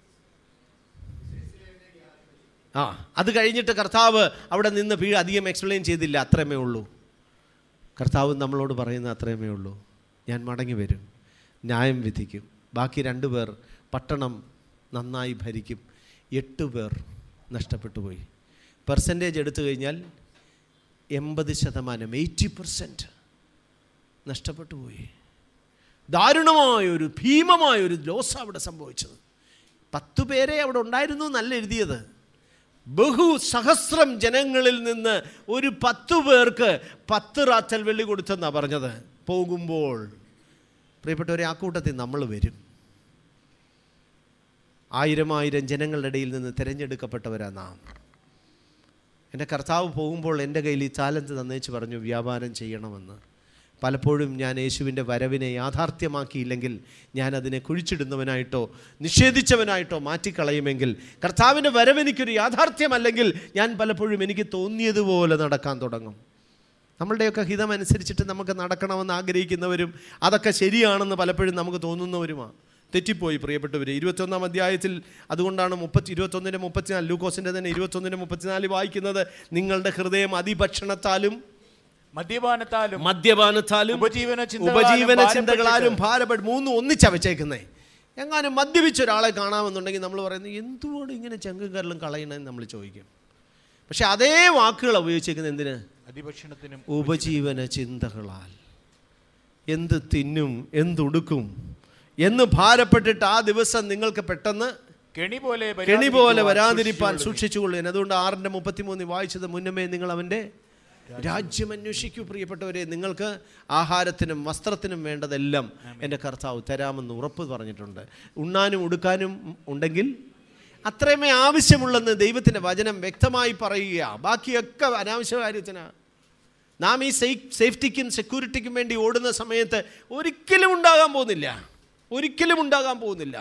S1: ആ അത് കഴിഞ്ഞിട്ട് കർത്താവ് അവിടെ നിന്ന് വീ അധികം എക്സ്പ്ലെയിൻ ചെയ്തില്ല അത്രമേ ഉള്ളൂ കർത്താവ് നമ്മളോട് പറയുന്ന അത്രമേ ഉള്ളൂ ഞാൻ മടങ്ങി വരും ന്യായം വിധിക്കും ബാക്കി രണ്ടു പേർ പട്ടണം നന്നായി ഭരിക്കും എട്ട് പേർ നഷ്ടപ്പെട്ടു പോയി പെർസെൻറ്റേജ് എടുത്തു കഴിഞ്ഞാൽ എൺപത് ശതമാനം എയ്റ്റി പെർസെൻറ്റ് നഷ്ടപ്പെട്ടു പോയി ദാരുണമായൊരു ഭീമമായൊരു ലോസ് അവിടെ സംഭവിച്ചത് പത്തു പേരെ അവിടെ ഉണ്ടായിരുന്നു എന്നല്ല എഴുതിയത് ബഹു സഹസ്രം ജനങ്ങളിൽ നിന്ന് ഒരു പത്തു പേർക്ക് പത്ത് റാച്ചൽ വെള്ളി കൊടുത്തെന്നാണ് പറഞ്ഞത് പോകുമ്പോൾ പ്രിയപ്പെട്ടവരെ ആ കൂട്ടത്തിൽ നമ്മൾ വരും ആയിരം ആയിരം ജനങ്ങളുടെ ഇടയിൽ നിന്ന് തിരഞ്ഞെടുക്കപ്പെട്ടവരാ നാം എൻ്റെ കർത്താവ് പോകുമ്പോൾ എൻ്റെ കയ്യിൽ ഈ താലന്ത് തന്നേച്ച് പറഞ്ഞു വ്യാപാരം ചെയ്യണമെന്ന് പലപ്പോഴും ഞാൻ യേശുവിൻ്റെ വരവിനെ യാഥാർത്ഥ്യമാക്കിയില്ലെങ്കിൽ ഞാൻ അതിനെ കുഴിച്ചിടുന്നവനായിട്ടോ നിഷേധിച്ചവനായിട്ടോ മാറ്റിക്കളയുമെങ്കിൽ കർത്താവിൻ്റെ വരവെനിക്കൊരു യാഥാർത്ഥ്യമല്ലെങ്കിൽ ഞാൻ പലപ്പോഴും എനിക്ക് തോന്നിയതുപോലെ നടക്കാൻ തുടങ്ങും നമ്മളുടെയൊക്കെ ഹിതമനുസരിച്ചിട്ട് നമുക്ക് നടക്കണമെന്ന് ആഗ്രഹിക്കുന്നവരും അതൊക്കെ ശരിയാണെന്ന് പലപ്പോഴും നമുക്ക് തോന്നുന്നവരുമാണ് തെറ്റിപ്പോയി പ്രിയപ്പെട്ടവർ ഇരുപത്തൊന്നാം അധ്യായത്തിൽ അതുകൊണ്ടാണ് മുപ്പത്തി ഇരുപത്തൊന്നിൻ്റെ മുപ്പത്തിനാല് ലൂക്കോസിൻ്റെ തന്നെ ഇരുപത്തൊന്നിൻ്റെ മുപ്പത്തിനാല് വായിക്കുന്നത് നിങ്ങളുടെ ഹൃദയം അതിഭക്ഷണത്താലും
S3: മദ്യപാനത്താലും
S1: മദ്യപാനത്താലും
S3: ഉപജീവന ചിന്തകളാലും
S1: ഉപജീവന ചിന്തകളാലും
S3: ഭാരപ്പെട്ടിട്ട്
S1: ഭാരപ്പെട്ട് മൂന്നും ഒന്നിച്ചാ വെച്ചേക്കുന്നേ എങ്ങാനും മദ്യപിച്ച ഒരാളെ കാണാമെന്നുണ്ടെങ്കിൽ നമ്മൾ പറയുന്നത് എന്തുകൊണ്ട് ഇങ്ങനെ ചെങ്കും കരലും കളയണമെന്ന് നമ്മൾ ചോദിക്കും പക്ഷെ അതേ വാക്കുകൾ ഉപയോഗിച്ചേക്കുന്നത് എന്തിന്
S3: അതിഭക്ഷണത്തിനും
S1: ഉപജീവന ചിന്തകളാൽ എന്ത് തിന്നും എന്തുടുക്കും എന്ന് ഭാരപ്പെട്ടിട്ട് ആ ദിവസം നിങ്ങൾക്ക് പെട്ടെന്ന്
S3: കെണി പോലെ
S1: കെണി പോലെ
S3: വരാതിരിക്കുവാൻ
S1: വരാതിരിപ്പാൻ
S3: സൂക്ഷിച്ചുകൊള്ളുവിൻ.
S1: സൂക്ഷിച്ചുകൊള്ളുക അതുകൊണ്ട് ആറിൻ്റെ മുപ്പത്തിമൂന്ന് വായിച്ചത് മുന്നമേ നിങ്ങൾ അവൻ്റെ രാജ്യം അന്വേഷിക്കൂ പ്രിയപ്പെട്ടവരെ നിങ്ങൾക്ക് ആഹാരത്തിനും വസ്ത്രത്തിനും വേണ്ടതെല്ലാം എൻ്റെ കർത്താവ് തരാമെന്ന് ഉറപ്പ് പറഞ്ഞിട്ടുണ്ട് ഉണ്ണാനും ഉടുക്കാനും ഉണ്ടെങ്കിൽ അത്രയുമേ ആവശ്യമുള്ളെന്ന് ദൈവത്തിൻ്റെ വചനം വ്യക്തമായി പറയുക ബാക്കിയൊക്കെ അനാവശ്യ കാര്യത്തിനാണ് നാം ഈ സേഫ് സേഫ്റ്റിക്കും സെക്യൂരിറ്റിക്കും വേണ്ടി ഓടുന്ന സമയത്ത് ഒരിക്കലും ഉണ്ടാകാൻ പോകുന്നില്ല ഒരിക്കലും ഉണ്ടാകാൻ പോകുന്നില്ല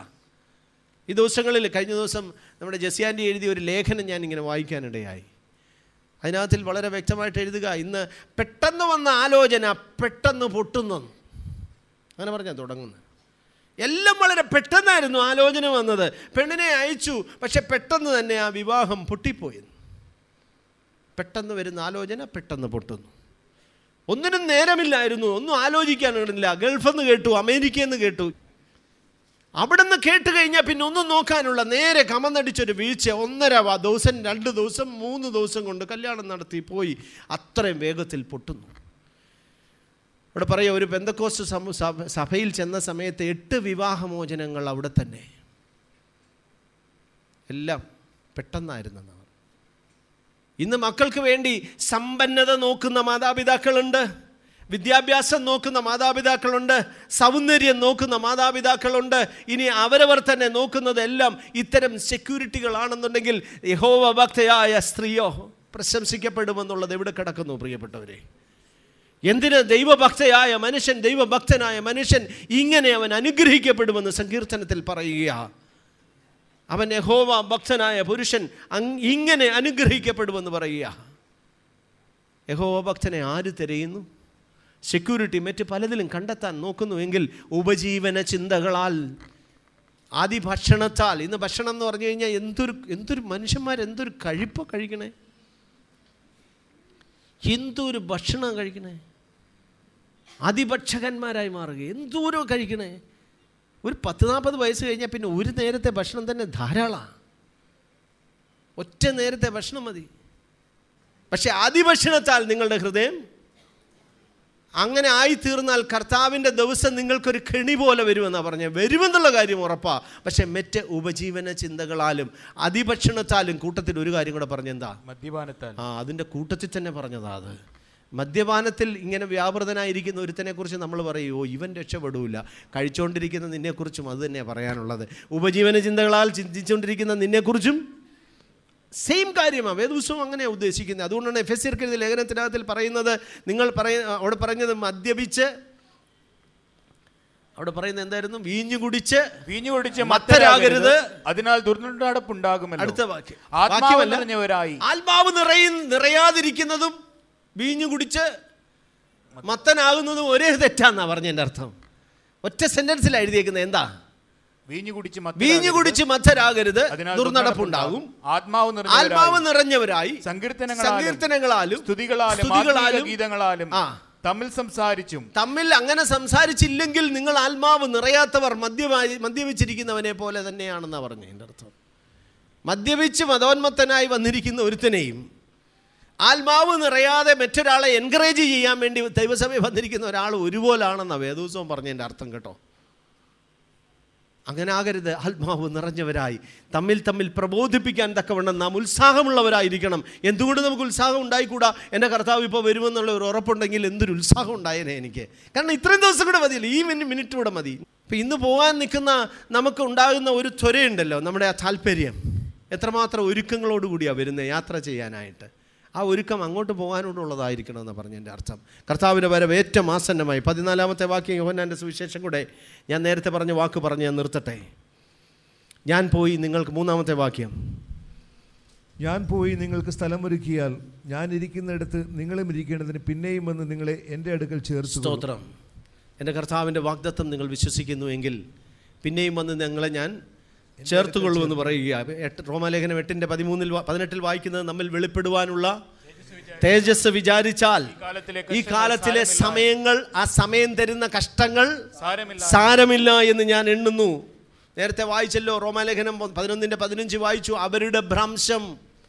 S1: ഈ ദിവസങ്ങളിൽ കഴിഞ്ഞ ദിവസം നമ്മുടെ ജസിയാൻ്റെ എഴുതിയ ഒരു ലേഖനം ഞാൻ ഇങ്ങനെ വായിക്കാനിടയായി അതിനകത്തിൽ വളരെ വ്യക്തമായിട്ട് എഴുതുക ഇന്ന് പെട്ടെന്ന് വന്ന ആലോചന പെട്ടെന്ന് പൊട്ടുന്നു അങ്ങനെ പറഞ്ഞാൽ തുടങ്ങുന്നത് എല്ലാം വളരെ പെട്ടെന്നായിരുന്നു ആലോചന വന്നത് പെണ്ണിനെ അയച്ചു പക്ഷെ പെട്ടെന്ന് തന്നെ ആ വിവാഹം പൊട്ടിപ്പോയി പെട്ടെന്ന് വരുന്ന ആലോചന പെട്ടെന്ന് പൊട്ടുന്നു ഒന്നിനും നേരമില്ലായിരുന്നു ഒന്നും ആലോചിക്കാനില്ല ഗൾഫെന്ന് കേട്ടു അമേരിക്കയെന്ന് കേട്ടു അവിടെ നിന്ന് കേട്ട് കഴിഞ്ഞാൽ പിന്നെ ഒന്നും നോക്കാനുള്ള നേരെ കമന്നടിച്ചൊരു വീഴ്ച ഒന്നര വ- ദിവസം രണ്ട് ദിവസം മൂന്ന് ദിവസം കൊണ്ട് കല്യാണം നടത്തി പോയി അത്രയും വേഗത്തിൽ പൊട്ടുന്നു ഇവിടെ പറയാം ഒരു ബന്ധക്കോസ്റ്റ് സമൂ സഭ- സഭയിൽ ചെന്ന സമയത്ത് എട്ട് വിവാഹമോചനങ്ങൾ അവിടെ തന്നെ എല്ലാം പെട്ടെന്നായിരുന്നെന്നാണ് ഇന്ന് മക്കൾക്ക് വേണ്ടി സമ്പന്നത നോക്കുന്ന മാതാപിതാക്കളുണ്ട് വിദ്യാഭ്യാസം നോക്കുന്ന മാതാപിതാക്കളുണ്ട് സൗന്ദര്യം നോക്കുന്ന മാതാപിതാക്കളുണ്ട് ഇനി അവരവർ തന്നെ നോക്കുന്നതെല്ലാം ഇത്തരം സെക്യൂരിറ്റികളാണെന്നുണ്ടെങ്കിൽ യഹോവ ഭക്തയായ സ്ത്രീയോ പ്രശംസിക്കപ്പെടുമെന്നുള്ളത് എവിടെ കിടക്കുന്നു പ്രിയപ്പെട്ടവരെ എന്തിന് ദൈവഭക്തയായ മനുഷ്യൻ ദൈവഭക്തനായ മനുഷ്യൻ ഇങ്ങനെ അവൻ അനുഗ്രഹിക്കപ്പെടുമെന്ന് സങ്കീർത്തനത്തിൽ പറയുക അവൻ യഹോവ ഭക്തനായ പുരുഷൻ അങ് ഇങ്ങനെ അനുഗ്രഹിക്കപ്പെടുമെന്ന് പറയുക യഹോവ ഭക്തനെ ആര് തിരയുന്നു സെക്യൂരിറ്റി മറ്റ് പലതിലും കണ്ടെത്താൻ നോക്കുന്നു എങ്കിൽ ഉപജീവന ചിന്തകളാൽ ആദ്യ ഭക്ഷണത്താൽ ഇന്ന് ഭക്ഷണം എന്ന് പറഞ്ഞു കഴിഞ്ഞാൽ എന്തൊരു എന്തൊരു മനുഷ്യന്മാർ എന്തൊരു കഴിപ്പോ കഴിക്കണേ എന്തൊരു ഭക്ഷണം കഴിക്കണേ അതിഭക്ഷകന്മാരായി മാറുക എന്തോരോ കഴിക്കണേ ഒരു പത്ത് നാൽപ്പത് വയസ്സ് കഴിഞ്ഞാൽ പിന്നെ ഒരു നേരത്തെ ഭക്ഷണം തന്നെ ധാരാളമാണ് ഒറ്റ നേരത്തെ ഭക്ഷണം മതി പക്ഷെ അതിഭക്ഷണത്താൽ നിങ്ങളുടെ ഹൃദയം അങ്ങനെ ആയിത്തീർന്നാൽ കർത്താവിൻ്റെ ദിവസം നിങ്ങൾക്കൊരു കെണി പോലെ വരുമെന്നാണ് പറഞ്ഞത് വരുമെന്നുള്ള കാര്യം ഉറപ്പാ പക്ഷേ മറ്റ് ഉപജീവന ചിന്തകളാലും അതിഭക്ഷണത്താലും കൂട്ടത്തിൽ ഒരു കാര്യം കൂടെ പറഞ്ഞെന്താ
S3: മദ്യപാനത്താൽ
S1: ആ അതിൻ്റെ കൂട്ടത്തിൽ തന്നെ പറഞ്ഞതാ അത് മദ്യപാനത്തിൽ ഇങ്ങനെ വ്യാപൃതനായിരിക്കുന്ന ഒരുത്തനെക്കുറിച്ച് നമ്മൾ പറയും ഓ ഇവൻ രക്ഷപ്പെടൂല കഴിച്ചുകൊണ്ടിരിക്കുന്ന നിന്നെക്കുറിച്ചും അത് തന്നെയാണ് പറയാനുള്ളത് ഉപജീവന ചിന്തകളാൽ ചിന്തിച്ചുകൊണ്ടിരിക്കുന്ന നിന്നെക്കുറിച്ചും സെയിം കാര്യമാണ് വേദപുസ്തകം അങ്ങനെയാണ് ഉദ്ദേശിക്കുന്നത് അതുകൊണ്ടാണ് എഫ് എസ് സി എഴുതിയ ലേഖനത്തിനകത്തിൽ പറയുന്നത് നിങ്ങൾ പറയ അവിടെ പറഞ്ഞത് മദ്യപിച്ച് അവിടെ പറയുന്നത് എന്തായിരുന്നു വീഞ്ഞു കുടിച്ച്
S3: വീഞ്ഞു കുടിച്ച്
S1: മത്തരാകരുത്.
S3: മത്തരാകരുത് അതിനാൽ ദുർനടപ്പുണ്ടാകുമല്ലോ
S1: അടുത്ത വാക്യം
S3: ആത്മാവ്
S1: വാക്യമല്ല.
S3: നിറഞ്ഞവരായി
S1: ആത്മാവ് നിറയും നിറയാതിരിക്കുന്നതും വീഞ്ഞു കുടിച്ച് മത്തനാകുന്നതും ഒരേ തെറ്റാന്നാ പറഞ്ഞതിൻ്റെ അർത്ഥം ഒറ്റ സെന്റൻസിലാണ് എഴുതിയേക്കുന്നത് എന്താ
S3: വീഞ്ഞു കുടിച്ച്
S1: വീഞ്ഞു കുടിച്ച് മത്തരാകരുത്
S3: അതിനാൽ
S1: ദുർനടപ്പുണ്ടാകും
S3: ആത്മാവ്
S1: ആത്മാവ്
S3: നിറഞ്ഞവരായി
S1: നിറഞ്ഞവരായി
S3: സങ്കീർത്തനങ്ങളാലും
S1: സങ്കീർത്തനങ്ങളാലും
S3: സ്തുതികളാലും
S1: സ്തുതികളാലും
S3: ആത്മീക ഗീതങ്ങളാലും
S1: ആ.
S3: തമ്മിൽ സംസാരിച്ചും
S1: തമ്മിൽ അങ്ങനെ സംസാരിച്ചില്ലെങ്കിൽ നിങ്ങൾ ആത്മാവ് നിറയാത്തവർ മദ്യമായി മദ്യപിച്ചിരിക്കുന്നവനെ പോലെ തന്നെയാണെന്നാണ് പറഞ്ഞതിൻ്റെ അർത്ഥം മദ്യപിച്ച് മതോന്മത്തനായി വന്നിരിക്കുന്ന ഒരുത്തനെയും ആത്മാവ് നിറയാതെ മറ്റൊരാളെ എൻകറേജ് ചെയ്യാൻ വേണ്ടി ദൈവസഭയിൽ വന്നിരിക്കുന്ന ഒരാൾ ഒരുപോലാണെന്നാണ് വേദോത്സവം പറഞ്ഞതിൻ്റെ അർത്ഥം കേട്ടോ അങ്ങനെ ആകരുത് ആത്മാവ് നിറഞ്ഞവരായി തമ്മിൽ തമ്മിൽ പ്രബോധിപ്പിക്കാൻ തക്കവണ്ണം നാം ഉത്സാഹമുള്ളവരായിരിക്കണം എന്തുകൊണ്ട് നമുക്ക് ഉത്സാഹം ഉണ്ടായിക്കൂടാ എൻ്റെ കർത്താവ് ഇപ്പോൾ വരുമെന്നുള്ള ഒരു ഉറപ്പുണ്ടെങ്കിൽ എന്തൊരു ഉത്സാഹം ഉണ്ടായേനെ എനിക്ക് കാരണം ഇത്രയും ദിവസം കൂടെ മതിയല്ലോ ഈ മിനി മിനിറ്റ് കൂടെ മതി ഇപ്പം ഇന്ന് പോകാൻ നിൽക്കുന്ന നമുക്ക് ഉണ്ടാകുന്ന ഒരു ത്വരയുണ്ടല്ലോ നമ്മുടെ ആ താല്പര്യം എത്രമാത്രം ഒരുക്കങ്ങളോടുകൂടിയാണ് വരുന്നത് യാത്ര ചെയ്യാനായിട്ട് ആ ഒരുക്കം അങ്ങോട്ട് പോകാനോടുള്ളതായിരിക്കണം എന്ന് പറഞ്ഞതിൻ്റെ അർത്ഥം കർത്താവിൻ്റെ വരവ് ഏറ്റവും ആസന്നമായി പതിനാലാമത്തെ വാക്യം യോഹന്നാൻ്റെ സുവിശേഷം കൂടെ ഞാൻ നേരത്തെ പറഞ്ഞ വാക്ക് പറഞ്ഞ് ഞാൻ നിർത്തട്ടെ ഞാൻ പോയി നിങ്ങൾക്ക് മൂന്നാമത്തെ വാക്യം
S2: ഞാൻ പോയി നിങ്ങൾക്ക് സ്ഥലമൊരുക്കിയാൽ ഞാൻ ഇരിക്കുന്നിടത്ത് നിങ്ങളും ഇരിക്കേണ്ടതിന് പിന്നെയും വന്ന് നിങ്ങളെ എൻ്റെ അടുക്കൽ ചേർത്തു
S1: സ്തോത്രം എൻ്റെ കർത്താവിൻ്റെ വാഗ്ദത്തം നിങ്ങൾ വിശ്വസിക്കുന്നു എങ്കിൽ പിന്നെയും വന്ന് ഞങ്ങളെ ഞാൻ ചേർത്തുകൊള്ളുമെന്ന് പറയുക എട്ട് റോമാലേഖനം എട്ടിൻ്റെ പതിമൂന്നിൽ വാ- പതിനെട്ടിൽ വായിക്കുന്നത് നമ്മിൽ വെളിപ്പെടുവാനുള്ള തേജസ് വിചാരിച്ചാൽ
S3: കാലത്തിലെ
S1: ഈ കാലത്തിലെ സമയങ്ങൾ ആ സമയം തരുന്ന കഷ്ടങ്ങൾ
S3: സാരമില്ല
S1: സാരമില്ല എന്ന് ഞാൻ എണ്ണുന്നു നേരത്തെ വായിച്ചല്ലോ റോമാലേഖനം പതിനൊന്നിൻ്റെ പതിനഞ്ച് വായിച്ചു അവരുടെ ഭ്രംശം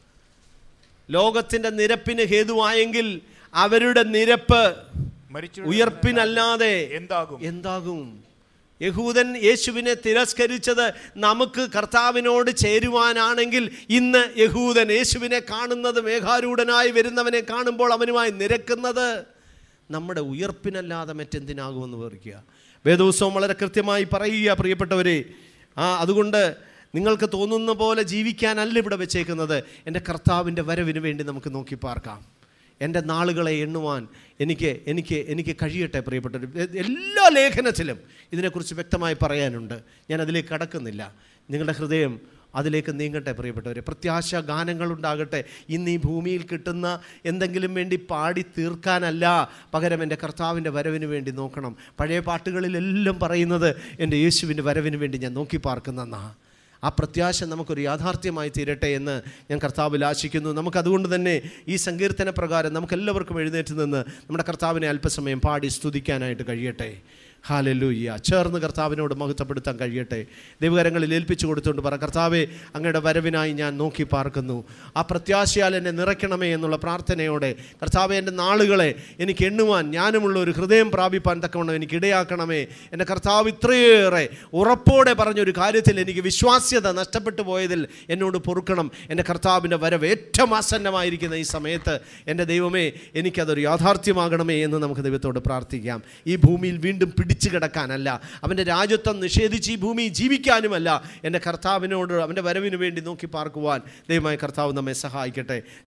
S1: ലോകത്തിൻ്റെ നിരപ്പിന് ഹേതുവായെങ്കിൽ അവരുടെ നിരപ്പ്
S3: മരിച്ചു
S1: ഉയർപ്പിനല്ലാതെ
S3: എന്താകും
S1: എന്താകും യഹൂദൻ യേശുവിനെ തിരസ്കരിച്ചത് നമുക്ക് കർത്താവിനോട് ചേരുവാനാണെങ്കിൽ ഇന്ന് യഹൂദൻ യേശുവിനെ കാണുന്നത് മേഘാരൂഢനായി വരുന്നവനെ കാണുമ്പോൾ അവനുമായി നിരക്കുന്നത് നമ്മുടെ ഉയർപ്പിനല്ലാതെ മറ്റെന്തിനാകുമെന്ന് വിവരിക്കുക വേദോത്സവം വളരെ കൃത്യമായി പറയുക പ്രിയപ്പെട്ടവരെ ആ അതുകൊണ്ട് നിങ്ങൾക്ക് തോന്നുന്ന പോലെ ജീവിക്കാനല്ല ഇവിടെ വെച്ചേക്കുന്നത് എൻ്റെ കർത്താവിൻ്റെ വരവിന് വേണ്ടി നമുക്ക് നോക്കി പാർക്കാം എൻ്റെ നാളുകളെ എണ്ണുവാൻ എനിക്ക് എനിക്ക് എനിക്ക് കഴിയട്ടെ പ്രിയപ്പെട്ടവർ എല്ലാ ലേഖനത്തിലും ഇതിനെക്കുറിച്ച് വ്യക്തമായി പറയാനുണ്ട് ഞാൻ അതിലേക്ക് കടക്കുന്നില്ല നിങ്ങളുടെ ഹൃദയം അതിലേക്ക് നീങ്ങട്ടെ പ്രിയപ്പെട്ടവരെ പ്രത്യാശ ഗാനങ്ങളുണ്ടാകട്ടെ ഇന്ന് ഈ ഭൂമിയിൽ കിട്ടുന്ന എന്തെങ്കിലും വേണ്ടി പാടി തീർക്കാനല്ല പകരം എൻ്റെ കർത്താവിൻ്റെ വരവിന് വേണ്ടി നോക്കണം പഴയ പാട്ടുകളിലെല്ലാം പറയുന്നത് എൻ്റെ യേശുവിൻ്റെ വരവിന് വേണ്ടി ഞാൻ നോക്കി പാർക്കുന്നെന്നാ ആ പ്രത്യാശ നമുക്കൊരു യാഥാർത്ഥ്യമായി തീരട്ടെ എന്ന് ഞാൻ കർത്താവിൽ ആശിക്കുന്നു നമുക്കതുകൊണ്ട് തന്നെ ഈ സങ്കീർത്തന പ്രകാരം നമുക്കെല്ലാവർക്കും എഴുന്നേറ്റ് നിന്ന് നമ്മുടെ കർത്താവിനെ അല്പസമയം പാടി സ്തുതിക്കാനായിട്ട് കഴിയട്ടെ ഹാലല്ലൂയ്യ ചേർന്ന് കർത്താവിനോട് മഹത്വപ്പെടുത്താൻ കഴിയട്ടെ ദൈവകരങ്ങളിൽ ഏൽപ്പിച്ചു കൊടുത്തുകൊണ്ട് പറ കർത്താവെ അങ്ങയുടെ വരവിനായി ഞാൻ നോക്കി പാർക്കുന്നു ആ പ്രത്യാശയാൽ എന്നെ നിറയ്ക്കണമേ എന്നുള്ള പ്രാർത്ഥനയോടെ കർത്താവെ എൻ്റെ നാളുകളെ എനിക്ക് എണ്ണുവാൻ ഞാനുമുള്ള ഒരു ഹൃദയം പ്രാപിപ്പാൻ തക്കവണ്ണം എനിക്ക് ഇടയാക്കണമേ എൻ്റെ കർത്താവ് ഇത്രയേറെ ഉറപ്പോടെ പറഞ്ഞൊരു കാര്യത്തിൽ എനിക്ക് വിശ്വാസ്യത നഷ്ടപ്പെട്ടു പോയതിൽ എന്നോട് പൊറുക്കണം എൻ്റെ കർത്താവിൻ്റെ വരവ് ഏറ്റവും ആസന്നമായിരിക്കുന്ന ഈ സമയത്ത് എൻ്റെ ദൈവമേ എനിക്കതൊരു യാഥാർത്ഥ്യമാകണമേ എന്ന് നമുക്ക് ദൈവത്തോട് പ്രാർത്ഥിക്കാം ഈ ഭൂമിയിൽ വീണ്ടും പിടിച്ചു കിടക്കാനല്ല അവൻ്റെ രാജ്യത്വം നിഷേധിച്ച് ഈ ഭൂമി ജീവിക്കാനുമല്ല എൻ്റെ കർത്താവിനോട് അവൻ്റെ വരവിന് വേണ്ടി നോക്കി പാർക്കുവാൻ ദൈവമായ കർത്താവ് നമ്മെ സഹായിക്കട്ടെ